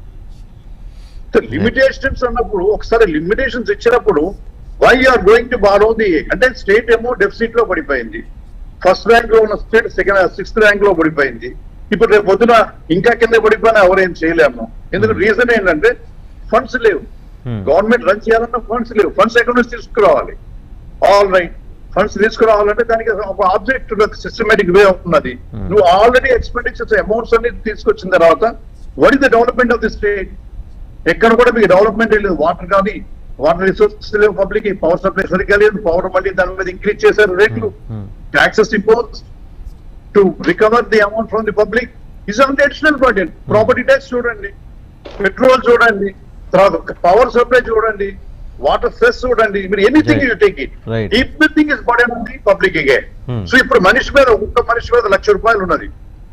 S4: so limitations అన్నప్పుడు ఒకసారి limitations ఇచ్చినప్పుడు why are going to borrow the అంటే state ఏమో deficit లో పడిపోయింది first rank లో ఉన్న state second sixth rank లో పడిపోయింది ఇప్పుడు రేపు పొద్దున ఇంకా కింద పడిపోయినా ఎవరేం చేయలేము ఎందుకంటే రీజన్ ఏంటంటే ఫండ్స్ లేవు
S1: Hmm.
S4: గవర్నమెంట్ రన్ చేయాలన్న ఫండ్స్ లేవు ఫండ్స్ ఎక్కడి నుంచి తీసుకురావాలి ఆల్ రైట్ ఫండ్స్ తీసుకురావాలంటే దానికి ఒక ఆబ్జెక్ట్ సిస్టమేటిక్ వే ఉన్నది
S1: Hmm.
S4: నువ్వు ఆల్రెడీ ఎక్స్పెండిచర్స్ అమౌంట్స్ అన్ని తీసుకొచ్చిన తర్వాత what is the development of the state ఎక్కడ కూడా మీకు డెవలప్మెంట్ లేదు వాటర్ కానీ వాటర్ రిసోర్సెస్ లేవు పబ్లిక్ పవర్ సప్లై సరిగ్గా లేదు పవర్ మళ్ళీ దాని మీద ఇంక్రీజ్ చేశారు రేట్లు
S1: um,
S4: taxes imposed to recover the amount from the public is on the additional burden. Property tax చూడండి పెట్రోల్ చూడండి తర్వాత పవర్ సప్లై చూడండి వాటర్ సెస్ చూడండి మీరు anything
S1: Right.
S4: You take it
S1: Right.
S4: Everything is burden on the public అగే
S1: Hmm.
S4: So ఇప్పుడు మనిషి మీద ఒక్క మనిషి మీద లక్ష రూపాయలు ఉన్నది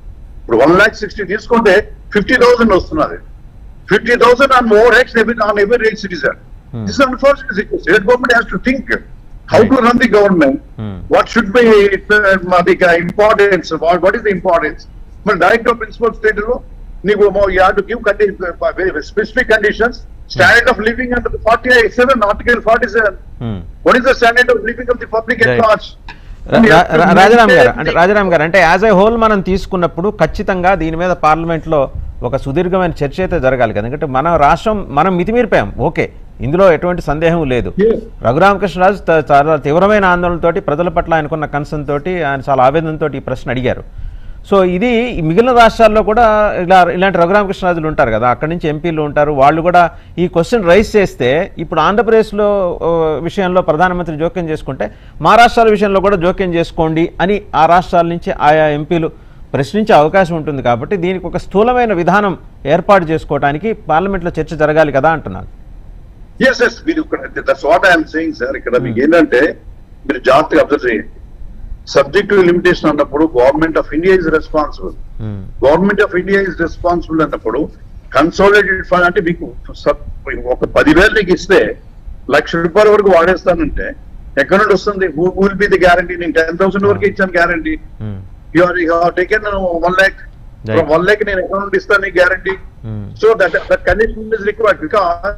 S4: ఇప్పుడు వన్ ల్యాక్ సిక్స్టీ తీసుకుంటే ఫిఫ్టీ థౌసండ్ వస్తున్నది ఫిఫ్టీ థౌసండ్ ఆన్ మోర్ ఎక్స్ every on every rate citizen
S1: Hmm.
S4: This unfortunate state government has to think how to run the government
S1: Hmm.
S4: what should be uh, the importance what, what is the importance మరి director principal state లో నీకు you have to give specific conditions standard of living under forty seven article forty seven
S1: Hmm.
S4: What is the standard of living of the public at
S1: Right.
S4: Large
S1: రా- రా- రాజారాం గారు అంటే రాజారాం గారు అంటే as a whole మనం తీసుకున్నప్పుడు ఖచ్చితంగా దీని మీద పార్లమెంట్లో ఒక సుదీర్ఘమైన చర్చ అయితే జరగాలి కదా ఎందుకంటే మన రాష్ట్రం మనం మితిమీరిపోయాం ఓకే ఇందులో ఎటువంటి సందేహం లేదు
S4: Yes.
S1: రఘురామకృష్ణరాజు త- చాలా తీవ్రమైన ఆందోళనతోటి ప్రజల పట్ల ఆయనకున్న కన్సర్న్ తోటి ఆయన చాలా ఆవేదనతో ఈ ప్రశ్న అడిగారు సో ఇది ఈ మిగిలిన రాష్ట్రాల్లో కూడా ఇలా ఇలాంటి రఘురామకృష్ణరాజులు ఉంటారు కదా అక్కడి నుంచి ఎంపీలు ఉంటారు వాళ్ళు కూడా ఈ క్వశ్చన్ రైజ్ చేస్తే ఇప్పుడు ఆంధ్రప్రదేశ్లో ఆ, విషయంలో ప్రధానమంత్రి జోక్యం చేసుకుంటే మా రాష్ట్రాల విషయంలో కూడా జోక్యం చేసుకోండి అని ఆ రాష్ట్రాల నుంచి ఆయా ఎంపీలు ప్రశ్నించే అవకాశం ఉంటుంది కాబట్టి దీనికి ఒక స్థూలమైన విధానం ఏర్పాటు చేసుకోవడానికి పార్లమెంట్లో చర్చ జరగాలి కదా అంటున్నాను
S4: ఎస్ ఎస్ మీరు ఇక్కడ that's what I'm saying sir ఇక్కడ మీకు ఏంటంటే మీరు జాగ్రత్తగా అబ్జర్వ్ చేయండి సబ్జెక్ట్ లిమిటేషన్ అన్నప్పుడు government of India is responsible
S1: Hmm.
S4: Government of India is responsible అన్నప్పుడు కన్సాలిడేటెడ్ ఫండ్ అంటే మీకు సబ్- ఒక పదివేలు నీకు ఇస్తే లక్ష రూపాయల వరకు వాడేస్తానంటే ఎక్కడ నుండి వస్తుంది విల్ బి ది గ్యారంటీ నేను టెన్ థౌసండ్ వరకు ఇచ్చాను guarantee
S1: Hmm.
S4: You're you taken one lakh
S1: Right.
S4: One lakh నేను ఎక్కడ నుండి ఇస్తాను నీకు guarantee
S1: Hmm.
S4: So that that condition is required because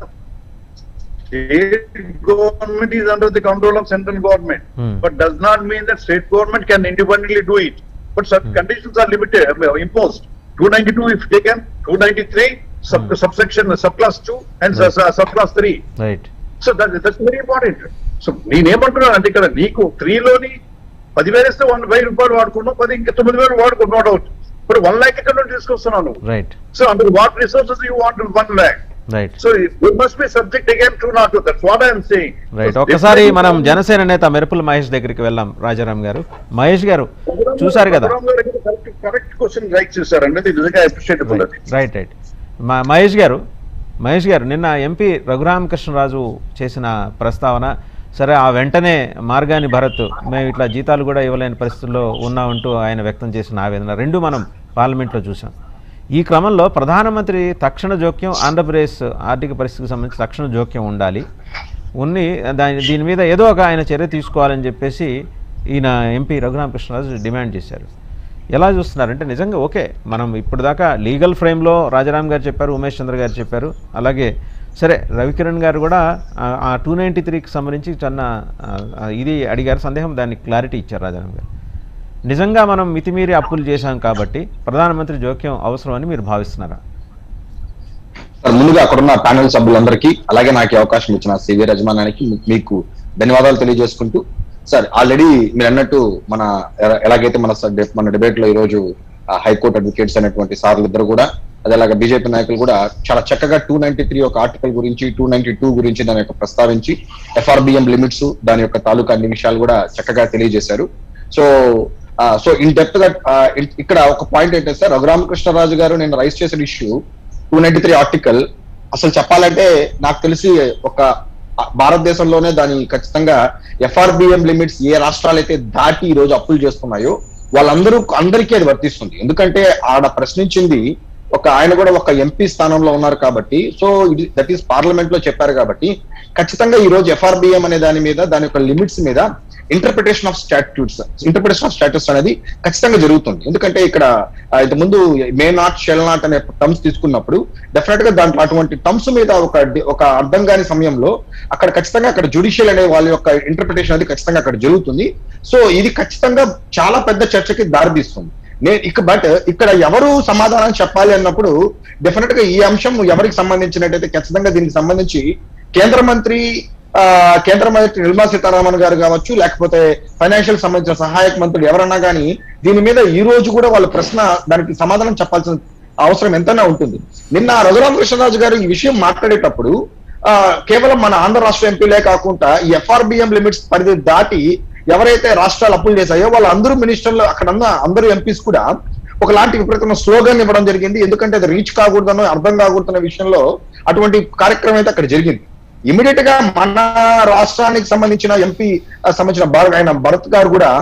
S4: state government is under the control of central government,
S1: Hmm.
S4: but does not mean that state government can independently do it. But such conditions are limited, uh, imposed. 292 if taken, 293 sub,
S1: Hmm.
S4: subsection uh, subclass 2 and
S1: Right.
S4: uh, subclass 3.
S1: Right
S4: so that that's very important so నేనేమంటున్నాను అంటే ఇక్కడ నీకు త్రీలోని పదివేలు ఇస్తే one వెయ్యి రూపాయలు వాడుకున్నావు పది ఇంకా తొమ్మిది వేలు వాడుకో నో డౌట్ ఇప్పుడు వన్ ల్యాక్ ఎక్కడ నుండి తీసుకొస్తున్నాను
S1: right
S4: so under what resources you want one lakh
S1: right
S4: so it must be subject again to nought that's what I'm saying
S1: right ఒకసారి మనం జనసేన నేత మెరుపుల మహేష్ దగ్గరికి వెళ్ళాం రాజారాం గారు మహేష్ గారు చూసారు కదా
S4: కరెక్ట్ క్వశ్చన్ రైట్ చేశారు అనేది నిజంగా అప్రిషియేటబుల్ అది
S1: రైట్ రైట్ మా మహేష్ గారు మహేష్ గారు నిన్న ఎంపీ రఘురామకృష్ణరాజు చేసిన ప్రస్తావన సరే ఆ వెంటనే మార్గాని భరత్ మేము ఇట్లా జీతాలు కూడా ఇవ్వలేని పరిస్థితుల్లో ఉన్నామంటూ ఆయన వ్యక్తం చేసిన ఆవేదన రెండు మనం పార్లమెంట్లో చూసాం ఈ క్రమంలో ప్రధానమంత్రి తక్షణ జోక్యం ఆంధ్రప్రదేశ్ ఆర్థిక పరిస్థితికి సంబంధించి తక్షణ జోక్యం ఉండాలి ఉన్ని దాని దీని మీద ఏదో ఒక ఆయన చర్య తీసుకోవాలని చెప్పేసి ఈయన ఎంపీ రఘురామకృష్ణరాజు డిమాండ్ చేశారు ఎలా చూస్తున్నారంటే నిజంగా ఓకే మనం ఇప్పుడు దాకా లీగల్ ఫ్రేమ్లో రాజారాం గారు చెప్పారు ఉమేష్ చంద్ర గారు చెప్పారు అలాగే సరే రవికిరణ్ గారు కూడా ఆ- ఆ టూ నైంటీ త్రీకి సంబంధించి చిన్న ఆ, ఆ, ఇది అడిగారు సందేహం దానికి క్లారిటీ ఇచ్చారు రాజారాం గారు నిజంగా మనం మితిమీరి అప్పులు చేశాం కాబట్టి ప్రధానమంత్రి జోక్యం అవసరమని మీరు భావిస్తున్నారా
S5: సార్ ముందుగా అక్కడున్న ప్యానెల్ సభ్యులందరికీ అలాగే నాకు ఈ అవకాశం ఇచ్చిన సివి రజమానానికి మీకు ధన్యవాదాలు తెలియజేసుకుంటూ సార్ ఆల్రెడీ మీరు అన్నట్టు మన ఎ- ఎలాగైతే మన స- డే- మన డిబేట్ లో ఈ రోజు ఆ, హైకోర్టు అడ్వకేట్స్ అనేటువంటి సార్లు ఇద్దరు కూడా అదేలాగా బీజేపీ నాయకులు కూడా చాలా చక్కగా టూ నైన్టీ త్రీ ఒక ఆర్టికల్ గురించి టూ నైన్టీ టూ గురించి దాని యొక్క ప్రస్తావించి ఎఫ్ఆర్బిఎం లిమిట్స్ దాని యొక్క తాలూకా అన్ని విషయాలు కూడా చక్కగా తెలియజేశారు సో సో ఇన్ డెప్త్ గా ఆ, ఇ- ఇక్కడ ఒక పాయింట్ ఏంటంటే సార్ రఘురామకృష్ణరాజు గారు నేను రైస్ చేసిన issue two ninety three article అసలు చెప్పాలంటే నాకు తెలిసి ఒక భారతదేశంలోనే దాని ఖచ్చితంగా ఎఫ్ఆర్బిఎం లిమిట్స్ ఏ రాష్ట్రాలు అయితే దాటి ఈ రోజు అప్పులు చేస్తున్నాయో వాళ్ళందరూ అందరికీ అది వర్తిస్తుంది ఎందుకంటే ఆడ ప్రశ్నించింది ఒక ఆయన కూడా ఒక ఎంపీ స్థానంలో ఉన్నారు కాబట్టి సో ఇది దట్ ఈస్ పార్లమెంట్ లో చెప్పారు కాబట్టి ఖచ్చితంగా ఈ రోజు ఎఫ్ఆర్బిఎం అనే దాని మీద దాని యొక్క లిమిట్స్ మీద interpretation of statutes interpretation of statutes అనేది ఖచ్చితంగా జరుగుతుంది ఎందుకంటే ఇక్కడ ఆ, ఇంతకుముందు మే నాట్ షెల్ నాట్ అనే టర్మ్స్ తీసుకున్నప్పుడు డెఫినెట్ గా దాంట్లో అటువంటి టర్మ్స్ మీద ఒక డి- ఒక అర్థం కాని సమయంలో అక్కడ ఖచ్చితంగా అక్కడ జుడిషియల్ అనే వాళ్ళ యొక్క ఇంటర్ప్రిటేషన్ అనేది ఖచ్చితంగా అక్కడ జరుగుతుంది సో ఇది ఖచ్చితంగా చాలా పెద్ద చర్చకి దారితీస్తుంది నేను ఇక బట్ ఇక్కడ ఎవరు సమాధానం చెప్పాలి అన్నప్పుడు డెఫినెట్ గా ఈ అంశం ఎవరికి సంబంధించినట్టయితే ఖచ్చితంగా దీనికి సంబంధించి కేంద్ర మంత్రి ఆ, కేంద్ర మంత్రి నిర్మలా సీతారామన్ గారు కావచ్చు లేకపోతే ఫైనాన్షియల్ సంబంధించిన సహాయక మంత్రులు ఎవరన్నా కానీ దీని మీద ఈ రోజు కూడా వాళ్ళ ప్రశ్న దానికి సమాధానం చెప్పాల్సిన అవసరం ఎంతైనా ఉంటుంది నిన్న రఘురామకృష్ణరాజు గారు ఈ విషయం మాట్లాడేటప్పుడు ఆ, కేవలం మన ఆంధ్ర రాష్ట్ర ఎంపీలే కాకుండా ఈ ఎఫ్ఆర్బిఎం లిమిట్స్ పరిధి దాటి ఎవరైతే రాష్ట్రాలు అప్పులు చేశాయో వాళ్ళ అందరూ మినిస్టర్లు అక్కడ ఉన్న అందరూ ఎంపీస్ కూడా ఒకలాంటి విపరీతమైన స్లోగన్ ఇవ్వడం జరిగింది ఎందుకంటే అది రీచ్ కాకూడదనో అర్థం కాకూడదన్న విషయంలో అటువంటి కార్యక్రమం అయితే అక్కడ జరిగింది ఇమీడియట్ గా మన రాష్ట్రానికి సంబంధించిన ఎంపీ సంబంధించిన భారత్ ఆయన భరత్ గారు కూడా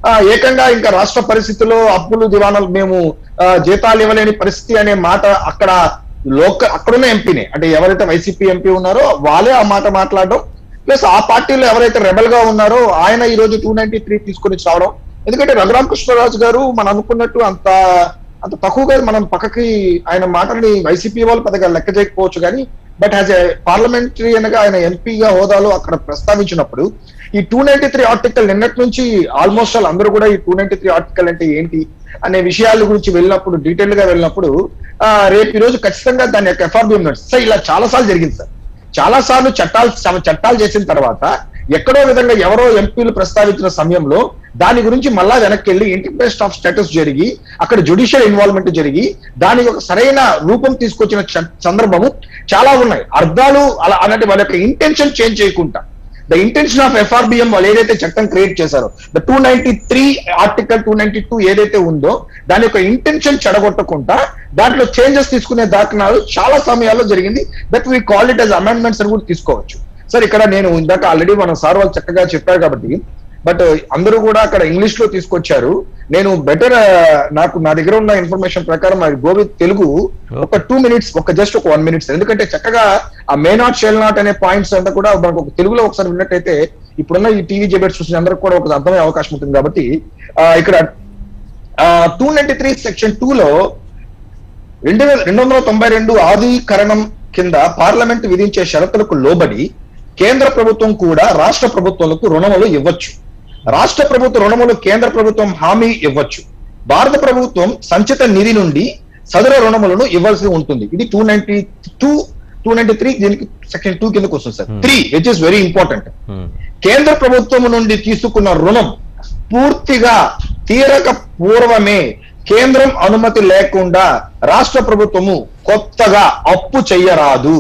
S5: ఆ, ఏకంగా ఇంకా రాష్ట్ర పరిస్థితుల్లో అప్పులు దివాణాలు మేము ఆ, జీతాలు ఇవ్వలేని పరిస్థితి అనే మాట అక్కడ లోక అక్కడున్న ఎంపీనే అంటే ఎవరైతే వైసీపీ ఎంపీ ఉన్నారో వాళ్ళే ఆ మాట మాట్లాడడం ప్లస్ ఆ పార్టీలో ఎవరైతే రెబల్ గా ఉన్నారో ఆయన ఈ రోజు టూ నైన్టీ త్రీ తీసుకొని రావడం ఎందుకంటే రఘురామ కృష్ణరాజు గారు మనం అనుకున్నట్టు అంత అంత తక్కువగా మనం పక్కకి ఆయన మాటల్ని వైసీపీ వాళ్ళు పెద్దగా లెక్క చేయకపోవచ్చు కానీ బట్ యాజ్ ఏ పార్లమెంటరీ అనగా ఆయన ఎంపీగా హోదాలో అక్కడ ప్రస్తావించినప్పుడు ఈ టూ నైన్టీ త్రీ ఆర్టికల్ నిన్నటి నుంచి ఆల్మోస్ట్ ఆల్ అందరూ కూడా ఈ టూ నైన్టీ త్రీ ఆర్టికల్ అంటే ఏంటి అనే విషయాల గురించి వెళ్ళినప్పుడు డీటెయిల్ గా వెళ్ళినప్పుడు ఆ, రేపు ఈ రోజు ఖచ్చితంగా దాని యొక్క ఎఫ్ఆర్బిఎం సార్ ఇలా చాలా సార్లు జరిగింది సార్ చాలా సార్లు చట్టాలు చ- చట్టాలు చేసిన తర్వాత ఎక్కడో విధంగా ఎవరో ఎంపీలు ప్రస్తావించిన సమయంలో దాని గురించి మళ్ళా వెనక్కి వెళ్ళి ఇంటిగ్రేషన్ ఆఫ్ స్టేటస్ జరిగి అక్కడ జుడిషియల్ ఇన్వాల్వ్మెంట్ జరిగి దానికి ఒక సరైన రూపం తీసుకొచ్చిన చ- సందర్భము చాలా ఉన్నాయి అర్థాలు అలా అన్నట్టు వాళ్ళ యొక్క ఇంటెన్షన్ చేంజ్ చేయకుండా ద ఇంటెన్షన్ ఆఫ్ ఎఫ్ఆర్బిఎం వాళ్ళు ఏదైతే చట్టం క్రియేట్ చేశారో the two ninety three article two ninety two ఏదైతే ఉందో దాని యొక్క ఇంటెన్షన్ చెడగొట్టకుండా దాంట్లో చేంజెస్ తీసుకునే దాఖలాలు చాలా సమయాల్లో జరిగింది that we call it as amendments అని కూడా తీసుకోవచ్చు సార్ ఇక్కడ నేను ఇందాక ఆల్రెడీ మన సార్ వాళ్ళు చక్కగా చెప్పారు కాబట్టి బట్ అందరూ కూడా అక్కడ ఇంగ్లీష్ లో తీసుకొచ్చారు నేను బెటర్ నాకు నా దగ్గర ఉన్న ఇన్ఫర్మేషన్ ప్రకారం అది గోవిత్ తెలుగు ఒక టూ మినిట్స్ ఒక జస్ట్ ఒక వన్ మినిట్స్ ఎందుకంటే చక్కగా ఆ మే నాట్ షెల్ నాట్ అనే పాయింట్స్ అంతా కూడా మనకు ఒక తెలుగులో ఒకసారి విన్నట్టయితే ఇప్పుడున్న ఈ టీవీ జబెట్స్ చూసిన అందరికి కూడా ఒక అర్థమయ్యే అవకాశం ఉంటుంది కాబట్టి ఆ, ఇక్కడ two ninety three section two లో రెండు వేల రెండు వందల తొంభై రెండు ఆధీకరణం కింద పార్లమెంట్ విధించే షరతులకు లోబడి కేంద్ర ప్రభుత్వం కూడా రాష్ట్ర ప్రభుత్వాలకు రుణములు ఇవ్వచ్చు రాష్ట్ర ప్రభుత్వ రుణములు కేంద్ర ప్రభుత్వం హామీ ఇవ్వచ్చు భారత ప్రభుత్వం సంచిత నిధి నుండి సదర రుణములను ఇవ్వాల్సి ఉంటుంది ఇది two ninety two two ninety three దీనికి సెక్షన్ టూ కిందకు వస్తుంది sir three which is very important
S1: um,
S5: కేంద్ర ప్రభుత్వం నుండి తీసుకున్న రుణం పూర్తిగా తీరక పూర్వమే కేంద్రం అనుమతి లేకుండా రాష్ట్ర ప్రభుత్వము కొత్తగా అప్పు చెయ్యరాదు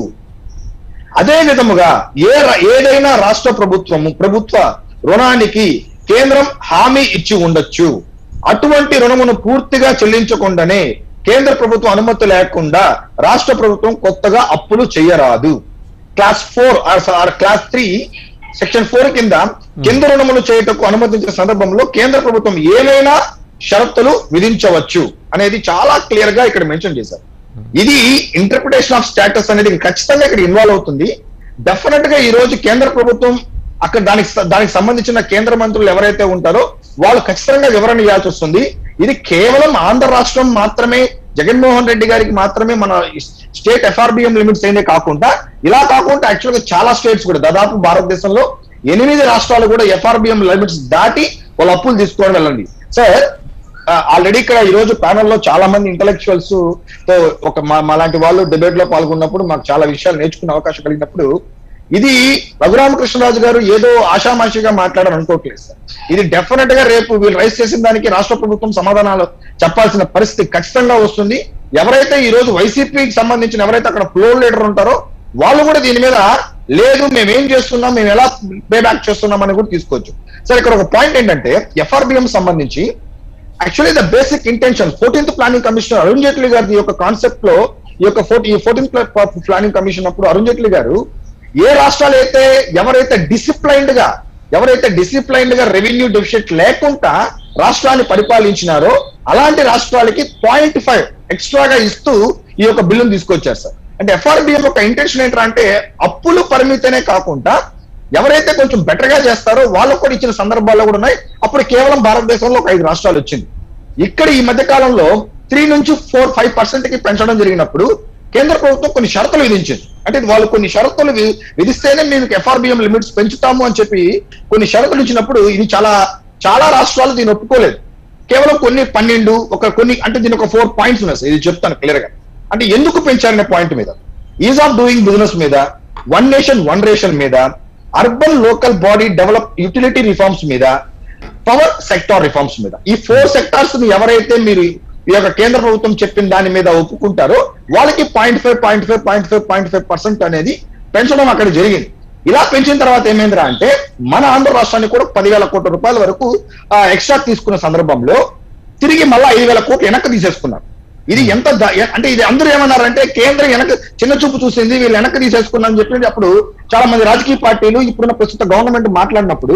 S5: అదే విధముగా ఏ ర- ఏదైనా రాష్ట్ర ప్రభుత్వము ప్రభుత్వ రుణానికి కేంద్రం హామీ ఇచ్చి ఉండొచ్చు అటువంటి రుణమును పూర్తిగా చెల్లించకుండానే కేంద్ర ప్రభుత్వం అనుమతి లేకుండా రాష్ట్ర ప్రభుత్వం కొత్తగా అప్పులు చేయరాదు clause four or clause three section four కింద కేంద్ర రుణములు చేయటకు అనుమతించిన సందర్భంలో కేంద్ర ప్రభుత్వం ఏమైనా షరతులు విధించవచ్చు అనేది చాలా క్లియర్ గా ఇక్కడ మెన్షన్ చేశారు ఇది ఇంటర్ప్రిటేషన్ ఆఫ్ స్టేటస్ అనేది ఖచ్చితంగా ఇక్కడ ఇన్వాల్వ్ అవుతుంది డెఫినెట్ గా ఈ రోజు కేంద్ర ప్రభుత్వం అక్కడ దానికి స- దానికి సంబంధించిన కేంద్ర మంత్రులు ఎవరైతే ఉంటారో వాళ్ళు ఖచ్చితంగా వివరణ ఇవ్వాల్సి వస్తుంది ఇది కేవలం ఆంధ్ర రాష్ట్రం మాత్రమే జగన్మోహన్ రెడ్డి గారికి మాత్రమే మన స్టేట్ ఎఫ్ఆర్బిఎం లిమిట్స్ అయినే కాకుండా ఇలా కాకుండా యాక్చువల్ గా చాలా స్టేట్స్ కూడా దాదాపు భారతదేశంలో ఎనిమిది రాష్ట్రాలు కూడా ఎఫ్ఆర్బిఎం లిమిట్స్ దాటి వాళ్ళ అప్పులు తీసుకోవడం వెళ్ళండి సార్ ఆల్రెడీ ఇక్కడ ఈ రోజు ప్యానల్ లో చాలా మంది ఇంటలెక్చువల్స్ తో ఒక మా మాలాంటి వాళ్ళు డిబేట్ లో పాల్గొన్నప్పుడు మాకు చాలా విషయాలు నేర్చుకునే అవకాశం కలిగినప్పుడు ఇది రఘురామకృష్ణరాజు గారు ఏదో ఆషామాషిగా మాట్లాడారు అనుకోవట్లేదు సార్ ఇది డెఫినెట్ గా రేపు వీళ్ళు రైస్ చేసిన దానికి రాష్ట్ర ప్రభుత్వం సమాధానాలు చెప్పాల్సిన పరిస్థితి ఖచ్చితంగా వస్తుంది ఎవరైతే ఈ రోజు వైసీపీకి సంబంధించిన ఎవరైతే అక్కడ ఫ్లోర్ లీడర్ ఉంటారో వాళ్ళు కూడా దీని మీద లేదు మేము ఏం చేస్తున్నాం మేము ఎలా పే బ్యాక్ చేస్తున్నాం అని కూడా తీసుకోవచ్చు సార్ ఇక్కడ ఒక పాయింట్ ఏంటంటే ఎఫ్ఆర్బిఎం సంబంధించి actually the basic intention fourteenth planning commission Arun Jaitley గారి యొక్క కాన్సెప్ట్ లో ఈ యొక్క ఫోర్టీ ఈ ఫోర్టీన్త్ ప్లానింగ్ కమిషన్ అప్పుడు అరుణ్ జైట్లీ గారు ఏ రాష్ట్రాలు అయితే ఎవరైతే డిసిప్లైన్డ్ గా ఎవరైతే డిసిప్లైన్డ్ గా రెవెన్యూ డెఫిషిట్ లేకుండా రాష్ట్రాన్ని పరిపాలించినారో అలాంటి రాష్ట్రాలకి పాయింట్ ఫైవ్ ఎక్స్ట్రాగా ఇస్తూ ఈ యొక్క బిల్లును తీసుకొచ్చారు సార్ అంటే ఎఫ్ఆర్బిఎం యొక్క ఇంటెన్షన్ ఏంటంటే అప్పులు పరిమితనే కాకుండా ఎవరైతే కొంచెం బెటర్ గా చేస్తారో వాళ్ళకు కూడా ఇచ్చిన సందర్భాల్లో కూడా ఉన్నాయి అప్పుడు కేవలం భారతదేశంలో ఒక ఐదు రాష్ట్రాలు వచ్చింది ఇక్కడ ఈ మధ్య కాలంలో త్రీ నుంచి ఫోర్ ఫైవ్ పర్సెంట్ కి పెంచడం జరిగినప్పుడు కేంద్ర ప్రభుత్వం కొన్ని షరతులు విధించింది అంటే వాళ్ళు కొన్ని షరతులు వి- విధిస్తేనే మేము ఎఫ్ఆర్బిఎం లిమిట్స్ పెంచుతాము అని చెప్పి కొన్ని షరతులు ఇచ్చినప్పుడు ఇది చాలా చాలా రాష్ట్రాలు దీన్ని ఒప్పుకోలేదు కేవలం కొన్ని పన్నెండు ఒక కొన్ని అంటే దీని ఒక ఫోర్ పాయింట్స్ ఉన్నాయి సార్. ఇది చెప్తాను క్లియర్ గా అంటే ఎందుకు పెంచారనే పాయింట్ మీద ఈజ్ ఆఫ్ డూయింగ్ బిజినెస్ మీద వన్ నేషన్ వన్ రేషన్ మీద urban local body develop utility reforms మీద పవర్ సెక్టార్ రిఫార్మ్స్ మీద ఈ ఫోర్ సెక్టార్స్ ని ఎవరైతే మీరు ఈ యొక్క కేంద్ర ప్రభుత్వం చెప్పిన దాని మీద ఒప్పుకుంటారో వాళ్ళకి point five point five point five point five percent అనేది పెంచడం అక్కడ జరిగింది ఇలా పెంచిన తర్వాత ఏమైందిరా అంటే మన ఆంధ్ర రాష్ట్రానికి కూడా పదివేల కోట్ల రూపాయల వరకు ఎక్స్ట్రా తీసుకున్న సందర్భంలో తిరిగి మళ్ళా ఐదు వేల కోట్లు వెనక్కి తీసేసుకున్నారు ఇది ఎంత ద- ఎ- అంటే ఇది అందరూ ఏమన్నారంటే కేంద్రం వెనక చిన్న చూపు చూసింది వీళ్ళు వెనక్కి తీసేసుకున్నారని చెప్పి అప్పుడు చాలా మంది రాజకీయ పార్టీలు ఇప్పుడున్న ప్రస్తుత గవర్నమెంట్ మాట్లాడినప్పుడు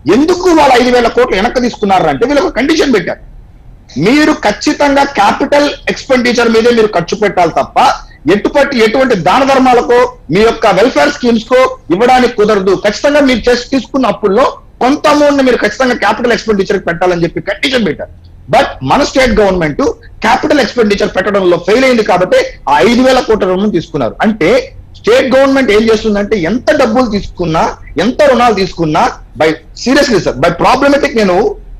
S5: ఎందుకు వాళ్ళు ఐదు వేల కోట్లు వెనక్కి తీసుకున్నారు అంటే వీళ్ళు ఒక కండిషన్ పెట్టారు మీరు ఖచ్చితంగా క్యాపిటల్ ఎక్స్పెండిచర్ మీదే మీరు ఖర్చు పెట్టాలి తప్ప ఎటువంటి ఎటువంటి దాన ధర్మాలకో మీ యొక్క వెల్ఫేర్ స్కీమ్స్ కో ఇవ్వడానికి కుదరదు ఖచ్చితంగా మీరు చేసి తీసుకున్న అప్పుల్లో కొంత అమౌంట్ ని మీరు ఖచ్చితంగా క్యాపిటల్ ఎక్స్పెండిచర్ పెట్టాలని చెప్పి కండిషన్ పెట్టారు బట్ మన స్టేట్ గవర్నమెంట్ క్యాపిటల్ ఎక్స్పెండిచర్ పెట్టడంలో ఫెయిల్ అయింది కాబట్టి ఆ ఐదు వేల కోట్ల రుణం తీసుకున్నారు అంటే స్టేట్ గవర్నమెంట్ ఏం చేస్తుందంటే ఎంత డబ్బులు తీసుకున్నా ఎంత రుణాలు తీసుకున్నా by seriously sir by problematic నేను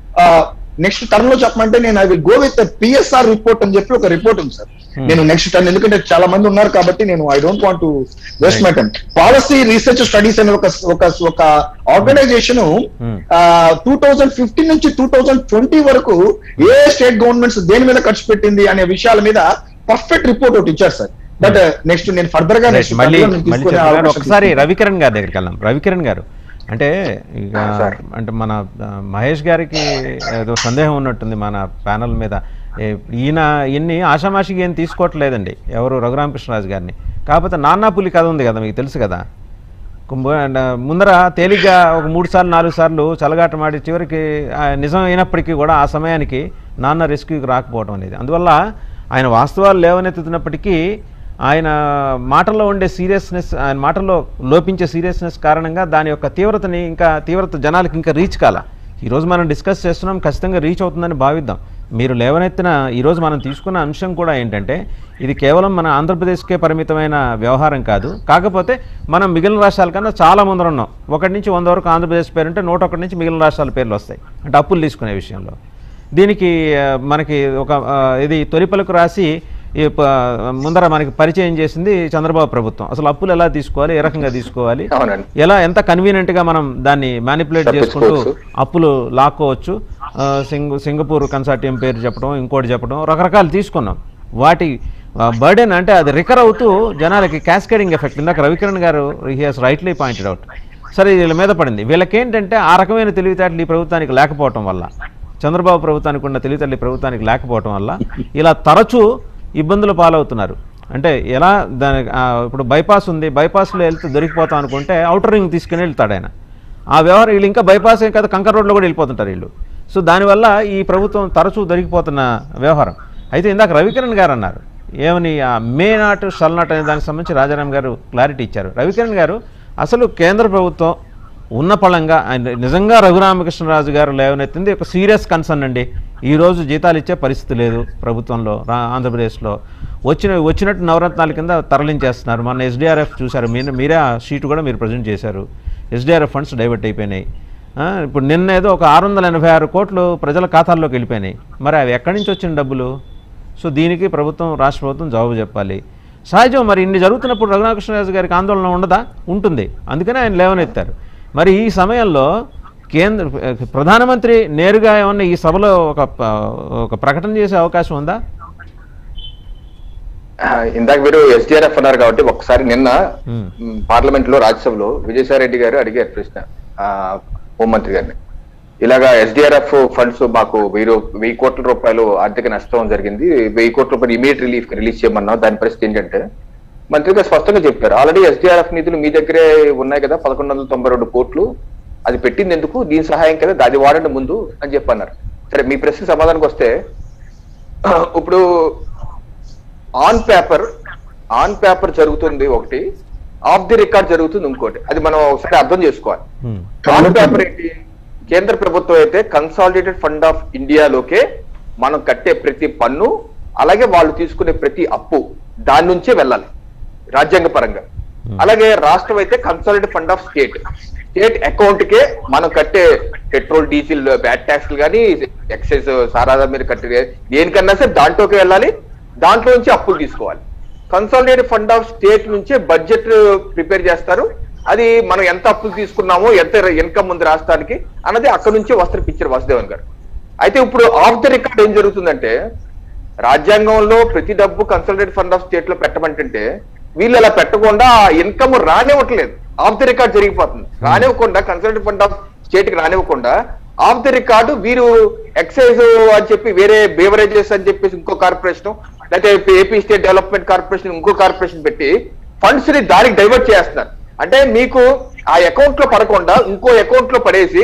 S5: నెక్స్ట్ టర్మ్ లో చెప్పమంటే నేను I will go with PSR report అని చెప్పి ఒక రిపోర్ట్ ఉంది సార్ నేను నెక్స్ట్ టర్మ్ ఎందుకంటే చాలా మంది ఉన్నారు కాబట్టి నేను I don't want to waste my time policy research studies అనే ఒక ఒక ఒక organization
S1: Hmm.
S5: Two thousand fifteen నుంచి టూ థౌజండ్ ట్వంటీ వరకు ఏ స్టేట్ గవర్నమెంట్స్ దేని మీద ఖర్చు పెట్టింది అనే విషయాల మీద పర్ఫెక్ట్ రిపోర్ట్ ఒకటి ఇచ్చారు సార్ బట్ నెక్స్ట్ నేను ఫర్దర్ గా
S1: రైట్,
S5: నెక్స్ట్
S1: మళ్ళీ
S5: టర్మ్ లో నేను
S1: మళ్ళీ
S5: తీసుకునే
S1: చెప్తాను.
S5: అవకాశం
S1: ఒకసారి రవికిరణ్ గారి దగ్గరికి వెళ్దాం రవికిరణ్ గారు అంటే ఇక
S2: ఆ, సార్.
S1: అంటే మన ఆ, మహేష్ గారికి ఏదో సందేహం ఉన్నట్టుంది మన ప్యానల్ మీద ఏ, ఈయన ఇన్ని ఆషామాషిగా ఏం తీసుకోవట్లేదండి ఎవరు రఘురామకృష్ణరాజు గారిని కాకపోతే నాన్నా పులి కథ ఉంది కదా మీకు తెలుసు కదా కుంభ- అండ్ ముందర తేలిగ్గా ఒక మూడు సార్లు నాలుగు సార్లు చలగాటమాడి చివరికి ఆ నిజం అయినప్పటికీ కూడా ఆ సమయానికి నాన్న రెస్క్యూకి రాకపోవడం అనేది అందువల్ల ఆయన వాస్తవాలు లేవనెత్తుతున్నప్పటికీ ఆయన మాటల్లో ఉండే సీరియస్నెస్ ఆయన మాటల్లో లోపించే సీరియస్నెస్ కారణంగా దాని యొక్క తీవ్రతని ఇంకా తీవ్రత జనాలకు ఇంకా రీచ్ కాల ఈరోజు మనం డిస్కస్ చేస్తున్నాం ఖచ్చితంగా రీచ్ అవుతుందని భావిద్దాం మీరు లేవనెత్తిన ఈరోజు మనం తీసుకున్న అంశం కూడా ఏంటంటే ఇది కేవలం మన ఆంధ్రప్రదేశ్కే పరిమితమైన వ్యవహారం కాదు కాకపోతే మనం మిగిలిన రాష్ట్రాల కన్నా చాలా ముందర ఉన్నాం ఒకటి నుంచి వంద వరకు ఆంధ్రప్రదేశ్ పేరు ఉంటే నూట ఒకటి నుంచి మిగిలిన రాష్ట్రాల పేర్లు వస్తాయి అంటే అప్పులు తీసుకునే విషయంలో దీనికి ఆ, మనకి ఒక ఆ, ఇది తొలి పలుకు రాసి ఈ ప- ముందర మనకి పరిచయం చేసింది చంద్రబాబు ప్రభుత్వం అసలు అప్పులు ఎలా తీసుకోవాలి ఏ రకంగా తీసుకోవాలి
S2: అవునండి
S1: ఎలా ఎంత కన్వీనియంట్ గా మనం దాన్ని మ్యానిపులేట్ చేసుకుంటూ
S2: తప్పించుకోవచ్చు.
S1: అప్పులు లాక్కోవచ్చు ఆ, సింగ సింగపూర్ కన్సార్టియం పేరు చెప్పడం ఇంకోటి చెప్పడం రకరకాలు తీసుకున్నాం వాటి బర్డెన్ అంటే అది రికర్ అవుతూ జనాలకి క్యాస్కేడింగ్ ఎఫెక్ట్ ఇందాక రవికిరణ్ గారు he has rightly pointed out సరే వీళ్ళ మీద పడింది వీళ్ళకేంటంటే ఆ రకమైన తెలివితేటలు ఈ ప్రభుత్వానికి లేకపోవటం వల్ల చంద్రబాబు ప్రభుత్వానికి ఉన్న తెలివితేటలు ఈ ప్రభుత్వానికి లేకపోవటం వల్ల ఇలా తరచూ ఇబ్బందులు పాలవుతున్నారు అంటే ఎలా దాని ఆ, ఇప్పుడు బైపాస్ ఉంది బైపాస్లో వెళ్తే దొరికిపోతాం అనుకుంటే అవుటర్ రింగ్ తీసుకుని వెళ్తాడు ఆయన ఆ వ్యవహారం వీళ్ళు ఇంకా బైపాస్ ఏం కదా కంకర్ రోడ్లో కూడా వెళ్ళిపోతుంటారు వీళ్ళు సో దానివల్ల ఈ ప్రభుత్వం తరచూ దొరికిపోతున్న వ్యవహారం అయితే ఇందాక రవికిరణ్ గారు అన్నారు ఏమని ఆ మే నాట్ షల్ నాట్ అనే దానికి సంబంధించి రాజారాం గారు క్లారిటీ ఇచ్చారు రవికిరణ్ గారు అసలు కేంద్ర ప్రభుత్వం ఉన్న పళంగా ఆయన నిజంగా రఘురామకృష్ణరాజు గారు లేవనెత్తింది ఒక సీరియస్ కన్సర్న్ అండి ఈ రోజు జీతాలు ఇచ్చే పరిస్థితి లేదు ప్రభుత్వంలో రా ఆంధ్రప్రదేశ్లో వచ్చిన వచ్చినట్టు నవరత్నాల కింద తరలించేస్తున్నారు మన ఎస్డిఆర్ఎఫ్ చూశారు మీరు మీరే ఆ షీట్ కూడా మీరు ప్రజెంట్ చేశారు ఎస్డిఆర్ఎఫ్ ఫండ్స్ డైవర్ట్ అయిపోయినాయి ఆ, ఇప్పుడు నిన్న ఏదో ఒక ఆరు వందల ఎనభై ఆరు కోట్లు ప్రజల ఖాతాల్లోకి వెళ్ళిపోయినాయి మరి అవి ఎక్కడి నుంచి వచ్చిన డబ్బులు సో దీనికి ప్రభుత్వం రాష్ట్ర ప్రభుత్వం జవాబు చెప్పాలి సహజం మరి ఇన్ని జరుగుతున్నప్పుడు రఘునాకృష్ణరాజు గారికి ఆందోళన ఉండదా ఉంటుంది అందుకనే ఆయన లేవనెత్తారు మరి ఈ సమయంలో కేంద్ర ప్రధానమంత్రి నేరుగా ఏమన్నా ఈ సభలో ఒక ప- ఒక ప్రకటన చేసే అవకాశం ఉందా
S2: ఆ, ఇందాక మీరు ఎస్డిఆర్ఎఫ్ అన్నారు కాబట్టి ఒకసారి నిన్న
S1: Hmm.
S2: మ్, పార్లమెంట్ లో రాజ్యసభలో విజయసాయి రెడ్డి గారు అడిగారు ప్రశ్న ఆ, హోంమంత్రి గారిని ఇలాగా ఎస్డిఆర్ఎఫ్ ఫండ్స్ మాకు వెయ్యి రూ- వెయ్యి కోట్ల రూపాయలు ఆర్థిక నష్టం జరిగింది వెయ్యి కోట్ల రూపాయలు ఇమీడియట్ రిలీఫ్ రిలీజ్ చేయమన్నాం దాని పరిస్థితి ఏంటంటే మంత్రి గారు స్పష్టంగా చెప్పారు ఆల్రెడీ ఎస్డిఆర్ఎఫ్ నిధులు మీ దగ్గరే ఉన్నాయి కదా పదకొండు వందల తొంభై రెండు కోట్లు అది పెట్టింది ఎందుకు దీని సహాయం కదా అది వాడండి ముందు అని చెప్పన్నారు సరే మీ ప్రశ్న సమాధానానికి వస్తే ఇప్పుడు ఆన్ పేపర్ ఆన్ పేపర్ జరుగుతుంది ఒకటి ఆఫ్ ది రికార్డ్ జరుగుతుంది ఇంకోటి అది మనం ఒకసారి అర్థం చేసుకోవాలి
S1: హ్మ్.
S2: ఆన్ పేపర్ ఏంటి కేంద్ర ప్రభుత్వం అయితే కన్సాలిడేటెడ్ ఫండ్ ఆఫ్ ఇండియాలోకే మనం కట్టే ప్రతి పన్ను అలాగే వాళ్ళు తీసుకునే ప్రతి అప్పు దాని నుంచే వెళ్ళాలి రాజ్యాంగ పరంగా అలాగే రాష్ట్రం అయితే consolidated fund of state state account కే మనం కట్టే పెట్రోల్ డీజిల్ బ్యాట్ ట్యాక్స్లు కానీ ఎక్సైజ్ సారాదా మీరు కట్టే దేనికన్నా సరే దాంట్లోకి వెళ్ళాలి దాంట్లో నుంచి అప్పులు తీసుకోవాలి కన్సాలిడేటెడ్ ఫండ్ ఆఫ్ స్టేట్ నుంచే బడ్జెట్ ప్రిపేర్ చేస్తారు అది మనం ఎంత అప్పులు తీసుకున్నామో ఎంత ఇన్కమ్ ఉంది రాష్ట్రానికి అన్నది అక్కడ నుంచే వస్తారు పిక్చర్ వాసుదేవన్ గారు అయితే ఇప్పుడు ఆఫ్ ద రికార్డ్ ఏం జరుగుతుందంటే రాజ్యాంగంలో ప్రతి డబ్బు కన్సల్టేట్ ఫండ్ ఆఫ్ స్టేట్ లో పెట్టమంటుంటే వీళ్ళు అలా పెట్టకుండా ఆ ఇన్కమ్ రానివ్వట్లేదు ఆఫ్ ది రికార్డ్ జరిగిపోతుంది రానివ్వకుండా కన్సల్టేట్ ఫండ్ ఆఫ్ స్టేట్ కి రానివ్వకుండా ఆఫ్ ది రికార్డు వీరు ఎక్సైజ్ అని చెప్పి వేరే బేవరేజెస్ అని చెప్పేసి ఇంకో కార్పొరేషన్ లేకపోతే ఏపీ స్టేట్ డెవలప్మెంట్ కార్పొరేషన్ ఇంకో కార్పొరేషన్ పెట్టి ఫండ్స్ ని దానికి డైవర్ట్ చేస్తున్నారు అంటే మీకు ఆ అకౌంట్ లో పడకుండా ఇంకో అకౌంట్ లో పడేసి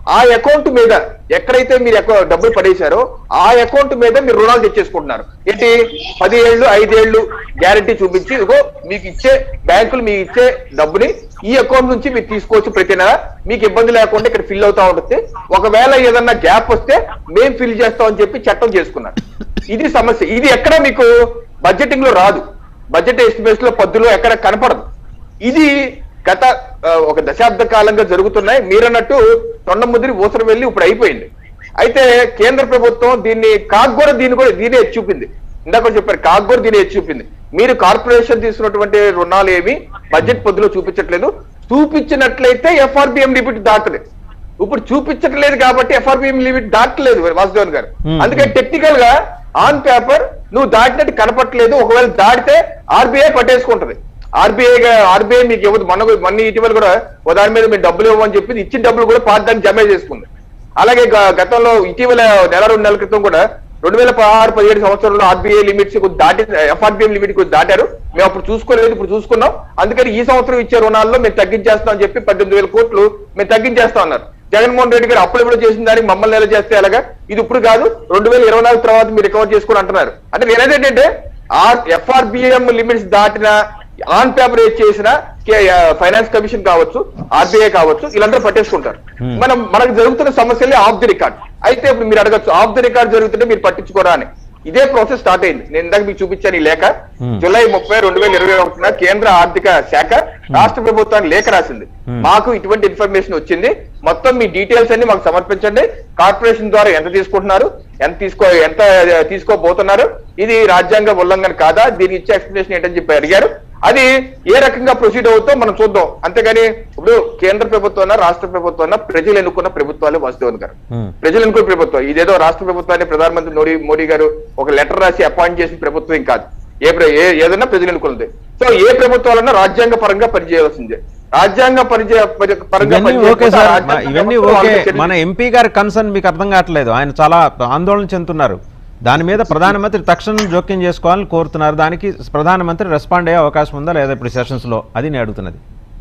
S2: ఆ అకౌంట్ మీద ఎక్కడైతే మీరు ఎక్క- డబ్బులు పడేశారో ఆ అకౌంట్ మీద మీరు రుణాలు తెచ్చేసుకుంటున్నారు ఏంటి పది ఏళ్ళు ఐదేళ్లు గ్యారంటీ చూపించి ఇదిగో మీకు ఇచ్చే బ్యాంకులు మీకు ఇచ్చే డబ్బుని ఈ అకౌంట్ నుంచి మీరు తీసుకోవచ్చు ప్రతి నెల మీకు ఇబ్బంది లేకుండా ఇక్కడ ఫిల్ అవుతా ఉంటుంది ఒకవేళ ఏదన్నా గ్యాప్ వస్తే మేం ఫిల్ చేస్తామని చెప్పి చట్టం చేసుకున్నారు ఇది సమస్య ఇది ఎక్కడ మీకు బడ్జెటింగ్ లో రాదు బడ్జెట్ ఎస్టిమేట్స్ లో పద్దులో ఎక్కడ కనపడదు ఇది గత ఆ, ఒక దశాబ్ద కాలంగా జరుగుతున్నాయి మీరన్నట్టు తొండముదిరి ఊసరు వెళ్ళి ఇప్పుడు అయిపోయింది అయితే కేంద్ర ప్రభుత్వం దీన్ని కాక్ కూడా దీన్ని కూడా దీనే ఎత్తి చూపింది ఇందాక కూడా చెప్పారు కాక్ కూడా దీని ఎత్తి చూపింది మీరు కార్పొరేషన్ తీసుకున్నటువంటి రుణాలు ఏమి బడ్జెట్ పొద్దులో చూపించట్లేదు చూపించినట్లయితే ఎఫ్ఆర్బిఎం లిమిట్ దాటది ఇప్పుడు చూపించట్లేదు కాబట్టి ఎఫ్ఆర్బిఎం లిమిట్ దాటలేదు వాసుదేవన్ గారు
S1: Hmm.
S2: అందుకే టెక్నికల్ గా ఆన్ పేపర్ నువ్వు దాటినట్టు కనపట్లేదు ఒకవేళ దాటితే ఆర్బీఐ పట్టేసుకుంటది ఆర్బీఐ ఆర్బీఐ మీకు ఇవ్వదు మొన్న మొన్న ఇటీవల కూడా ఓ దాని మీద మీరు డబ్బులు ఇవ్వమని చెప్పి ఇచ్చిన డబ్బులు కూడా పాత దానికి జమ చేసుకుంది అలాగే గ- గతంలో ఇటీవల నెల రెండు నెలల క్రితం కూడా రెండు వేల పదహారు పదిహేడు సంవత్సరంలో ఆర్బీఐ లిమిట్స్ కొద్ది దాటి ఎఫ్ఆర్బిఎం లిమిట్ కొద్ది దాటారు మేము అప్పుడు చూసుకోలేదు ఇప్పుడు చూసుకున్నాం అందుకని ఈ సంవత్సరం ఇచ్చే రుణాల్లో మేము తగ్గించేస్తాం అని చెప్పి పద్దెనిమిది వేల కోట్లు మేము తగ్గించేస్తాం అన్నారు జగన్మోహన్ రెడ్డి గారు అప్పుడు ఇప్పుడు చేసిన దానికి మమ్మల్ని ఎలా చేస్తే ఎలాగా ఇది ఇప్పుడు కాదు రెండు వేల ఇరవై నాలుగు తర్వాత మీరు రికవర్ చేసుకుని అంటున్నారు అంటే నేనేది ఏంటంటే ఆర్ ఎఫ్ఆర్బిఎం లిమిట్స్ దాటిన ఆన్ పేపర్ ఏది చేసిన ఫైనాన్స్ కమిషన్ కావచ్చు ఆర్బీఐ కావచ్చు వీళ్ళందరూ పట్టేసుకుంటారు
S1: Hmm.
S2: మనం మనకు జరుగుతున్న సమస్యలే ఆఫ్ ది రికార్డ్ అయితే ఇప్పుడు మీరు అడగచ్చు ఆఫ్ ది రికార్డ్ జరుగుతుంటే మీరు పట్టించుకోరా అని ఇదే ప్రాసెస్ స్టార్ట్ అయింది నేను ఇందాక మీకు చూపించాను ఈ లేఖ
S1: Hmm.
S2: జూలై ముప్పై రెండు వేల ఇరవై ఒకటిన కేంద్ర ఆర్థిక శాఖ రాష్ట్ర ప్రభుత్వానికి లేఖ రాసింది
S1: Hmm.
S2: మాకు ఇటువంటి ఇన్ఫర్మేషన్ వచ్చింది మొత్తం మీ డీటెయిల్స్ అన్ని మాకు సమర్పించండి కార్పొరేషన్ ద్వారా ఎంత తీసుకుంటున్నారు ఎంత తీసుకో ఎంత తీసుకోబోతున్నారు ఇది రాజ్యాంగ ఉల్లంఘన కాదా దీనికి ఇచ్చే ఎక్స్ప్లెనేషన్ ఏంటని చెప్పి అడిగారు అది ఏ రకంగా ప్రొసీడ్ అవుతుందో మనం చూద్దాం అంతేగాని ఇప్పుడు కేంద్ర ప్రభుత్వం రాష్ట్ర ప్రభుత్వం ప్రజలు ఎన్నుకున్న ప్రభుత్వాలే వాసుదేవన్ గారు
S1: Hmm.
S2: ప్రజలు ఎన్నుకున్న ప్రభుత్వం ఇదేదో రాష్ట్ర ప్రభుత్వాన్ని ప్రధానమంత్రి మోడీ మోడీ గారు ఒక లెటర్ రాసి అపాయింట్ చేసిన ప్రభుత్వం ఏం కాదు ఏ ప్ర- ఏ- ఏదైనా ప్రజలు ఎన్నుకున్నది సో ఏ ప్రభుత్వాలన్నా రాజ్యాంగ పరంగా పనిచేయవలసిందే రాజ్యాంగ పరిచయ పరి- పరంగా
S1: ఇవన్నీ ఓకే
S2: పనిచేయకపోతే
S1: సార్
S2: రాజ్యాంగ
S1: మ- ఇవన్నీ
S2: ప్రభుత్వం
S1: ఓకే
S2: వాళ్ళకి చర్య-
S1: మన ఎంపీ గారి కన్సర్న్ మీకు అర్థం కావట్లేదు ఆయన చాలా ఆందోళన చెందుతున్నారు దాని మీద ప్రధానమంత్రి తక్షణం జోక్యం చేసుకోవాలని కోరుతున్నారు దానికి ప్రధానమంత్రి రెస్పాండ్ అయ్యే అవకాశం ఉందా లేదా ఇప్పుడు సెషన్స్ లో అది నేను అడుగుతున్నది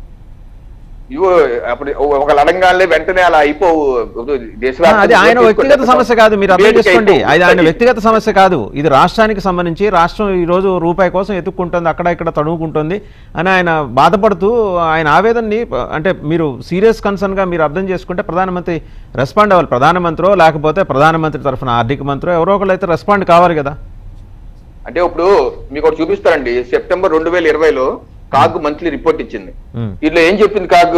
S2: ఇవో అప్పుడు ఒక లడంగానే వెంటనే అలా అయిపోవు
S1: ఆ,
S2: దేశవ్యాప్తంగా
S1: అది ఆయన
S2: తీసుకొని
S1: వ్యక్తిగత
S2: వెళ్తాం.
S1: సమస్య కాదు మీరు అర్థం
S2: వేదిక
S1: చేసుకోండి
S2: అయిపోవు.
S1: అది ఆయన వ్యక్తిగత సమస్య కాదు ఇది రాష్ట్రానికి సంబంధించి రాష్ట్రం ఈ రోజు రూపాయి కోసం ఎత్తుక్కుంటుంది అక్కడ ఇక్కడ తడుముకుంటుంది అని ఆయన బాధపడుతూ ఆయన ఆవేదనని అంటే మీరు సీరియస్ కన్సర్న్ గా మీరు అర్థం చేసుకుంటే ప్రధానమంత్రి రెస్పాండ్ అవ్వాలి ప్రధానమంత్రో లేకపోతే ప్రధానమంత్రి తరఫున ఆర్థిక మంత్రో ఎవరో ఒకరు అయితే రెస్పాండ్ కావాలి కదా
S2: అంటే ఇప్పుడు మీకు ఒకటి చూపిస్తారండి సెప్టెంబర్ రెండు వేల ఇరవైలో కాగ్ మంత్లీ రిపోర్ట్ ఇచ్చింది
S1: ఉమ్,
S2: దీంట్లో ఏం చెప్పింది కాగ్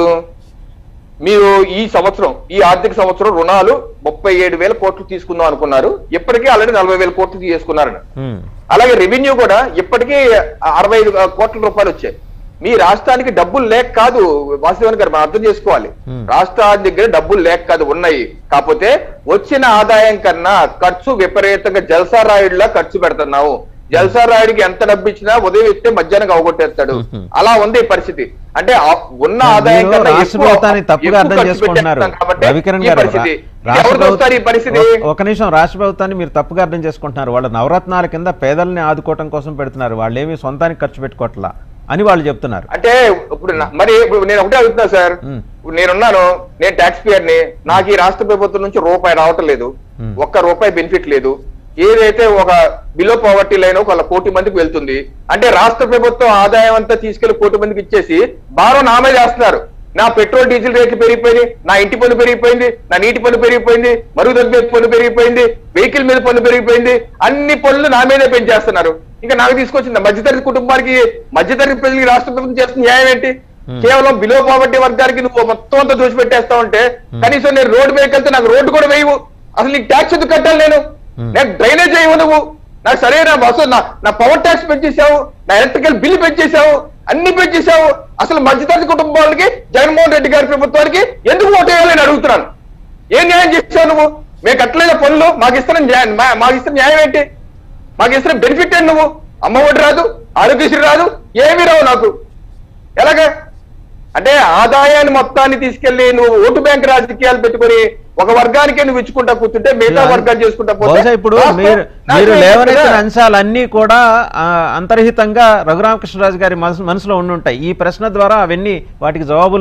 S2: మీరు ఈ సంవత్సరం ఈ ఆర్థిక సంవత్సరం రుణాలు ముప్పై ఏడు వేల కోట్లు తీసుకుందాం అనుకున్నారు ఇప్పటికే ఆల్రెడీ నలభై వేల కోట్లు తీసుకున్నారని
S1: ఉమ్,
S2: అలాగే రెవెన్యూ కూడా ఇప్పటికీ అరవై ఐదు కోట్ల రూపాయలు వచ్చాయి మీ రాష్ట్రానికి డబ్బులు లేక కాదు వాసుదేవన్ గారు మనం అర్థం చేసుకోవాలి
S1: Hmm.
S2: రాష్ట్రాల దగ్గర డబ్బులు లేక కాదు ఉన్నాయి కాకపోతే వచ్చిన ఆదాయం కన్నా ఖర్చు విపరీతంగా జల్సా రాయుడులా ఖర్చు పెడుతున్నావు జల్సా రాయుడికి ఎంత డబ్బు ఇచ్చినా ఉదయం ఇస్తే మధ్యాహ్నం అవగొట్టేస్తాడు
S1: Mhm.
S2: అలా ఉంది ఈ పరిస్థితి అంటే ఆ- ఉన్న
S1: మీరు
S2: ఆదాయం కన్నా
S1: రాష్ట్ర
S2: ఎక్కువ-
S1: ప్రభుత్వాన్ని తప్పుగా
S2: ఎక్కువ
S1: అర్థం
S2: ఖర్చు
S1: చేసుకుంటున్నారు
S2: పెట్టేస్తున్నాం కాబట్టి
S1: రవికిరణ్
S2: ఈ
S1: గారు
S2: పరిస్థితి.
S1: రా- రాష్ట్ర
S2: ఎవరు చూస్తారు ఈ పరిస్థితి
S1: ప్రభుత్వం- ఒక నిమిషం రాష్ట్ర ప్రభుత్వాన్ని మీరు తప్పుగా అర్థం చేసుకుంటున్నారు వాళ్ళ నవరత్నాల కింద పేదల్ని ఆదుకోవటం కోసం పెడుతున్నారు వాళ్ళు ఏమి సొంతానికి ఖర్చు పెట్టుకోవట్లా అని వాళ్ళు చెప్తున్నారు
S2: అంటే ఇప్పుడు నా- మరి ఇప్పుడు నేను ఒకటే అడుగుతున్నా సార్
S1: మ్మ్.
S2: ఇప్పుడు నేనున్నాను నేను ట్యాక్స్ పేయర్ ని నాకు ఈ రాష్ట్ర ప్రభుత్వం నుంచి రూపాయి రావటం లేదు
S1: మ్మ్.
S2: ఒక్క రూపాయి బెనిఫిట్ లేదు ఏదైతే ఒక బిలో పవర్టీ లైన్ ఒక కోటి మందికి వెళ్తుంది అంటే రాష్ట్ర ప్రభుత్వం ఆదాయం అంతా తీసుకెళ్లి కోటి మందికి ఇచ్చేసి భారం నా మీద వేస్తున్నారు నా పెట్రోల్ డీజిల్ రేట్లు పెరిగిపోయింది నా ఇంటి పన్ను పెరిగిపోయింది నా నీటి పన్ను పెరిగిపోయింది మరుగుదొడ్డి మీద పన్ను పెరిగిపోయింది వెహికల్ మీద పన్ను పెరిగిపోయింది అన్ని పనులు నా మీదే పెంచేస్తున్నారు ఇంకా నాకు తీసుకొచ్చింది మధ్యతరగతి కుటుంబానికి మధ్యతరగతి ప్రజలకి రాష్ట్ర ప్రభుత్వం చేస్తున్న న్యాయం ఏంటి
S1: Hmm.
S2: కేవలం బిలో పావర్టీ వర్గానికి నువ్వు మొత్తం అంతా దోషి పెట్టేస్తా ఉంటే కనీసం నేను రోడ్డు మీదకి వెళ్తే నాకు రోడ్డు కూడా వేయవు అసలు నీకు ట్యాక్స్ ఎందుకు కట్టాలి నేను
S1: Hmm.
S2: నాకు డ్రైనేజ్ చేయవు నువ్వు నాకు సరైన బస్సు నా నా పవర్ ట్యాక్స్ పెంచేసావు నా ఎలక్ట్రికల్ బిల్లు పెంచేసావు అన్ని పెంచేసావు అసలు మధ్యతరగతి కుటుంబాలకి జగన్మోహన్ రెడ్డి గారి ప్రభుత్వానికి ఎందుకు ఓటు వేయాలని అడుగుతున్నాను ఏం న్యాయం చేసావు నువ్వు మేము కట్టలేని పనులు మాకు ఇస్తున్న న్యాయం మా- మాకు ఇస్తున్న న్యాయం ఏంటి మాకు ఇస్తున్న బెనిఫిట్ ఏంటి నువ్వు అమ్మ ఒడి రాదు ఆరోగ్యశ్రీ రాదు ఏమీ రావు నాకు ఎలాగా అంటే ఆదాయాన్ని మొత్తాన్ని తీసుకెళ్లి నువ్వు ఓటు బ్యాంక్ రాజకీయాలు పెట్టుకొని ఒక వర్గానికే నువ్వు ఇచ్చుకుంటా కూర్చుంటే మిగతా వర్గాలు చేసుకుంటా పోతే
S1: బహుశా ఇప్పుడు
S2: రాష్ట్రం
S1: మీరు
S2: నాశనం
S1: మీరు
S2: అయిపోతుంది
S1: లేవనెత్తిన
S2: కదా.
S1: అంశాలన్నీ కూడా ఆ, అంతర్హితంగా రఘురామకృష్ణరాజు గారి మనసు మనసులో ఉండి ఉంటాయి ఈ ప్రశ్న ద్వారా అవన్నీ వాటికి జవాబులు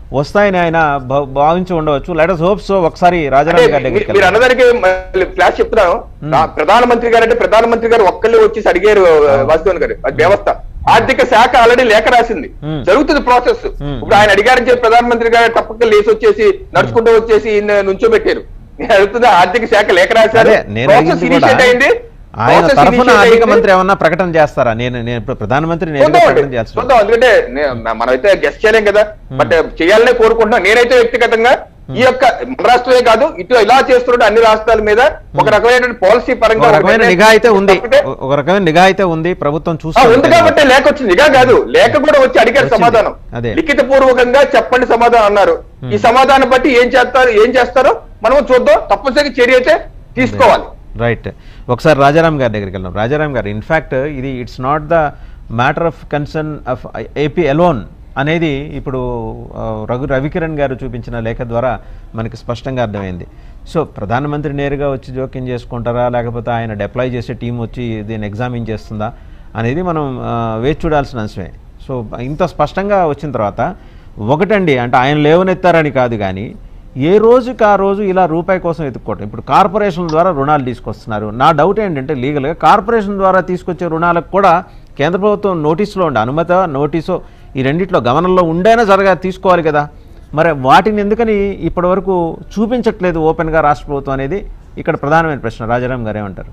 S1: వస్తాయని ఆయన భా- భావించి ఉండవచ్చు లెటర్స్ హోప్ సో ఒకసారి
S2: అంటే
S1: రాజారాం గారి
S2: మీ-
S1: దగ్గరికి
S2: మీరు
S1: వెళ్దాం.
S2: అన్నదానికి మళ్ళీ ఫ్లాష్ చెప్తున్నాను నా ప్రధానమంత్రి గారు అంటే ప్రధానమంత్రి గారు ఒక్కళ్ళే వచ్చేసి అడిగారు వాసుదేవన్ గారు అది వ్యవస్థ ఆర్థిక శాఖ ఆల్రెడీ లేఖ రాసింది
S1: Hmm.
S2: జరుగుతుంది ప్రాసెస్
S1: Hmm.
S2: ఇప్పుడు ఆయన అడిగారని చెప్పి ప్రధానమంత్రి గారు తప్పక లేచి వచ్చేసి నడుచుకుంటూ వచ్చేసి ఈయన నుంచో పెట్టారు జరుగుతుంది ఆర్థిక శాఖ లేఖ రాశారు
S1: అదే నేను
S2: ప్రాసెస్
S1: అడిగింది కూడా
S2: ఇనిషియేట్ అయింది
S1: ఆయన
S2: Process
S1: తరఫున
S2: initiate
S1: ఆర్థిక
S2: అయింది.
S1: మంత్రి ఏమన్నా ప్రకటన చేస్తారా నేను నేను ఇప్పుడు ప్రధానమంత్రి నేరుగా
S2: చూద్దాం
S1: ప్రకటన
S2: అండి.
S1: చేయాల్సి ఉంటుంది.
S2: చూద్దాం ఎందుకంటే నే- మనమైతే గెస్ట్ చేయలేం కదా బట్ చేయాలనే కోరుకుంటున్నాం నేనైతే వ్యక్తిగతంగా ఈ యొక్క మన రాష్ట్రమే కాదు ఇటు ఇలా చేస్తున్నట్టు అన్ని రాష్ట్రాల మీద ఒక రకమైన పాలసీ పరంగా
S1: ఒక
S2: ఒక
S1: రకమైన
S2: నిర్ణయం
S1: నిఘా అయితే ఉంది
S2: తప్పితే-
S1: ఒక రకమైన నిఘా అయితే ఉంది ప్రభుత్వం
S2: ఆ,
S1: చూస్తుంది
S2: ఉంది కాబట్టి లేఖ వచ్చింది ఇక కాదు లేఖ కూడా వచ్చి అడిగారు
S1: వచ్చింది.
S2: సమాధానం
S1: అదే.
S2: లిఖిత పూర్వకంగా చెప్పండి సమాధానం అన్నారు ఈ సమాధానం బట్టి ఏం చేస్తారు ఏం చేస్తారో మనం చూద్దాం తప్పనిసరి చర్య అయితే తీసుకోవాలి
S1: రైట్ ఒకసారి రాజారాం గారి దగ్గరికి వెళ్దాం రాజారాం గారు ఇన్ఫ్యాక్ట్ ఇది it's not the matter of concern of AP alone అనేది ఇప్పుడు ఆ, రఘు రవికిరణ్ గారు చూపించిన లేఖ ద్వారా మనకి స్పష్టంగా అర్థమైంది సో ప్రధానమంత్రి నేరుగా వచ్చి జోక్యం చేసుకుంటారా లేకపోతే ఆయన డిప్లాయ్ చేసే టీం వచ్చి దీన్ని ఎగ్జామిన్ చేస్తుందా అనేది మనం ఆ, వేచి చూడాల్సిన అంశమే సో ఇంత స్పష్టంగా వచ్చిన తర్వాత ఒకటండి అంటే ఆయన లేవనెత్తారని కాదు కానీ ఏ రోజుకి ఆ రోజు ఇలా రూపాయి కోసం ఎత్తుక్కోవటం ఇప్పుడు కార్పొరేషన్ ద్వారా రుణాలు తీసుకొస్తున్నారు నా డౌట్ ఏంటంటే లీగల్గా కార్పొరేషన్ ద్వారా తీసుకొచ్చే రుణాలకు కూడా కేంద్ర ప్రభుత్వం నోటీసులో ఉండే అనుమత నోటీసు ఈ రెండిట్లో గమనంలో ఉండైనా జరగా తీసుకోవాలి కదా మరి వాటిని ఎందుకని ఇప్పటివరకు చూపించట్లేదు ఓపెన్గా రాష్ట్ర ప్రభుత్వం అనేది ఇక్కడ ప్రధానమైన ప్రశ్న రాజారాం గారు ఏమంటారు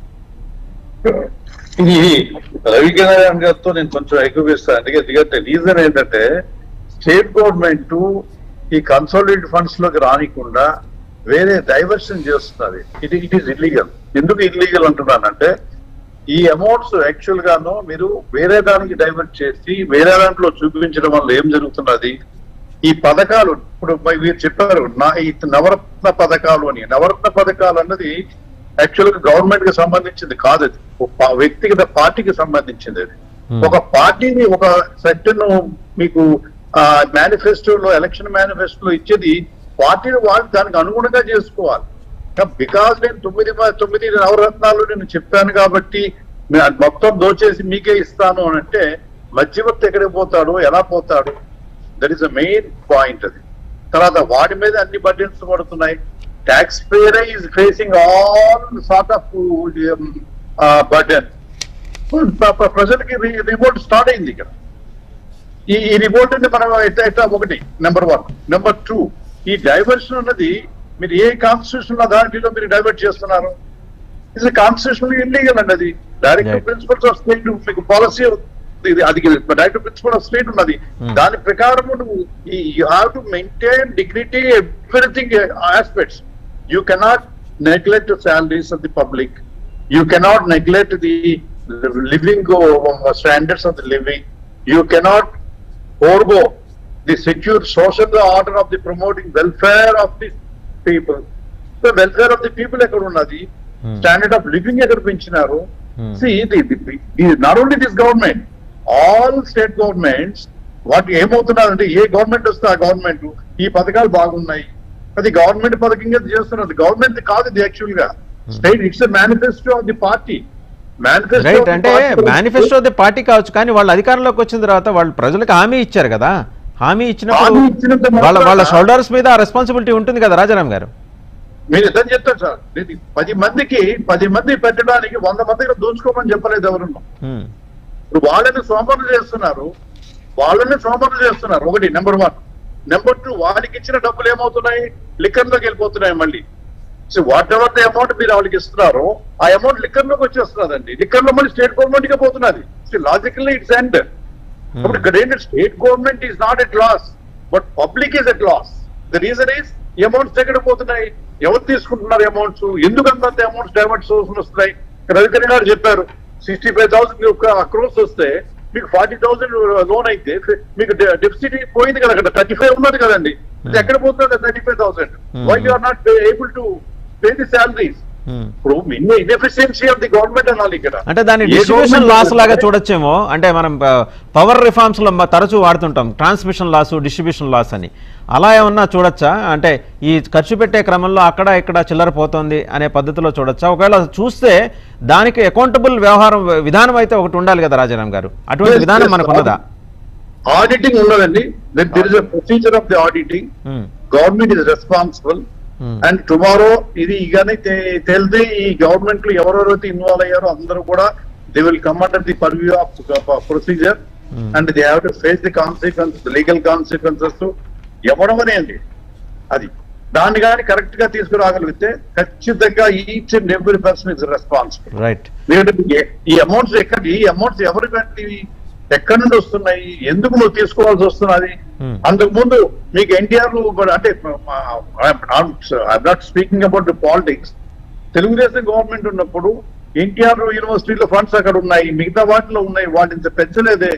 S4: ఇది రవికిరణ్ గారితో నేను కొంచెం ఎక్కువిస్తాను ఎందుకంటే రీజన్ ఏంటంటే స్టేట్ గవర్నమెంట్ ఈ కన్సాలిడేట్ ఫండ్స్ లోకి రానికుండా వేరే డైవర్షన్ చేస్తున్నది ఇది ఇట్ ఈస్ ఇల్లీగల్ ఎందుకు ఇల్లీగల్ అంటున్నానంటే ఈ అమౌంట్స్ యాక్చువల్ గాను మీరు వేరే దానికి డైవర్ట్ చేసి వేరే దాంట్లో చూపించడం వల్ల ఏం జరుగుతున్నది ఈ పథకాలు ఇప్పుడు మరి మీరు చెప్పారు నా ఈ నవరత్న పథకాలు అని నవరత్న పథకాలు అన్నది యాక్చువల్ గా గవర్నమెంట్ కి సంబంధించింది కాదు అది ఒక పా- వ్యక్తిగత పార్టీకి సంబంధించింది అది
S1: Hmm.
S4: ఒక పార్టీని ఒక సెక్టర్ మీకు మేనిఫెస్టోలో ఎలక్షన్ మేనిఫెస్టోలో ఇచ్చేది పార్టీని వాళ్ళు దానికి అనుగుణంగా చేసుకోవాలి బికాజ్ నేను తొమ్మిది మ- తొమ్మిది నవరత్నాలు నేను చెప్పాను కాబట్టి నేను అది మొత్తం దోచేసి మీకే ఇస్తాను అని అంటే మధ్యవర్తి ఎక్కడికి పోతాడు ఎలా పోతాడు that is the main point అది తర్వాత వాటి మీద అన్ని బడ్జెట్స్ పడుతున్నాయి tax payer is facing all sort of budget ప్రజలకి రిపోర్ట్ స్టార్ట్ అయింది ఇక్కడ ఈ ఈ రిపోర్ట్ ని మనం ఎట్లా ఎట్లా ఒకటి నెంబర్ వన్ నెంబర్ టూ ఈ డైవర్షన్ అన్నది మీరు ఏ కాన్స్టిట్యూషన్ దాంట్లో మీరు డైవర్ట్ చేస్తున్నారు ఇది కాన్స్టిట్యూషన్ ఇల్లీగల్ అండి అది direct
S1: Right.
S4: Principles of state మీకు పాలసీ ఇది అది డైరెక్ట్ ప్రిన్సిపల్ ఆఫ్ స్టేట్ ఉన్నది
S1: Hmm.
S4: దాని ప్రకారం నువ్వు you have to maintain dignity everything aspects you cannot neglect salaries of the public you cannot neglect the living standards of the living you cannot forego the secure social order of the promoting welfare of the people. The welfare of the people ఎక్కడ ఉన్నది
S1: Hmm.
S4: Standard of living ఎక్కడ పెంచినారు
S1: Hmm.
S4: See not only this government all state governments వాటి ఏమవుతున్నారంటే ఏ government వస్తే ఆ government ఈ పథకాలు బాగున్నాయి అది గవర్నమెంట్ పథకంగా చేస్తున్నది గవర్నమెంట్ కాదు ఇది యాక్చువల్ గా state it's manifesto of the party
S1: right అంటే మేనిఫెస్టో ది పార్టీ కావచ్చు కానీ వాళ్ళు అధికారంలోకి వచ్చిన తర్వాత వాళ్ళు ప్రజలకు హామీ ఇచ్చారు కదా హామీ ఇచ్చినప్పుడు
S4: హామీ ఇచ్చినంత
S1: వాళ్ళ వాళ్ళ
S4: మాత్రాన-
S1: షోల్డర్స్ మీద రెస్పాన్సిబిలిటీ ఉంటుంది కదా రాజారాం గారు
S4: మీరు ఇద్దరు చెప్తారు సార్ ఇది పది మందికి పది మంది పెట్టడానికి వంద మందికి దోచుకోమని చెప్పలేదు ఎవరున్నా
S1: హ్మ్.
S4: ఇప్పుడు వాళ్ళని సోమరులు చేస్తున్నారు వాళ్ళని సోమరులు చేస్తున్నారు ఒకటి నెంబర్ వన్ నెంబర్ టూ వాళ్ళకి ఇచ్చిన డబ్బులు ఏమవుతున్నాయి లిక్కర్ లోకి వెళ్ళిపోతున్నాయి మళ్ళీ so whatever the amount మీరు వాళ్ళకి ఇస్తున్నారో ఆ అమౌంట్ లిక్కర్ లోకి వచ్చేస్తున్నదండి లిక్కర్ లో మళ్ళీ స్టేట్ గవర్నమెంట్ కి పోతున్నది లాజికల్లీ ఇట్స్ ఎండ్ ఇప్పుడు ఇక్కడ ఏంటంటే state government is not at loss but public is at loss the reason is amounts ఎక్కడ పోతున్నాయి ఎవరు తీసుకుంటున్నారు అమౌంట్స్ ఎందుకు అంత అమౌంట్స్ డైవర్ట్ సోర్స్ వస్తున్నాయి రవికరణ్ గారు చెప్పారు సిక్స్టీ ఫైవ్ థౌసండ్ క్రోర్స్ వస్తే మీకు ఫార్టీ థౌసండ్ లోన్ అయితే మీకు డెఫిసిట్ పోయింది కదా అక్కడ థర్టీ ఫైవ్ ఉన్నది కదండి ఇది ఎక్కడ పోతుంది thirty five thousand why you are not able to pay the salaries
S1: hmm.
S4: ఇప్పుడు ఇన్ఎఫిషియన్సీ ఆఫ్ ది గవర్నమెంట్ అనాలి ఇక్కడ
S1: అంటే దాన్ని
S4: ఏ
S1: డిస్ట్రిబ్యూషన్
S4: government
S1: లాస్ లాగా
S4: అయితే-
S1: చూడొచ్చేమో అంటే మనం పవర్ రిఫార్మ్స్ లో మ- తరచూ వాడుతుంటాం ట్రాన్స్మిషన్ లాస్ డిస్ట్రిబ్యూషన్ లాస్ అని అలా ఏమన్నా చూడొచ్చా అంటే ఈ ఖర్చు పెట్టే క్రమంలో అక్కడ ఇక్కడ చిల్లర పోతోంది అనే పద్ధతిలో చూడొచ్చా ఒకవేళ చూస్తే దానికి అకౌంటబుల్ వ్యవహారం విధానం అయితే ఒకటి ఉండాలి కదా రాజారాం గారు అటువంటి
S4: Yes,
S1: విధానం
S4: yes,
S1: మనకు ఉన్నదా
S4: ఆడిటింగ్ ఉన్నదండి there is a procedure of the auditing
S1: um,
S4: government is responsible
S1: um,
S4: and tomorrow ఇది ఇగానే తెలితే ఈ గవర్నమెంట్ లో ఎవరెవరైతే ఇన్వాల్వ్ అయ్యారో అందరూ కూడా they will come under the purview of procedure
S1: Hmm.
S4: And they have to face the consequences legal consequences ఇవ్వడం అనేది అది దాన్ని కానీ కరెక్ట్ గా తీసుకురాగలిగితే ఖచ్చితంగా each and every person is responsible
S1: right
S4: ఎందుకంటే ఈ- ఈ అమౌంట్స్ ఎక్కడ ఈ అమౌంట్స్ ఎవరు కట్టివి ఎక్కడి నుండి వస్తున్నాయి ఎందుకు నువ్వు తీసుకోవాల్సి వస్తున్నది
S1: Hmm.
S4: అంతకు ముందు మీకు ఎన్టీఆర్ అంటే I'm not speaking about politics Telugu Desam government ఉన్నప్పుడు ఎన్టీఆర్ యూనివర్సిటీలో ఫండ్స్ అక్కడ ఉన్నాయి మిగతా వాటిలో ఉన్నాయి వాటిని ఇంత పెంచలేదే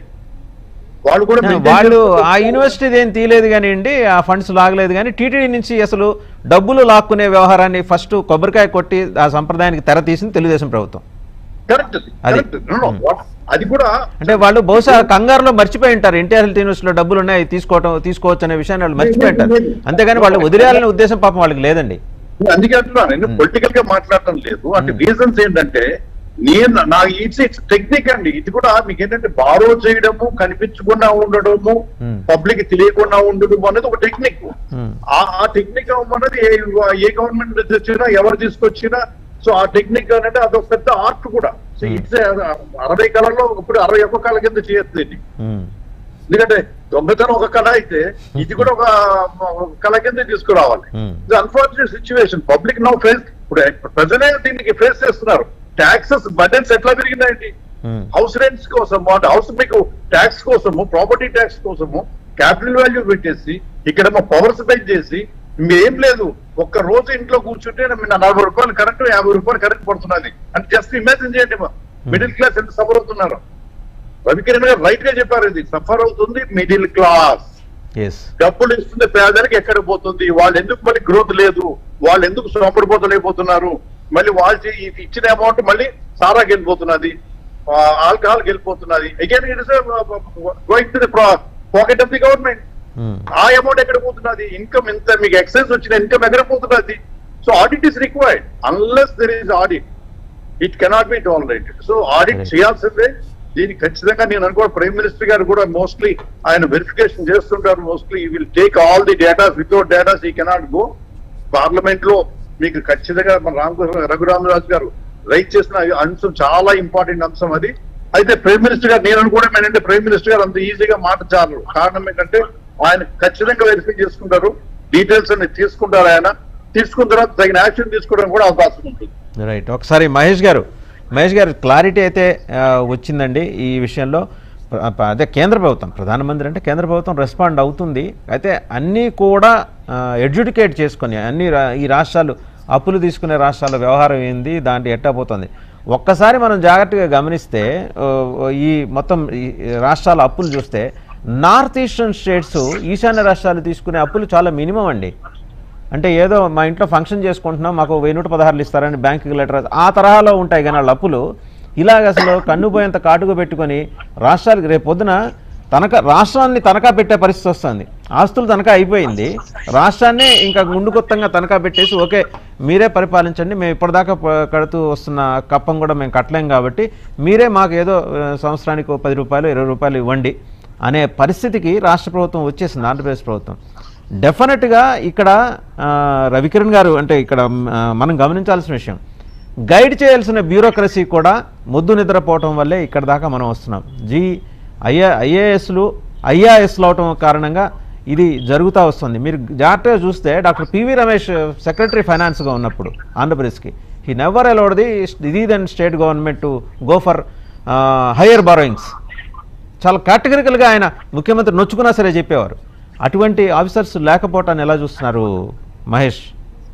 S4: వాళ్ళు కూడా maintain
S1: వాళ్ళు
S4: చేస్తూ-
S1: ఆ యూనివర్సిటీ ఏం తీయలేదు కానివ్వండి ఆ ఫండ్స్ లాగలేదు కానీ టీటీడీ నుంచి అసలు డబ్బులు లాక్కునే వ్యవహారాన్ని ఫస్ట్ కొబ్బరికాయ కొట్టి ఆ సంప్రదాయానికి తెర తీసింది తెలుగుదేశం ప్రభుత్వం
S4: కరెక్ట్ అది.
S1: అది.
S4: Correct No, no. What- అది కూడా
S1: అంటే వాళ్ళు బహుశా కంగారులో మర్చిపోయి ఉంటారు ఎన్టీఆర్ హెల్త్ యూనివర్సిటీలో డబ్బులు ఉన్నాయి తీసుకోవటం తీసుకోవచ్చు అనే విషయాన్ని వాళ్ళు మర్చిపోయి ఉంటారు అంతేగాని వాళ్ళు వదిలేయాలనే ఉద్దేశం పాపం వాళ్ళకి లేదండి
S4: అందుకే అంటున్నాను నేను
S1: Hmm.
S4: పొలిటికల్ గా మాట్లాడటం లేదు అంటే
S1: Hmm.
S4: రీజన్స్ ఏంటంటే నేను నా ఇట్స్ ఇట్స్ టెక్నిక్ అండి ఇది కూడా మీకు ఏంటంటే బారో చేయడము కనిపించకుండా ఉండడము
S1: Hmm.
S4: పబ్లిక్ తెలియకుండా ఉండడం అనేది ఒక టెక్నిక్
S1: ఉమ్,
S4: ఆ ఆ టెక్నిక్ అన్నది ఏ ఏ గవర్నమెంట్ నుంచి వచ్చినా ఎవరు తీసుకొచ్చినా సో ఆ టెక్నిక్ అనేది అదొక పెద్ద ఆర్ట్ కూడా సో
S1: Hmm.
S4: ఇట్స్ అరవై కాలంలో ఇప్పుడు అరవై ఒక్క కాలం కింద చేయొచ్చు దీన్ని
S1: ఉమ్,
S4: ఎందుకంటే దొంగతనం ఒక కళ అయితే ఇది కూడా ఒక ఒక కళ కింద తీసుకురావాలి
S1: ఉమ్,
S4: ఇది unfortunate situation public now face ఇప్పుడు ప్రజలే దీనికి ఫేస్ చేస్తున్నారు ట్యాక్సెస్ బడ్జెట్స్ ఎట్లా పెరిగినాయండి
S1: ఉమ్,
S4: హౌస్ రెంట్స్ కోసం హౌస్ మీకు ట్యాక్స్ కోసము ప్రాపర్టీ ట్యాక్స్ కోసము క్యాపిటల్ వాల్యూ పెట్టేసి ఇక్కడేమో పవర్స్ పెంచ్ చేసి ఏం లేదు ఒక్క రోజు ఇంట్లో కూర్చుంటే నా నలభై రూపాయలు కరెంట్ యాభై రూపాయలు కరెంట్ పడుతున్నది అంటే జస్ట్ ఇమాజిన్ చేయండి మిడిల్ క్లాస్ ఎంత సఫర్ అవుతున్నారు రవికిరణ్ గారు రైట్ గా చెప్పారు ఇది సఫర్ అవుతుంది మిడిల్ క్లాస్
S1: ఎస్
S4: డబ్బులు ఇస్తుంది పేదలకు ఎక్కడ పోతుంది వాళ్ళు ఎందుకు మళ్ళీ గ్రోత్ లేదు వాళ్ళు ఎందుకు సోపడిపోతలేకపోతున్నారు మళ్ళీ వాళ్ళు చే- ఇది ఇచ్చిన అమౌంట్ మళ్ళీ సారాకి వెళ్ళిపోతున్నది ఆల్కహాల్ వెళ్ళిపోతున్నది again it is going to the pocket of the government
S1: um,
S4: ఆ అమౌంట్ ఎక్కడ పోతున్నది ఇన్కమ్ ఎంత మీకు ఎక్సైజ్ వచ్చిన ఇన్కమ్ ఎక్కడ పోతున్నది so audit is required unless there is audit it cannot be tolerated so audit
S1: Correct.
S4: చేయాల్సిందే దీనికి ఖచ్చితంగా నేను అనుకో ప్రైమ్ మినిస్టర్ గారు కూడా మోస్ట్లీ ఆయన వెరిఫికేషన్ చేస్తుంటారు mostly he will take all the data without data he cannot go parliament లో మీకు ఖచ్చితంగా మన రామ్ రఘురామరాజు గారు రైట్ చేసిన అంశం చాలా ఇంపార్టెంట్ అంశం అది అయితే ప్రైమ్ మినిస్టర్ గారు నేను అనుకోవడం ఏంటంటే ప్రైమ్ మినిస్టర్ గారు అంత ఈజీగా మాట చాలరు కారణం ఏంటంటే ఆయన ఖచ్చితంగా వెరిఫై చేసుకుంటారు డీటెయిల్స్ అన్ని తీసుకుంటారు ఆయన తీసుకున్న తర్వాత తగిన యాక్షన్ తీసుకోవడానికి కూడా అవకాశం ఉంటుంది
S1: రైట్ ఒకసారి మహేష్ గారు మహేష్ గారు క్లారిటీ అయితే ఆ, వచ్చిందండి ఈ విషయంలో ప్ర- ప- అదే కేంద్ర ప్రభుత్వం ప్రధానమంత్రి అంటే కేంద్ర ప్రభుత్వం రెస్పాండ్ అవుతుంది అయితే అన్నీ కూడా ఎడ్యుడికేట్ చేసుకొని అన్ని రా- ఈ రాష్ట్రాలు అప్పులు తీసుకునే రాష్ట్రాల వ్యవహారం ఏంది దాంట్లో ఎట్టా పోతుంది ఒక్కసారి మనం జాగ్రత్తగా గమనిస్తే ఓ, ఓ, ఈ మొత్తం ఈ రాష్ట్రాల అప్పులు చూస్తే నార్త్ ఈస్టర్న్ స్టేట్స్ ఈశాన్య రాష్ట్రాలు తీసుకునే అప్పులు చాలా మినిమం అండి అంటే ఏదో మా ఇంట్లో ఫంక్షన్ చేసుకుంటున్నాం మాకు వెయ్యి నూట పదహారులు ఇస్తారని బ్యాంకుకి లెటర్ రాసి- ఆ తరహాలో ఉంటాయి కానీ వాళ్ళ అప్పులు ఇలాగ అసలు కన్నుపోయేంత కాటుకు పెట్టుకొని రాష్ట్రాలకి రేపు పొద్దున తనఖా రాష్ట్రాన్ని తనఖా పెట్టే పరిస్థితి వస్తుంది ఆస్తులు తనఖా అయిపోయింది రాష్ట్రాన్ని ఇంకా ముందుకొత్తంగా తనఖా పెట్టేసి ఓకే మీరే పరిపాలించండి మేము ఇప్పటిదాకా ప- కడుతూ వస్తున్న కప్పం కూడా మేము కట్టలేం కాబట్టి మీరే మాకు ఏదో ఆ, సంవత్సరానికి ఓ పది రూపాయలు ఇరవై రూపాయలు ఇవ్వండి అనే పరిస్థితికి రాష్ట్ర ప్రభుత్వం వచ్చేసింది ఆంధ్రప్రదేశ్ ప్రభుత్వం డెఫినెట్గా ఇక్కడ ఆ, రవికిరణ్ గారు అంటే ఇక్కడ ఆ, మనం గమనించాల్సిన విషయం గైడ్ చేయాల్సిన బ్యూరోక్రసీ కూడా మొద్దు నిద్రపోవటం వల్లే ఇక్కడ దాకా మనం వస్తున్నాం జీ ఐఏ ఐఏఎస్లు ఐఆర్ఎస్లు అవటం కారణంగా ఇది జరుగుతూ వస్తుంది మీరు జాగ్రత్తగా చూస్తే డాక్టర్ పివి రమేష్ సెక్రటరీ ఫైనాన్స్గా ఉన్నప్పుడు ఆంధ్రప్రదేశ్కి హీ నెవర్ అలౌడ్ ది ఇది then state government to go for higher borrowings చాలా కేటగిరికల్గా ఆయన ముఖ్యమంత్రి నొచ్చుకున్నా సరే చెప్పేవారు అటువంటి ఆఫీసర్స్ లేకపోవటాన్ని ఎలా చూస్తున్నారు మహేష్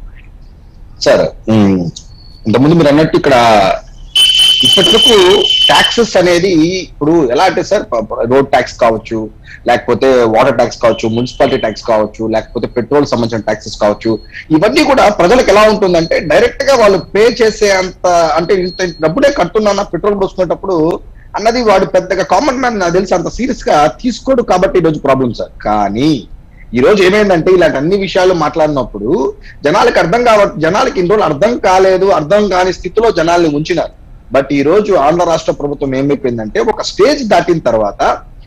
S5: సార్ ఉమ్, ఇంతకుముందు మీరు అన్నట్టు ఇక్కడ ఇప్పటివరకు ట్యాక్సెస్ అనేది ఇప్పుడు ఎలా అంటే సార్ రోడ్ ట్యాక్స్ కావచ్చు లేకపోతే వాటర్ ట్యాక్స్ కావచ్చు మున్సిపాలిటీ ట్యాక్స్ కావచ్చు లేకపోతే పెట్రోల్ సంబంధించిన ట్యాక్సెస్ కావచ్చు ఇవన్నీ కూడా ప్రజలకు ఎలా ఉంటుందంటే డైరెక్ట్ గా వాళ్ళు పే చేసే అంత అంటే ఇంత ఇంత డబ్బులే కడుతున్నా పెట్రోల్ పోసుకునేటప్పుడు అన్నది వాడు పెద్దగా కామన్ మ్యాన్ నాకు తెలిసి అంత సీరియస్ గా తీసుకోడు కాబట్టి ఈ రోజు ప్రాబ్లం సార్ కానీ ఈ రోజు ఏమైందంటే ఇలాంటి అన్ని విషయాలు మాట్లాడినప్పుడు జనాలకు అర్థం కావ జనాలకి ఇన్ని రోజులు అర్థం కాలేదు అర్థం కాని స్థితిలో జనాల్ని ఉంచినారు బట్ ఈ రోజు ఆంధ్ర రాష్ట్ర ప్రభుత్వం ఏమైపోయిందంటే ఒక స్టేజ్ దాటిన తర్వాత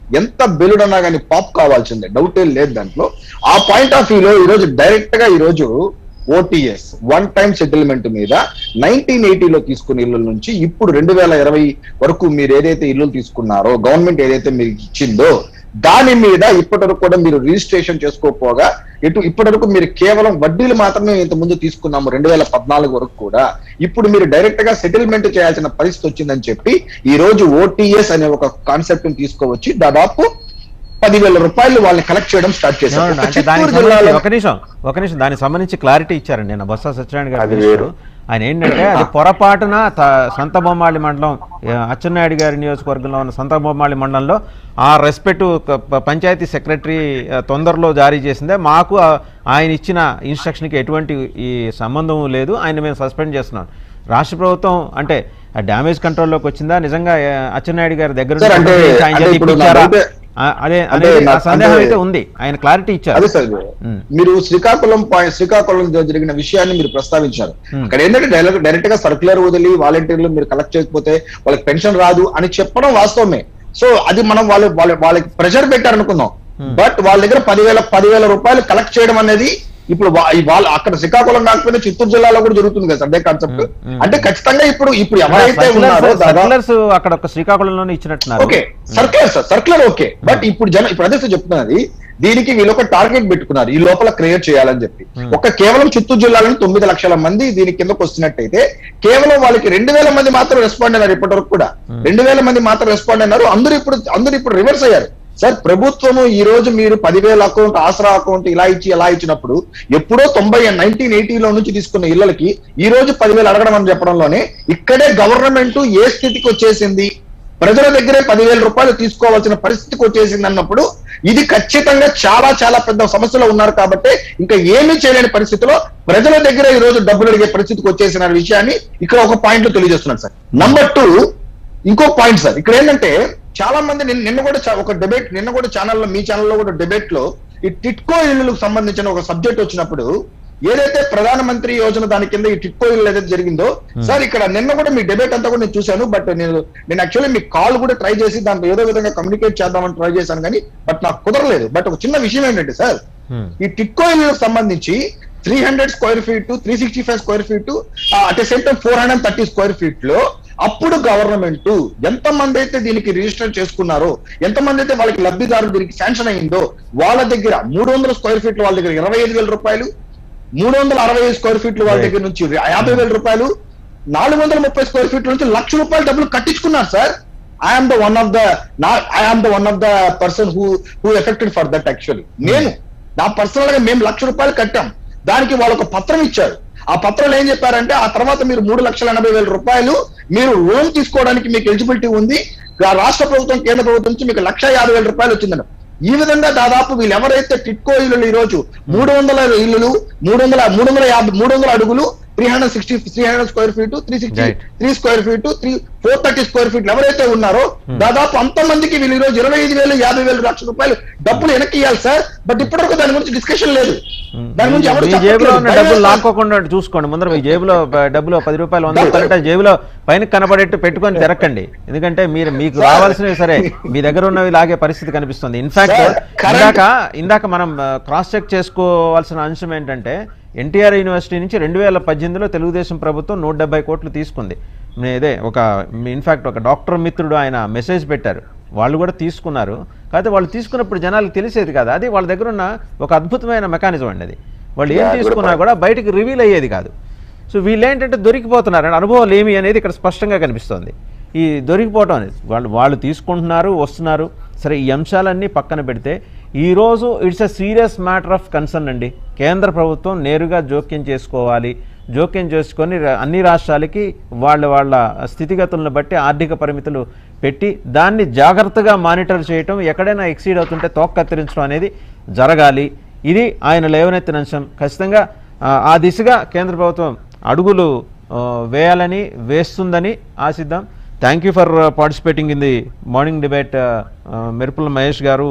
S5: ఎంత బెలుడన్నా కానీ పాప్ కావాల్సిందే డౌట్ ఏం లేదు దాంట్లో ఆ పాయింట్ ఆఫ్ వ్యూలో ఈ రోజు డైరెక్ట్ గా ఈ రోజు OTS one time settlement nineteen నైన్టీన్ ఎయిటీలో తీసుకున్న ఇళ్ళ నుంచి ఇప్పుడు రెండు వేల ఇరవై వరకు మీరు ఏదైతే ఇల్లు తీసుకున్నారో గవర్నమెంట్ ఏదైతే మీకు ఇచ్చిందో దాని మీద ఇప్పటి వరకు కూడా మీరు రిజిస్ట్రేషన్ చేసుకోకపోగా ఇటు ఇప్పటి వరకు మీరు కేవలం వడ్డీలు మాత్రమే ఇంత ముందు తీసుకున్నాము రెండు వేల పద్నాలుగు వరకు కూడా ఇప్పుడు మీరు డైరెక్ట్ గా సెటిల్మెంట్ చేయాల్సిన పరిస్థితి వచ్చిందని చెప్పి ఈ రోజు ఓటీఎస్ అనే ఒక కాన్సెప్ట్ ని తీసుకువచ్చి దాదాపు పదివేల రూపాయలు వాళ్ళని కలెక్ట్ చేయడం స్టార్ట్ చేశారు
S1: అవునండి.
S5: ఒక
S1: అంటే దానికి
S5: చిత్తూరు
S1: సంబంధించి
S5: జిల్లాలో
S1: ఒక నిమిషం ఒక నిమిషం దానికి సంబంధించి క్లారిటీ ఇచ్చారండి నేను బొత్స సత్యనారాయణ గారు
S2: అది
S1: మినిస్టరు.
S2: వేరు.
S1: ఆయన ఏంటంటే అది పొరపాటున త- సంత బొమ్మాళి మండలం ఆ, అచ్చెన్నాయుడు గారి నియోజకవర్గంలో ఉన్న సంత బొమ్మాళి మండలంలో ఆ రెస్పెక్ట్ పంచాయతీ సెక్రటరీ ఆ, తొందరలో జారీ చేసిందే మాకు ఆ, ఆయన ఇచ్చిన ఇన్స్ట్రక్షన్కి ఎటువంటి ఈ సంబంధం లేదు ఆయన మేము సస్పెండ్ చేస్తున్నాం రాష్ట్ర ప్రభుత్వం అంటే ఆ డ్యామేజ్ కంట్రోల్లోకి వచ్చిందా నిజంగా ఆ, అచ్చెన్నాయుడు గారి దగ్గర
S5: సార్,
S1: నుంచి
S5: అంటే-
S1: ఆయన
S5: అంటే
S1: చేత
S5: ఇప్పుడు నా
S1: ఇప్పించారా?
S5: డౌటే-
S1: ఆ, అదే
S5: అంటే
S1: అనేది ఆ
S5: నా-
S1: సందేహం
S5: అంటే-
S1: అయితే ఉంది ఆయన క్లారిటీ ఇచ్చారు
S5: అదే సార్
S1: ఉమ్.
S5: మీరు శ్రీకాకుళం పాయింట్ శ్రీకాకుళం జరిగిన విషయాన్ని మీరు ప్రస్తావించారు
S1: Hmm.
S5: అక్కడ ఏంటంటే డైరెక్ట్ డైరెక్ట్ గా సర్క్యులర్ వదిలి వాలంటీర్లు మీరు కలెక్ట్ చేయకపోతే వాళ్ళకి పెన్షన్ రాదు అని చెప్పడం వాస్తవమే సో అది మనం వాళ్ళు వాళ్ళ వాళ్ళకి ప్రెషర్ పెట్టారు అనుకుందాం బట్ వాళ్ళ దగ్గర పదివేల పదివేల రూపాయలు కలెక్ట్ చేయడం అనేది ఇప్పుడు వా- ఈ వాళ్ళ అక్కడ శ్రీకాకుళం కాకపోతే చిత్తూరు జిల్లాలో కూడా జరుగుతుంది కదా సార్ అదే కాన్సెప్ట్
S1: Hmm.
S5: అంటే ఖచ్చితంగా ఇప్పుడు ఇప్పుడు ఎవరైతే ఉన్నారో దాదాపు
S1: సర్కులర్స్ అక్కడ ఒక శ్రీకాకుళంలోనే ఇచ్చినట్టున్నారు
S5: okay circular sir circular okay but ఇప్పుడు జన ఇప్పుడు అదే సార్ చెప్తున్నది దీనికి వీళ్ళు ఒక టార్గెట్ పెట్టుకున్నారు ఈ లోపల క్రియేట్ చేయాలని చెప్పి ఒక కేవలం చిత్తూరు జిల్లాలోని తొమ్మిది లక్షల మంది దీని కిందకు వస్తున్నట్టయితే కేవలం వాళ్ళకి రెండు వేల మంది మాత్రం రెస్పాండ్ అయినారు ఇప్పటి వరకు కూడా రెండు వేల మంది మాత్రం రెస్పాండ్ అయినారు అందరూ ఇప్పుడు అందరూ ఇప్పుడు రివర్స్ అయ్యారు సార్ ప్రభుత్వము ఈ రోజు మీరు పదివేల అకౌంట్ ఆసరా అకౌంట్ ఇలా ఇచ్చి ఇలా ఇచ్చినప్పుడు ఎప్పుడో తొంభై నైన్టీన్ ఎయిటీలో నుంచి తీసుకున్న ఇళ్ళకి ఈ రోజు పదివేలు అడగడం అని చెప్పడంలోనే ఇక్కడే గవర్నమెంట్ ఏ స్థితికి వచ్చేసింది ప్రజల దగ్గరే పదివేల రూపాయలు తీసుకోవాల్సిన పరిస్థితికి వచ్చేసింది అన్నప్పుడు ఇది ఖచ్చితంగా చాలా చాలా పెద్ద సమస్యలో ఉన్నారు కాబట్టి ఇంకా ఏమీ చేయలేని పరిస్థితిలో ప్రజల దగ్గర ఈ రోజు డబ్బులు అడిగే పరిస్థితికి వచ్చేసిన విషయాన్ని ఇక్కడ ఒక పాయింట్ లో తెలియజేస్తున్నాను సార్ నంబర్ టూ ఇంకో పాయింట్ సార్ ఇక్కడ ఏంటంటే చాలా మంది నిన్న నిన్న కూడా చా- ఒక డిబేట్ నిన్న కూడా ఛానల్లో మీ ఛానల్లో కూడా డిబేట్ లో ఈ టిట్కో ఇళ్లకు సంబంధించిన ఒక సబ్జెక్ట్ వచ్చినప్పుడు ఏదైతే ప్రధానమంత్రి యోజన దాని కింద ఈ టిట్కో ఇల్లు ఏదైతే జరిగిందో సార్ ఇక్కడ నిన్న కూడా మీ డిబేట్ అంతా కూడా నేను చూశాను బట్ నేను నేను యాక్చువల్లీ మీ కాల్ కూడా ట్రై చేసి దాంట్లో ఏదో విధంగా కమ్యూనికేట్ చేద్దామని ట్రై చేశాను కానీ బట్ నాకు కుదరలేదు బట్ ఒక చిన్న విషయం ఏంటంటే సార్
S1: Hmm.
S5: ఈ టిట్కో ఇల్లులకు సంబంధించి three hundred square feet three sixty five square feet at same time four hundred thirty square feet లో అప్పుడు గవర్నమెంట్ ఎంత మంది అయితే దీనికి రిజిస్టర్ చేసుకున్నారో ఎంత మంది అయితే వాళ్ళకి లబ్ధిదారులు దీనికి శాంక్షన్ అయిందో వాళ్ళ దగ్గర మూడు వందల స్క్వేర్ ఫీట్ వాళ్ళ దగ్గర ఇరవై ఐదు వేల రూపాయలు మూడు వందల అరవై ఐదు స్క్వేర్ ఫీట్లు వాళ్ళ
S1: Right.
S5: దగ్గర నుంచి యాభై వేల రూపాయలు నాలుగు వందల ముప్పై స్క్వేర్ ఫీట్ల నుంచి లక్ష రూపాయలు డబ్బులు కట్టించుకున్నారు sir I'm the one of the నా I'm the one of the person who who effected for that actually నేను నా పర్సనల్ గా మేము లక్ష రూపాయలు కట్టాం దానికి వాళ్ళు ఒక పత్రం ఇచ్చారు ఆ పత్రంలో ఏం చెప్పారంటే ఆ తర్వాత మీరు మూడు లక్షల ఎనభై వేల రూపాయలు మీరు లోన్ తీసుకోవడానికి మీకు ఎలిజిబిలిటీ ఉంది ఆ రాష్ట్ర ప్రభుత్వం కేంద్ర ప్రభుత్వం నుంచి మీకు లక్ష యాభై వేల రూపాయలు వచ్చిందండి ఈ విధంగా దాదాపు వీళ్ళు ఎవరైతే టిట్కో ఇల్లులు ఈ రోజు మూడు వందల ఇల్లులు మూడు వందల మూడు వందల యాభై మూడు వందల అడుగులు three hundred sixty three hundred square feet three sixty
S1: Right.
S5: Three square feet three four thirty square feet ఎవరైతే ఉన్నారో దాదాపు అంత మందికి వీళ్ళు ఈ రోజు ఇరవై ఐదు వేలు యాభై వేలు లక్షల రూపాయలు డబ్బులు వెనక్కి ఇవ్వాలి సార్ బట్ ఇప్పటివరకు దాని గురించి డిస్కషన్ లేదు దాని గురించి ఎవరు
S1: మీ జేబులో
S5: చెప్పట్లేదు.
S1: ఉన్న డబ్బులు
S5: దయచేసి
S1: లాక్కోకుండా చూసుకోండి ముందర మీ జేబులో ప- డబ్బులు పది రూపాయలు వంద రూపాయలు అంటే జేబులో పైన కనపడేట్టు పెట్టుకొని తిరక్కండి ఎందుకంటే మీరు మీకు
S5: సార్.
S1: రావాల్సినవి సరే మీ దగ్గర ఉన్నవి లాగే పరిస్థితి కనిపిస్తుంది ఇన్ఫాక్ట్
S5: సార్, current-
S1: ఇందాక ఇందాక మనం క్రాస్ చెక్ చేసుకోవాల్సిన అంశం ఏంటంటే ఎన్టీఆర్ యూనివర్సిటీ నుంచి రెండు వేల పద్దెనిమిదిలో తెలుగుదేశం ప్రభుత్వం నూట డెబ్బై కోట్లు తీసుకుంది నే- ఇదే ఒక ఇన్ఫాక్ట్ ఒక డాక్టర్ మిత్రుడు ఆయన మెసేజ్ పెట్టారు వాళ్ళు కూడా తీసుకున్నారు కాకపోతే వాళ్ళు తీసుకున్నప్పుడు జనాలకు తెలిసేది కాదు అది వాళ్ళ దగ్గర ఉన్న ఒక అద్భుతమైన మెకానిజం అండి అది వాళ్ళు ఏం
S2: Yeah, good
S1: తీసుకున్నా
S2: point.
S1: కూడా బయటికి రివీల్ అయ్యేది కాదు సో వీళ్ళు ఏంటంటే దొరికిపోతున్నారు అండ్ అనుభవం ఏమి అనేది ఇక్కడ స్పష్టంగా కనిపిస్తుంది ఈ దొరికిపోవటం అనేది వాళ్ళు వాళ్ళు తీసుకుంటున్నారు వస్తున్నారు సరే ఈ అంశాలన్నీ పక్కన పెడితే ఈరోజు it's a serious matter of concern అండి కేంద్ర ప్రభుత్వం నేరుగా జోక్యం చేసుకోవాలి జోక్యం చేసుకొని రా- అన్ని రాష్ట్రాలకి వాళ్ళ వాళ్ళ స్థితిగతులను బట్టి ఆర్థిక పరిమితులు పెట్టి దాన్ని జాగ్రత్తగా మానిటర్ చేయటం ఎక్కడైనా ఎక్సీడ్ అవుతుంటే తోక కత్తిరించడం అనేది జరగాలి ఇది ఆయన లేవనెత్తిన అంశం ఖచ్చితంగా ఆ, ఆ దిశగా కేంద్ర ప్రభుత్వం అడుగులు ఆ, వేయాలని వేస్తుందని ఆశిద్దాం thank you for participating in the morning debate Merupula Mahesh గారు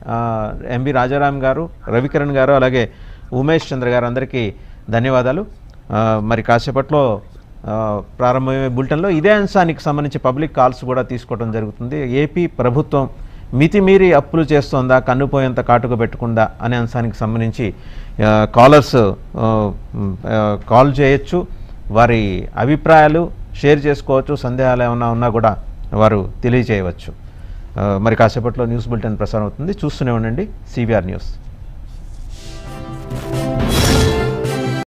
S1: ఎంబి రాజారాం గారు రవికిరణ్ గారు అలాగే ఉమేష్ చంద్ర గారు అందరికీ ధన్యవాదాలు ఆ, మరి కాసేపట్లో ఆ, ప్రారంభమయ్యే బులెటిన్లో ఇదే అంశానికి సంబంధించి పబ్లిక్ కాల్స్ కూడా తీసుకోవడం జరుగుతుంది ఏపీ ప్రభుత్వం మితిమీరి అప్పులు చేస్తోందా కన్నుపోయేంత కాటుక పెట్టుకుందా అనే అంశానికి సంబంధించి ఆ, కాలర్స్ ఆ, మ్, ఆ, కాల్ చేయొచ్చు వారి అభిప్రాయాలు షేర్ చేసుకోవచ్చు సందేహాలు ఏమైనా ఉన్నా కూడా వారు తెలియజేయవచ్చు ఆ, మరి కాసేపట్లో న్యూస్ బులెటిన్ ప్రసారం అవుతుంది చూస్తూనే ఉండండి సివిఆర్ న్యూస్